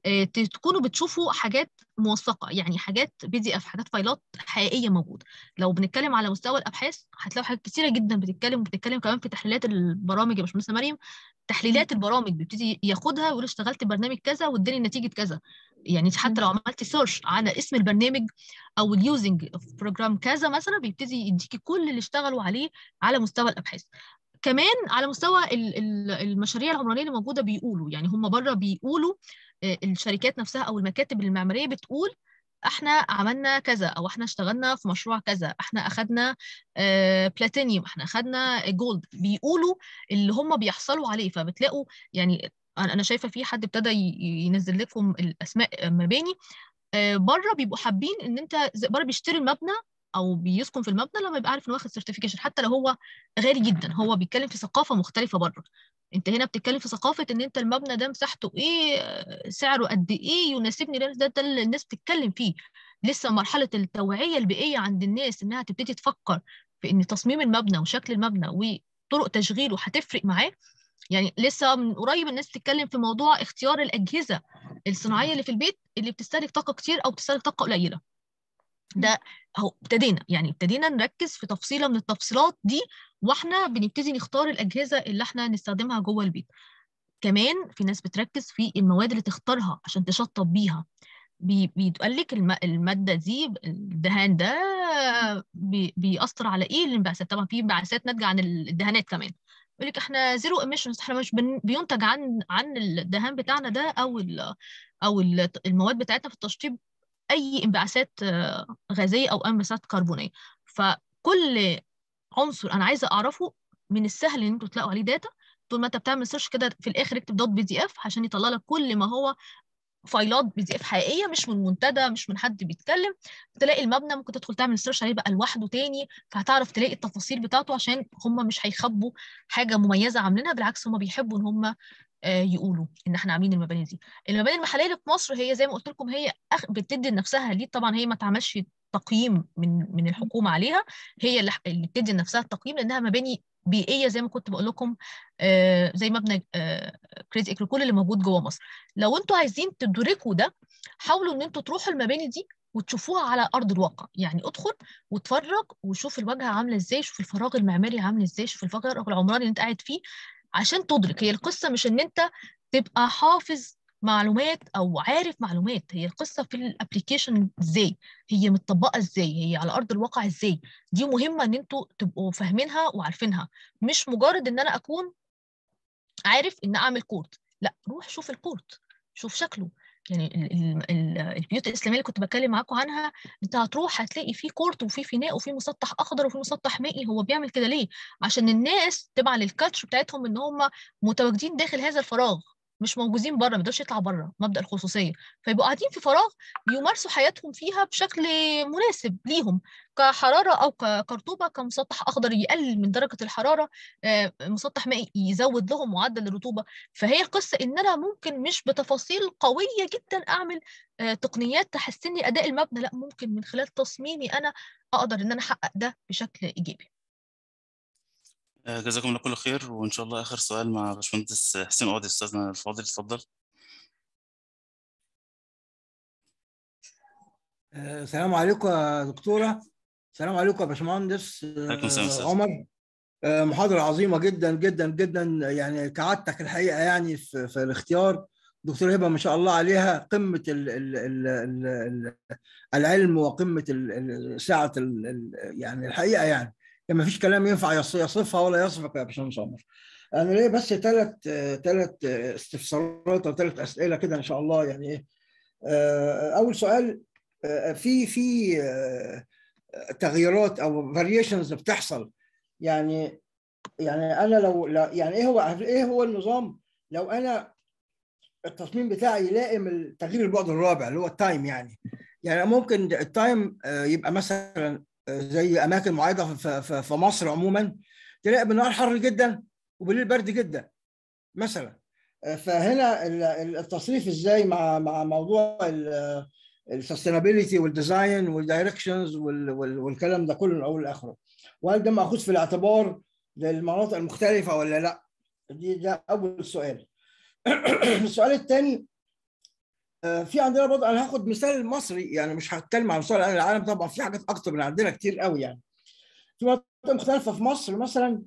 تكونوا بتشوفوا حاجات موثقه يعني حاجات بي دي اف حاجات فايلات حقيقيه موجوده لو بنتكلم على مستوى الابحاث هتلاقوا حاجات كتيره جدا بتتكلم وبتتكلم كمان في تحليلات البرامج يا باشمهندسه مريم تحليلات البرامج بيبتدي ياخدها ويقول اشتغلت برنامج كذا واداني نتيجه كذا يعني حتى لو عملت سيرش على اسم البرنامج او اليوزنج بروجرام كذا مثلا بيبتدي يديكي كل اللي اشتغلوا عليه على مستوى الابحاث كمان على مستوى ال- ال- المشاريع العمرانيه اللي موجوده بيقولوا يعني هم بره بيقولوا آه، الشركات نفسها او المكاتب المعماريه بتقول احنا عملنا كذا او احنا اشتغلنا في مشروع كذا احنا اخدنا آه، بلاتينيوم احنا اخدنا جولد بيقولوا اللي هم بيحصلوا عليه فبتلاقوا يعني انا أنا شايفه في حد ابتدى ي- ينزل لكم الاسماء مباني آه، بره بيبقوا حابين ان انت زي- بره بيشتري المبنى او بيسكن في المبنى لما يبقى عارف انه واخد سيرتيفيكيشن حتى لو هو غالي جدا هو بيتكلم في ثقافه مختلفه بره انت هنا بتتكلم في ثقافه ان انت المبنى ده مساحته ايه آه، سعره قد ايه يناسبني ده ده اللي الناس بتتكلم فيه لسه مرحله التوعيه البيئيه عند الناس انها تبتدي تفكر في ان تصميم المبنى وشكل المبنى وطرق تشغيله هتفرق معاه يعني لسه من قريب الناس بتتكلم في موضوع اختيار الاجهزه الصناعيه اللي في البيت اللي بتستهلك طاقه كتير او بتستهلك طاقه قليله ده اهو ابتدينا يعني ابتدينا نركز في تفصيله من التفصيلات دي واحنا بنبتدي نختار الاجهزه اللي احنا نستخدمها جوه البيت كمان في ناس بتركز في المواد اللي تختارها عشان تشطب بيها بي- بيتقال لك الم- الماده دي الدهان ده بي بيأثر على ايه الانبعاثات طبعا في انبعاثات ناتجه عن الدهانات كمان يقول لك احنا زيرو ايميشنز احنا مش بن- بينتج عن عن الدهان بتاعنا ده او ال او ال- المواد بتاعتنا في التشطيب اي انبعاثات آه، غازيه او انبعاثات كربونيه فكل عنصر انا عايزه اعرفه من السهل ان انتوا تلاقوا عليه داتا طول ما انت بتعمل سيرش كده في الاخر اكتب دوت بي دي اف عشان يطلع لك كل ما هو فايلات بي دي اف حقيقيه مش من منتدى مش من حد بيتكلم تلاقي المبنى ممكن تدخل تعمل سيرش عليه بقى لوحده تاني فهتعرف تلاقي التفاصيل بتاعته عشان هم مش هيخبوا حاجه مميزه عاملينها بالعكس هم بيحبوا ان هم آه، يقولوا ان احنا عاملين المباني دي المباني المحليه اللي في مصر هي زي ما قلت لكم هي أخ... بتدي لنفسها ليه طبعا هي ما تعملش تقييم من من الحكومه عليها هي اللي, اللي بتدي لنفسها التقييم لانها مباني بيئيه زي ما كنت بقول لكم آه زي مبنى آه كريزي اكريكول اللي موجود جوه مصر لو انتوا عايزين تدركوا ده حاولوا ان انتوا تروحوا المباني دي وتشوفوها على ارض الواقع يعني ادخل واتفرج وشوف الواجهه عامله ازاي شوف الفراغ المعماري عامل ازاي شوف الفراغ العمراني اللي انت قاعد فيه عشان تدرك هي القصه مش ان انت تبقى حافظ معلومات او عارف معلومات هي القصه في الابلكيشن ازاي هي متطبقه ازاي هي على ارض الواقع ازاي دي مهمه ان انتوا تبقوا فاهمينها وعارفينها مش مجرد ان انا اكون عارف ان اعمل كورت لا روح شوف الكورت شوف شكله يعني ال- ال- ال- البيوت الاسلاميه اللي كنت بتكلم معاكم عنها انت هتروح هتلاقي فيه كورت وفيه فناء وفيه مسطح اخضر وفيه مسطح مائي هو بيعمل كده ليه عشان الناس تبع للكالتشر بتاعتهم ان هم متواجدين داخل هذا الفراغ مش موجودين بره ما يقدرش يطلع بره مبدا الخصوصيه فيبقوا قاعدين في فراغ يمارسوا حياتهم فيها بشكل مناسب ليهم كحراره او كرطوبه كمسطح اخضر يقلل من درجه الحراره مسطح مائي يزود لهم معدل الرطوبه فهي القصه ان انا ممكن مش بتفاصيل قويه جدا اعمل تقنيات تحسن لي اداء المبنى لا ممكن من خلال تصميمي انا اقدر ان انا احقق ده بشكل ايجابي جزاكم الله كل خير وان شاء الله اخر سؤال مع باشمهندس حسين قاضي استاذنا الفاضل اتفضل السلام عليكم يا دكتوره السلام عليكم يا باشمهندس عليكم السلام عمر محاضره عظيمه جدا جدا جدا يعني كعادتك الحقيقه يعني في, في الاختيار دكتور هبه ما شاء الله عليها قمه ال ال ال ال العلم وقمه سعه يعني الحقيقه يعني ما فيش كلام ينفع يصفها ولا يصفك يا باشمهندس عمر انا ليه بس ثلاث ثلاث استفسارات او ثلاث اسئله كده ان شاء الله يعني ايه اول سؤال في في تغييرات او فاريشنز بتحصل يعني يعني انا لو يعني ايه هو ايه هو النظام لو انا التصميم بتاعي يلائم تغيير البعد الرابع اللي هو التايم يعني يعني ممكن التايم يبقى مثلا زي اماكن معينه في مصر عموما تلاقي بالنهار حر جدا وبالليل برد جدا مثلا فهنا التصريف ازاي مع مع موضوع السستينابيلتي والديزاين والدايركشنز والكلام ده كله من اول لاخره وهل ده ماخوذ في الاعتبار للمناطق المختلفه ولا لا دي ده اول سؤال السؤال الثاني في عندنا برضه انا هاخد مثال مصري يعني مش هتكلم عن مستوى العالم طبعا في حاجات اكتر من عندنا كتير قوي يعني في مناطق مختلفه في مصر مثلا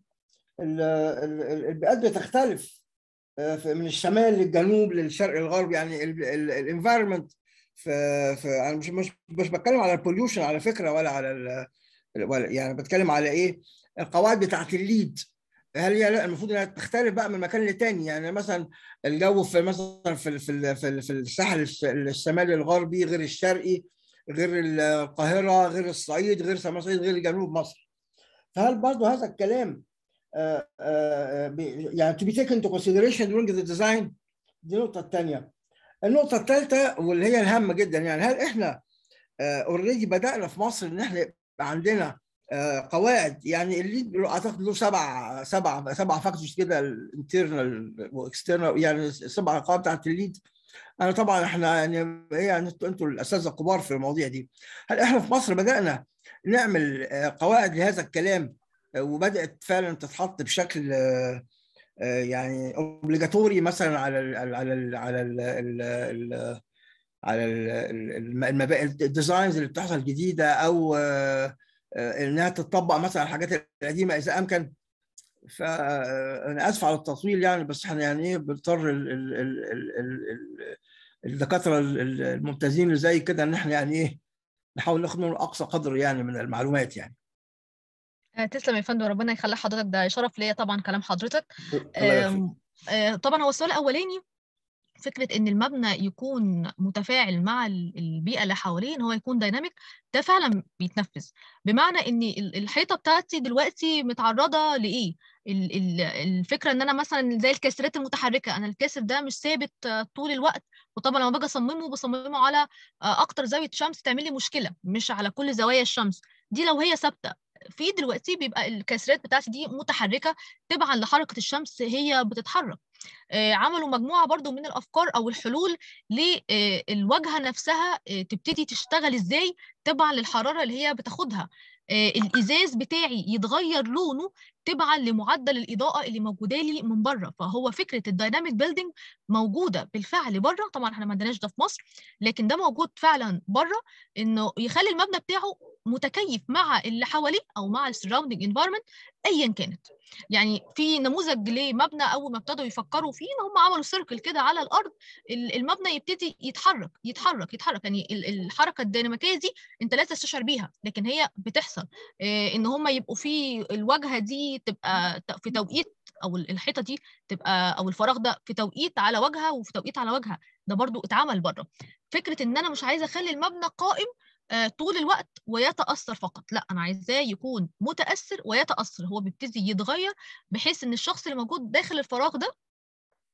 البيئات بتختلف من الشمال للجنوب للشرق الغرب يعني الانفايرمنت في, في انا مش مش مش بتكلم على البوليوشن على فكره ولا على ولا يعني بتكلم على ايه القواعد بتاعت الليد هل هي لا المفروض انها تختلف بقى من مكان لتاني يعني مثلا الجو في مثلا في في في, في الساحل الشمالي الغربي غير الشرقي غير القاهره غير الصعيد غير صعيد غير جنوب مصر فهل برضه هذا الكلام آآ آآ يعني to be taken into consideration during the design دي النقطه الثانيه النقطه الثالثه واللي هي الهامه جدا يعني هل احنا اوريدي بدانا في مصر ان احنا يبقى عندنا قواعد يعني اللي اعتقد له سبع سبع سبع فاكتورز كده الانترنال واكسترنال يعني سبع قواعد بتاعت الليد انا طبعا احنا يعني هي انتوا انتوا الاساتذه الكبار في المواضيع دي هل احنا في مصر بدانا نعمل قواعد لهذا الكلام وبدات فعلا تتحط بشكل يعني اوبليجاتوري مثلا على ال على ال على ال ال على المبادئ الديزاينز اللي بتحصل جديده او انها تطبق مثلا على الحاجات القديمه اذا امكن فانا اسف على التطويل يعني بس احنا يعني ايه بنضطر الدكاتره الممتازين اللي زي كده ان احنا يعني ايه نحاول ناخد منهم اقصى قدر يعني من المعلومات يعني تسلم يا فندم ربنا يخلي حضرتك ده شرف ليا طبعا كلام حضرتك الله طبعا هو السؤال الاولاني فكره ان المبنى يكون متفاعل مع البيئه اللي حواليه ان هو يكون دايناميك ده فعلا بيتنفذ بمعنى ان الحيطه بتاعتي دلوقتي متعرضه لايه الفكره ان انا مثلا زي الكاسرات المتحركه انا الكاسر ده مش ثابت طول الوقت وطبعا لما باجي اصممه بصممه على اكتر زاويه شمس تعمل لي مشكله مش على كل زوايا الشمس دي لو هي ثابته في دلوقتي بيبقى الكاسرات بتاعتي دي متحركه تبعا لحركه الشمس هي بتتحرك عملوا مجموعه برضو من الافكار او الحلول للواجهه نفسها تبتدي تشتغل ازاي تبعا للحراره اللي هي بتاخدها الازاز بتاعي يتغير لونه تبعا لمعدل الاضاءه اللي موجوده لي من بره فهو فكره الدايناميك بيلدينج موجوده بالفعل بره طبعا احنا ما عندناش ده في مصر لكن ده موجود فعلا بره انه يخلي المبنى بتاعه متكيف مع اللي حواليه او مع السراوندنج انفايرمنت ايا كانت يعني في نموذج لمبنى اول ما ابتدوا يفكروا فيه ان هم عملوا سيركل كده على الارض المبنى يبتدي يتحرك يتحرك يتحرك يعني الحركه الديناميكيه دي انت لا تستشعر بيها لكن هي بتحصل ان هم يبقوا في الواجهه دي تبقى في توقيت او الحيطه دي تبقى او الفراغ ده في توقيت على واجهه وفي توقيت على واجهه ده برضو اتعمل بره فكره ان انا مش عايزه اخلي المبنى قائم طول الوقت ويتاثر فقط لا انا عايزاه يكون متاثر ويتاثر هو بيبتدي يتغير بحيث ان الشخص اللي موجود داخل الفراغ ده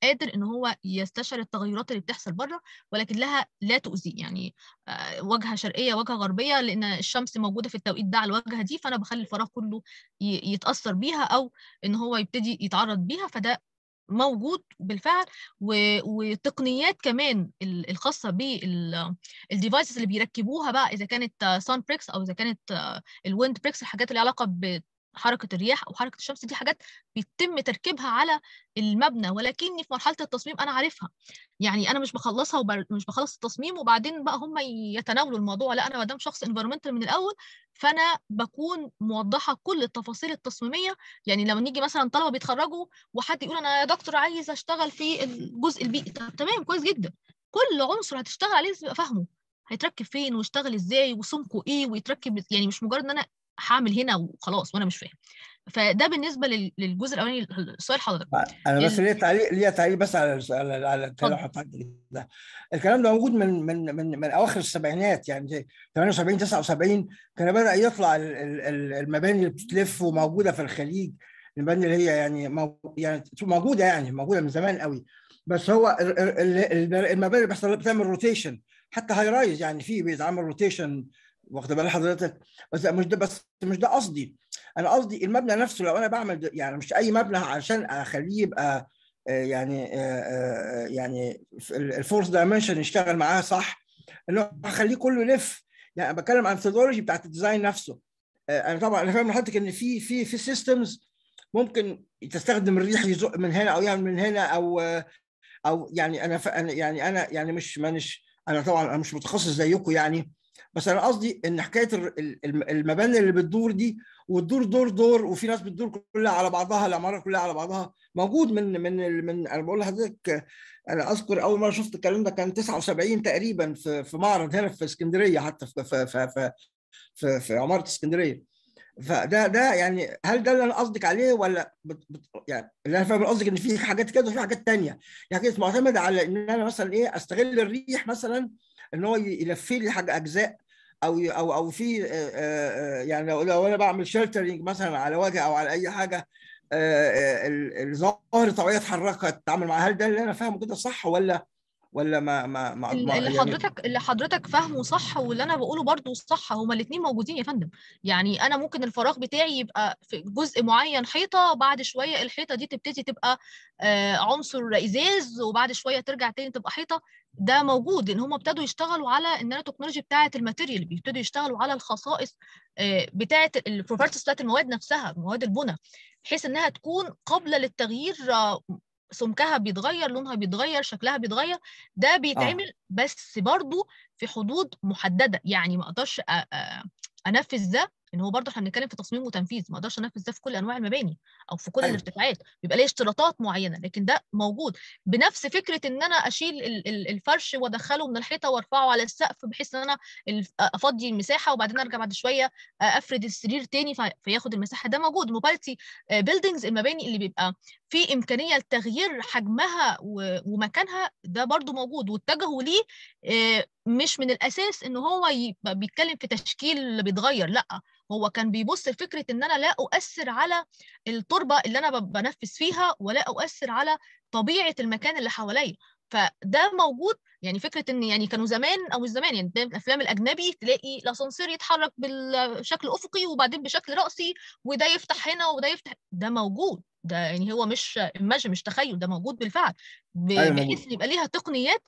قادر ان هو يستشعر التغيرات اللي بتحصل بره ولكنها لا تؤذي يعني آه، واجهه شرقيه واجهه غربيه لان الشمس موجوده في التوقيت ده على الواجهه دي فانا بخلي الفراغ كله ي- يتاثر بيها او ان هو يبتدي يتعرض بيها فده موجود بالفعل و- وتقنيات كمان ال- الخاصه بالديفايسز اللي بيركبوها بقى اذا كانت سان بريكس او اذا كانت الويند بريكس الحاجات اللي علاقه بحركه الرياح او حركه الشمس دي حاجات بيتم تركيبها على المبنى ولكني في مرحله التصميم انا عارفها يعني انا مش بخلصها ومش بخلص التصميم وبعدين بقى هم يتناولوا الموضوع لا انا ما دام شخص انفيرمنتال من الاول فانا بكون موضحه كل التفاصيل التصميميه يعني لما نيجي مثلا طلبه بيتخرجوا وحد يقول انا يا دكتور عايز اشتغل في الجزء البيئي طب تمام كويس جدا كل عنصر هتشتغل عليه لازم تبقى فاهمه هيتركب فين ويشتغل ازاي وسمكه ايه ويتركب يعني مش مجرد ان انا هعمل هنا وخلاص وانا مش فاهم فده بالنسبه لل- للجزء الاولاني السؤال حضرتك انا بس ال- ليا تعليق ليا تعليق بس على على على الكلام اللي حضرتك ده الكلام ده موجود من من من من اواخر السبعينات يعني زي 78 79 كان بدا يطلع ال- ال- ال- المباني اللي بتلف وموجوده في الخليج المباني اللي هي يعني مو يعني موجوده يعني موجوده من زمان قوي بس هو ال- ال- ال- المباني اللي بيحصل بتعمل روتيشن حتى هاي رايز يعني في بيتعمل روتيشن واخد بال حضرتك بس مش ده بس مش ده قصدي انا قصدي المبنى نفسه لو انا بعمل ده- يعني مش اي مبنى عشان اخليه يبقى آه، يعني آه، آه، يعني الفورس دايمنشن يشتغل معاه صح انه اخليه كله يلف يعني أنا بتكلم عن الثيولوجي بتاعت الديزاين نفسه آه، انا طبعا انا فاهم من حضرتك ان في في في سيستمز ممكن تستخدم الريح يزق من هنا او يعمل من هنا او آه، او يعني انا ف- أنا- يعني انا يعني مش مانيش انا طبعا انا مش متخصص زيكم يعني بس انا قصدي ان حكايه ال- ال- المباني اللي بتدور دي وتدور دور دور وفي ناس بتدور كلها على بعضها العماره كلها على بعضها موجود من من من انا بقول لحضرتك انا اذكر اول مره شفت الكلام ده كان 79 تقريبا في في معرض هنا في اسكندريه حتى في في في في, في, في عماره اسكندريه فده ده يعني هل ده اللي انا قصدك عليه ولا بت بت يعني اللي انا فاهم قصدك ان في حاجات كده وفي حاجات تانية يعني كانت معتمده على ان انا مثلا ايه استغل الريح مثلا ان هو يلف لي حاجه اجزاء او او او في آه، آه، يعني لو لو انا بعمل شيلترنج مثلا على وجه او على اي حاجه آه، آه، ال- الظواهر الطبيعيه اتحركت تتعامل معاها هل ده اللي انا فاهمه كده صح ولا ولا ما ما ما, ال- ما اللي يعني حضرتك اللي حضرتك فاهمه صح واللي انا بقوله برضو صح هما الاثنين موجودين يا فندم يعني انا ممكن الفراغ بتاعي يبقى في جزء معين حيطه بعد شويه الحيطه دي تبتدي تبقى آه، عنصر ازاز وبعد شويه ترجع تاني تبقى حيطه ده موجود لان هم ابتدوا يشتغلوا على النانو تكنولوجي بتاعه الماتيريال بيبتدوا يشتغلوا على الخصائص آه، بتاعه البروبرتيز بتاعه المواد نفسها مواد البناء بحيث انها تكون قابله للتغيير آه، سمكها بيتغير لونها بيتغير شكلها بيتغير ده بيتعمل بس برضو في حدود محدده يعني ما اقدرش أ- أ- انفذ ده ان هو برضه احنا بنتكلم في تصميم وتنفيذ ما اقدرش انفذ ده في كل انواع المباني او في كل أيوة. الارتفاعات بيبقى ليه اشتراطات معينه لكن ده موجود بنفس فكره ان انا اشيل ال- ال- الفرش وادخله من الحيطه وارفعه على السقف بحيث ان انا الف- افضي المساحه وبعدين ارجع بعد شويه افرد السرير تاني في- فياخد المساحه ده موجود موبايلتي بيلدينجز المباني اللي بيبقى في امكانيه لتغيير حجمها و- ومكانها ده برضو موجود واتجهوا ليه آه، مش من الاساس ان هو يبقى بيتكلم في تشكيل اللي بيتغير لا هو كان بيبص لفكره ان انا لا اؤثر على التربه اللي انا ب- بنفذ فيها ولا اؤثر على طبيعه المكان اللي حواليا فده موجود يعني فكره ان يعني كانوا زمان او مش زمان يعني دايما الافلام الاجنبي تلاقي الاسانسير يتحرك بشكل افقي وبعدين بشكل راسي وده يفتح هنا وده يفتح ده موجود ده يعني هو مش imagine مش تخيل ده موجود بالفعل ب- أيوة موجود. بحيث إن يبقى ليها تقنيات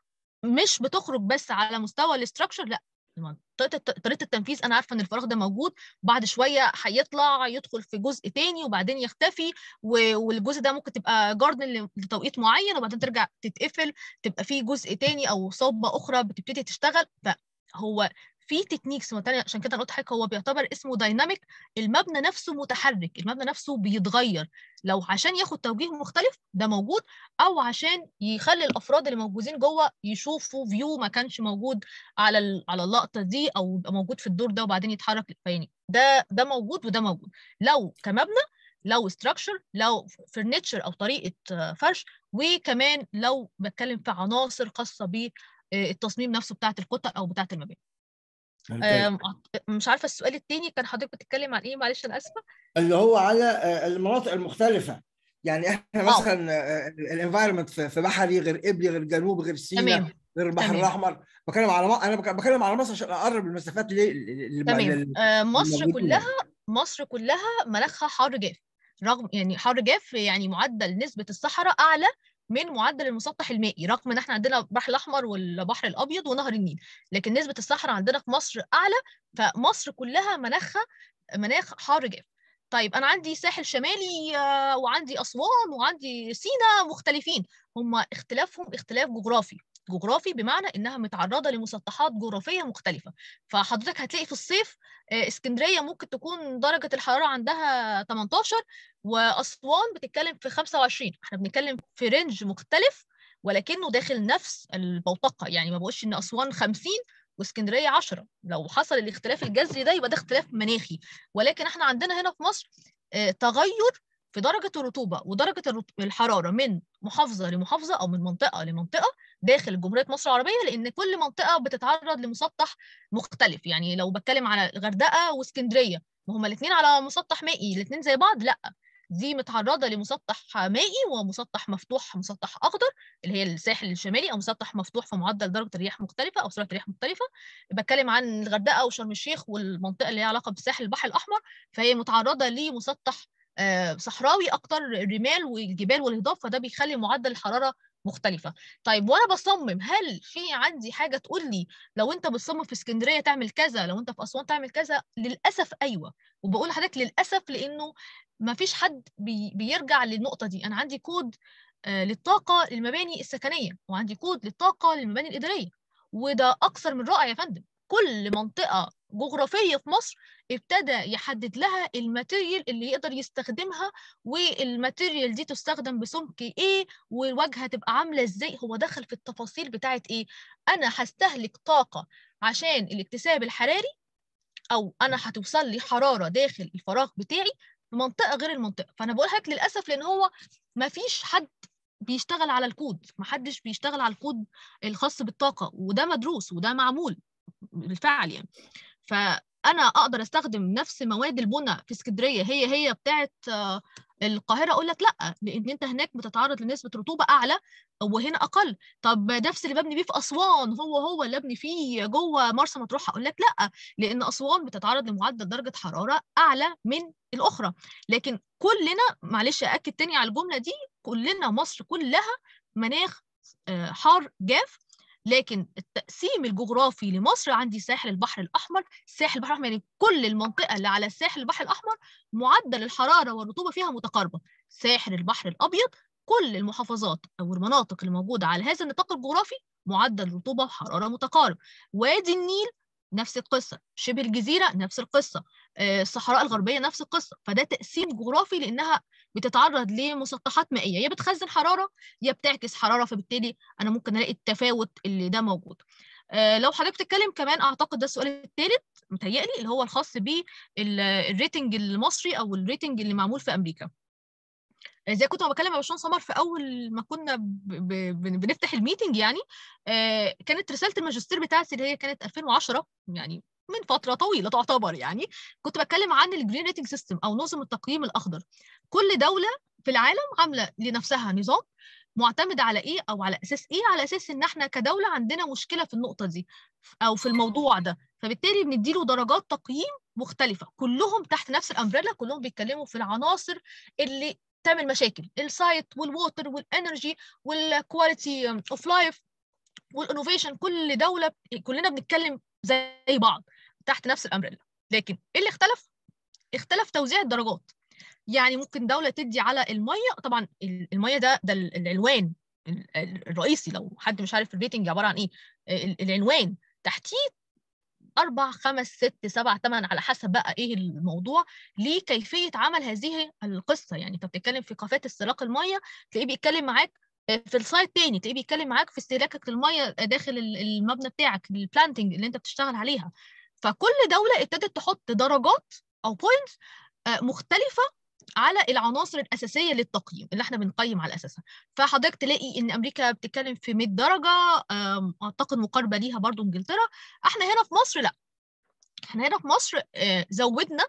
مش بتخرج بس على مستوى الاستراكشر لا طريقه الت- طريقه التنفيذ انا عارفه ان الفراغ ده موجود بعد شويه هيطلع يدخل في جزء تاني وبعدين يختفي و- والجزء ده ممكن تبقى جاردن لتوقيت معين وبعدين ترجع تتقفل تبقى فيه جزء تاني او صوبه اخرى بتبتدي تشتغل فهو في تكنيكس تانية عشان كده انا قلت حضرتك هو بيعتبر اسمه دايناميك المبنى نفسه متحرك المبنى نفسه بيتغير لو عشان ياخد توجيه مختلف ده موجود او عشان يخلي الافراد اللي موجودين جوه يشوفوا فيو ما كانش موجود على ال- على اللقطه دي او يبقى موجود في الدور ده وبعدين يتحرك يعني ده ده موجود وده موجود لو كمبنى لو ستراكشر لو فرنتشر او طريقه آه، فرش وكمان لو بتكلم في عناصر خاصه بالتصميم نفسه بتاعه القطع او بتاعه المباني ممتاز. آم، مش عارفه السؤال التاني كان حضرتك بتتكلم عن ايه معلش انا اسفه اللي هو على آه، المناطق المختلفة يعني احنا واو. مثلا الانفايرمنت في في بحري غير قبلي غير جنوب غير سيناء تمام غير البحر تمام. الاحمر بتكلم على م- انا بك- بتكلم على مصر عشان اقرب المسافات ليه لل- تمام لل- آه، مصر للموجودين كلها يعني. مصر كلها مناخها حر جاف رغم يعني حر جاف يعني معدل نسبة الصحراء أعلى من معدل المسطح المائي رغم ان احنا عندنا البحر الاحمر والبحر الابيض ونهر النيل لكن نسبة الصحراء عندنا في مصر اعلى فمصر كلها مناخها مناخ حار جاف طيب انا عندي ساحل شمالي آه، وعندي اسوان وعندي سينا مختلفين هم اختلافهم اختلاف جغرافي جغرافي بمعنى انها متعرضه لمسطحات جغرافيه مختلفه فحضرتك هتلاقي في الصيف آه، اسكندريه ممكن تكون درجه الحراره عندها 18 واسوان بتتكلم في 25 احنا بنتكلم في رينج مختلف ولكنه داخل نفس البوتقه يعني ما بقولش ان اسوان 50 واسكندريه 10 لو حصل الاختلاف الجذري ده يبقى ده اختلاف مناخي ولكن احنا عندنا هنا في مصر آه، تغير في درجه الرطوبه ودرجه الرط- الحراره من محافظه لمحافظه او من منطقه لمنطقه داخل جمهوريه مصر العربيه لان كل منطقه بتتعرض لمسطح مختلف يعني لو بتكلم على الغردقه واسكندريه ما هما الاثنين على مسطح مائي الاثنين زي بعض لا دي متعرضه لمسطح مائي ومسطح مفتوح مسطح اخضر اللي هي الساحل الشمالي او مسطح مفتوح في معدل درجه الرياح مختلفه او سرعه الرياح مختلفه بتكلم عن الغردقه وشرم الشيخ والمنطقه اللي ليها علاقه بساحل البحر الاحمر فهي متعرضه لمسطح آه، صحراوي اكتر الرمال والجبال والهضاب فده بيخلي معدل الحراره مختلفه طيب وانا بصمم هل في عندي حاجه تقول لي لو انت بتصمم في اسكندريه تعمل كذا لو انت في اسوان تعمل كذا للاسف ايوه وبقول لحضرتك للاسف لانه ما فيش حد بي بيرجع للنقطه دي انا عندي كود آه، للطاقه للمباني السكنيه وعندي كود للطاقه للمباني الاداريه وده اكثر من رائع يا فندم كل منطقه جغرافيه في مصر ابتدى يحدد لها الماتيريال اللي يقدر يستخدمها والماتيريال دي تستخدم بسمك ايه والواجهه تبقى عامله ازاي هو دخل في التفاصيل بتاعت ايه انا هستهلك طاقه عشان الاكتساب الحراري او انا هتوصل لي حراره داخل الفراغ بتاعي في منطقه غير المنطقه فانا بقول لك للاسف لان هو ما فيش حد بيشتغل على الكود ما حدش بيشتغل على الكود الخاص بالطاقه وده مدروس وده معمول بالفعل يعني فانا اقدر استخدم نفس مواد البناء في اسكندريه هي هي بتاعه آه، القاهره اقول لك لا لان انت هناك بتتعرض لنسبه رطوبه اعلى وهنا اقل طب نفس اللي ببني بيه في اسوان هو هو اللي ابني فيه جوه مرسى مطروح اقول لك لا لان اسوان بتتعرض لمعدل درجه حراره اعلى من الاخرى لكن كلنا معلش اكد تاني على الجمله دي كلنا مصر كلها مناخ آه، حار جاف لكن التقسيم الجغرافي لمصر عندي ساحل البحر الاحمر ساحل البحر الاحمر يعني كل المنطقه اللي على ساحل البحر الاحمر معدل الحراره والرطوبه فيها متقاربه ساحل البحر الابيض كل المحافظات او المناطق اللي موجوده على هذا النطاق الجغرافي معدل رطوبه وحراره متقارب وادي النيل نفس القصه شبه الجزيره نفس القصه آه، الصحراء الغربيه نفس القصه فده تقسيم جغرافي لانها بتتعرض لمسطحات مائيه يا بتخزن حراره يا بتعكس حراره فبالتالي انا ممكن الاقي التفاوت اللي ده موجود آه، لو حضرتك بتتكلم كمان اعتقد ده السؤال الثالث متهيألي اللي هو الخاص بالريتنج المصري او الريتنج اللي معمول في امريكا آه، زي كنت بكلم يا باشمهندس سمر في اول ما كنا ب... ب... بن- بنفتح الميتنج يعني آه، كانت رساله الماجستير بتاعتي اللي هي كانت 2010 يعني من فتره طويله تعتبر يعني كنت بتكلم عن الجرين ريتنج سيستم او نظم التقييم الاخضر كل دوله في العالم عامله لنفسها نظام معتمد على ايه او على اساس ايه على اساس ان احنا كدوله عندنا مشكله في النقطه دي او في الموضوع ده فبالتالي بنديله درجات تقييم مختلفه كلهم تحت نفس الامبريلا كلهم بيتكلموا في العناصر اللي تعمل مشاكل السايت والووتر والانرجي والكواليتي اوف لايف والانوفيشن كل دوله كلنا بنتكلم زي بعض تحت نفس الامبريلا لكن ايه اللي اختلف اختلف توزيع الدرجات يعني ممكن دوله تدي على الميه طبعا ال- الميه ده ده ال- العنوان ال- ال- الرئيسي لو حد مش عارف الريتنج عباره عن ايه ال- العنوان تحتيه أربع خمس ست سبع ثمان على حسب بقى إيه الموضوع لكيفية عمل هذه القصة يعني أنت بتتكلم في قافات استهلاك المية تلاقيه بيتكلم معاك في السايت تاني تلاقيه بيتكلم معاك في استهلاكك للمية داخل ال- المبنى بتاعك البلانتنج اللي أنت بتشتغل عليها فكل دولة ابتدت تحط درجات أو بوينتس مختلفة على العناصر الأساسية للتقييم اللي احنا بنقيم على أساسها فحضرتك تلاقي إن أمريكا بتتكلم في 100 درجة آم، أعتقد مقاربة ليها برضو إنجلترا احنا هنا في مصر لا احنا هنا في مصر آه، زودنا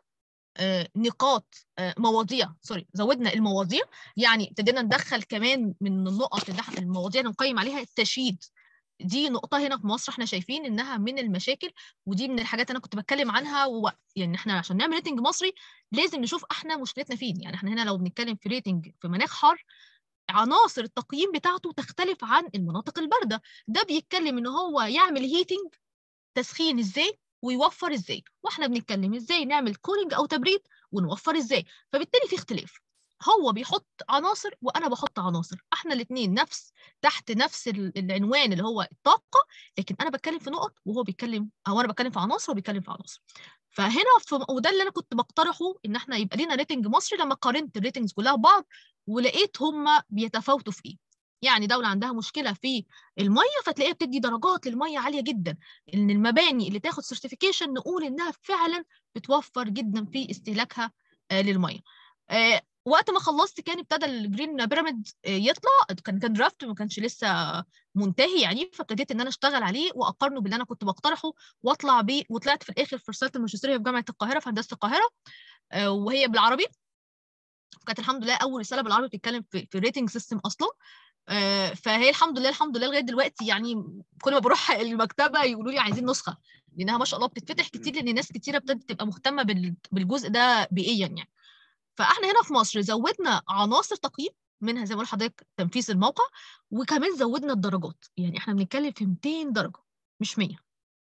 آه، نقاط آه، مواضيع سوري زودنا المواضيع يعني ابتدينا ندخل كمان من النقط اللي احنا المواضيع اللي نقيم عليها التشييد دي نقطة هنا في مصر احنا شايفين انها من المشاكل ودي من الحاجات انا كنت بتكلم عنها و... يعني احنا عشان نعمل ريتنج مصري لازم نشوف احنا مشكلتنا فين يعني احنا هنا لو بنتكلم في ريتنج في مناخ حار عناصر التقييم بتاعته تختلف عن المناطق الباردة ده بيتكلم ان هو يعمل هيتنج تسخين ازاي ويوفر ازاي واحنا بنتكلم ازاي نعمل كولينج او تبريد ونوفر ازاي فبالتالي في اختلاف هو بيحط عناصر وانا بحط عناصر احنا الاثنين نفس تحت نفس ال- العنوان اللي هو الطاقه لكن انا بتكلم في نقط وهو بيتكلم او انا بتكلم في عناصر وهو بيتكلم في عناصر فهنا في وده اللي انا كنت بقترحه ان احنا يبقى لنا ريتنج مصري لما قارنت الريتنجز كلها ببعض ولقيت هم بيتفاوتوا في ايه يعني دوله عندها مشكله في الميه فتلاقيها بتدي درجات للميه عاليه جدا ان المباني اللي تاخد سيرتيفيكيشن نقول انها فعلا بتوفر جدا في استهلاكها آه، للميه آه، وقت ما خلصت كان ابتدى الجرين بيراميد آه، يطلع كان كان درافت ما كانش لسه منتهي يعني فابتديت ان انا اشتغل عليه واقارنه باللي انا كنت بقترحه واطلع بيه وطلعت في الاخر في رساله الماجستيريه في جامعه القاهره في هندسه القاهره آه، وهي بالعربي كانت الحمد لله اول رساله بالعربي بتتكلم في في الريتنج سيستم اصلا آه، فهي الحمد لله الحمد لله لغايه دلوقتي يعني كل ما بروح المكتبه يقولوا لي عايزين نسخه لانها ما شاء الله بتتفتح كتير لان ناس كتيره ابتدت تبقى مهتمه بال- بالجزء ده بيئيا يعني فاحنا هنا في مصر زودنا عناصر تقييم منها زي ما قلت لحضرتك تنفيذ الموقع وكمان زودنا الدرجات يعني احنا بنتكلم في 200 درجه مش 100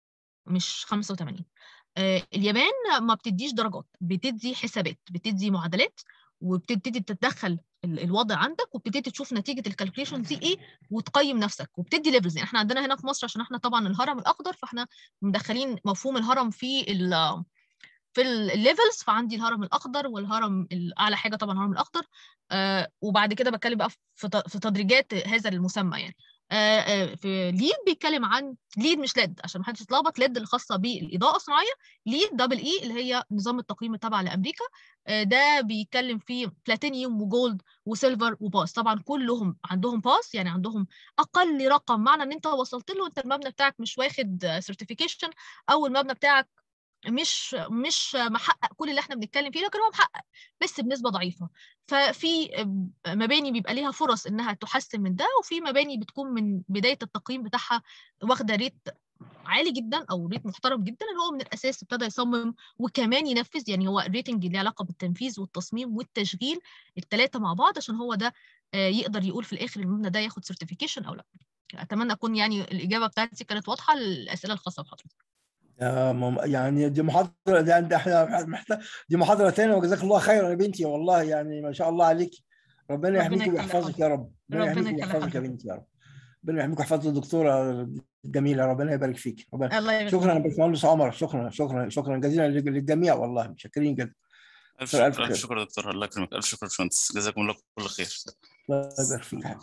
مش 85 آه اليابان ما بتديش درجات بتدي حسابات بتدي معادلات وبتبتدي تتدخل ال- الوضع عندك وبتبتدي تشوف نتيجه الكالكوليشن دي ايه وتقيم نفسك وبتدي ليفلز يعني احنا عندنا هنا في مصر عشان احنا طبعا الهرم الاخضر فاحنا مدخلين مفهوم الهرم في ال في الليفلز فعندي الهرم الاخضر والهرم الاعلى حاجه طبعا الهرم الاخضر آه وبعد كده بتكلم بقى في ت- في تدريجات هذا المسمى يعني آه آه في ليد بيتكلم عن ليد مش ليد عشان ما حدش يتلخبط ليد الخاصه بالاضاءه الصناعيه ليد دبل اي اللي هي نظام التقييم التابع لامريكا آه ده بيتكلم في بلاتينيوم وجولد وسيلفر وباس طبعا كلهم عندهم باس يعني عندهم اقل رقم معنى ان انت وصلت له انت المبنى بتاعك مش واخد سيرتيفيكيشن او المبنى بتاعك مش مش محقق كل اللي احنا بنتكلم فيه لكن هو محقق بس بنسبه ضعيفه ففي مباني بيبقى ليها فرص انها تحسن من ده وفي مباني بتكون من بدايه التقييم بتاعها واخده ريت عالي جدا او ريت محترم جدا اللي هو من الاساس ابتدى يصمم وكمان ينفذ يعني هو الريتنج اللي علاقه بالتنفيذ والتصميم والتشغيل الثلاثه مع بعض عشان هو ده آه، يقدر يقول في الاخر المبنى ده ياخد سيرتيفيكيشن او لا اتمنى اكون يعني الاجابه بتاعتي كانت واضحه للاسئله الخاصه بحضرتك يا مم- يعني دي محاضرة دي عند احنا محتاج دي محاضرة تانية وجزاك الله خيرا يا بنتي والله يعني ما شاء الله عليك ربنا ربنا يحميك يخلي ويحفظك يا رب ربنا ربنا يحميك يخلي ويحفظك يا حضرتك. بنتي يا رب ربنا يحميك ويحفظ الدكتورة الجميلة ربنا يبارك فيك ربنا الله يبارك شكرا يا فيك. باشمهندس عمر شكرا شكرا شكرا جزيلا لل- للجميع والله متشكرين جدا ألف ألف شكر ألف خير. شكر يا دكتور الله يكرمك ألف شكر يا باشمهندس جزاكم الله كل خير الله يبارك فيك يا حبيبي.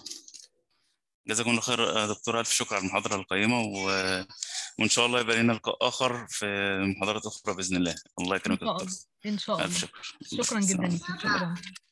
جزاكم الله خير يا دكتور ألف شكر على المحاضرة القيمة و... وإن شاء الله يبقى لنا لقاء آخر في محاضرات أخرى بإذن الله الله ان يكرمك يا شاء دكتور الله ان شاء ألف الله شكر شكرا جدا لك شكرا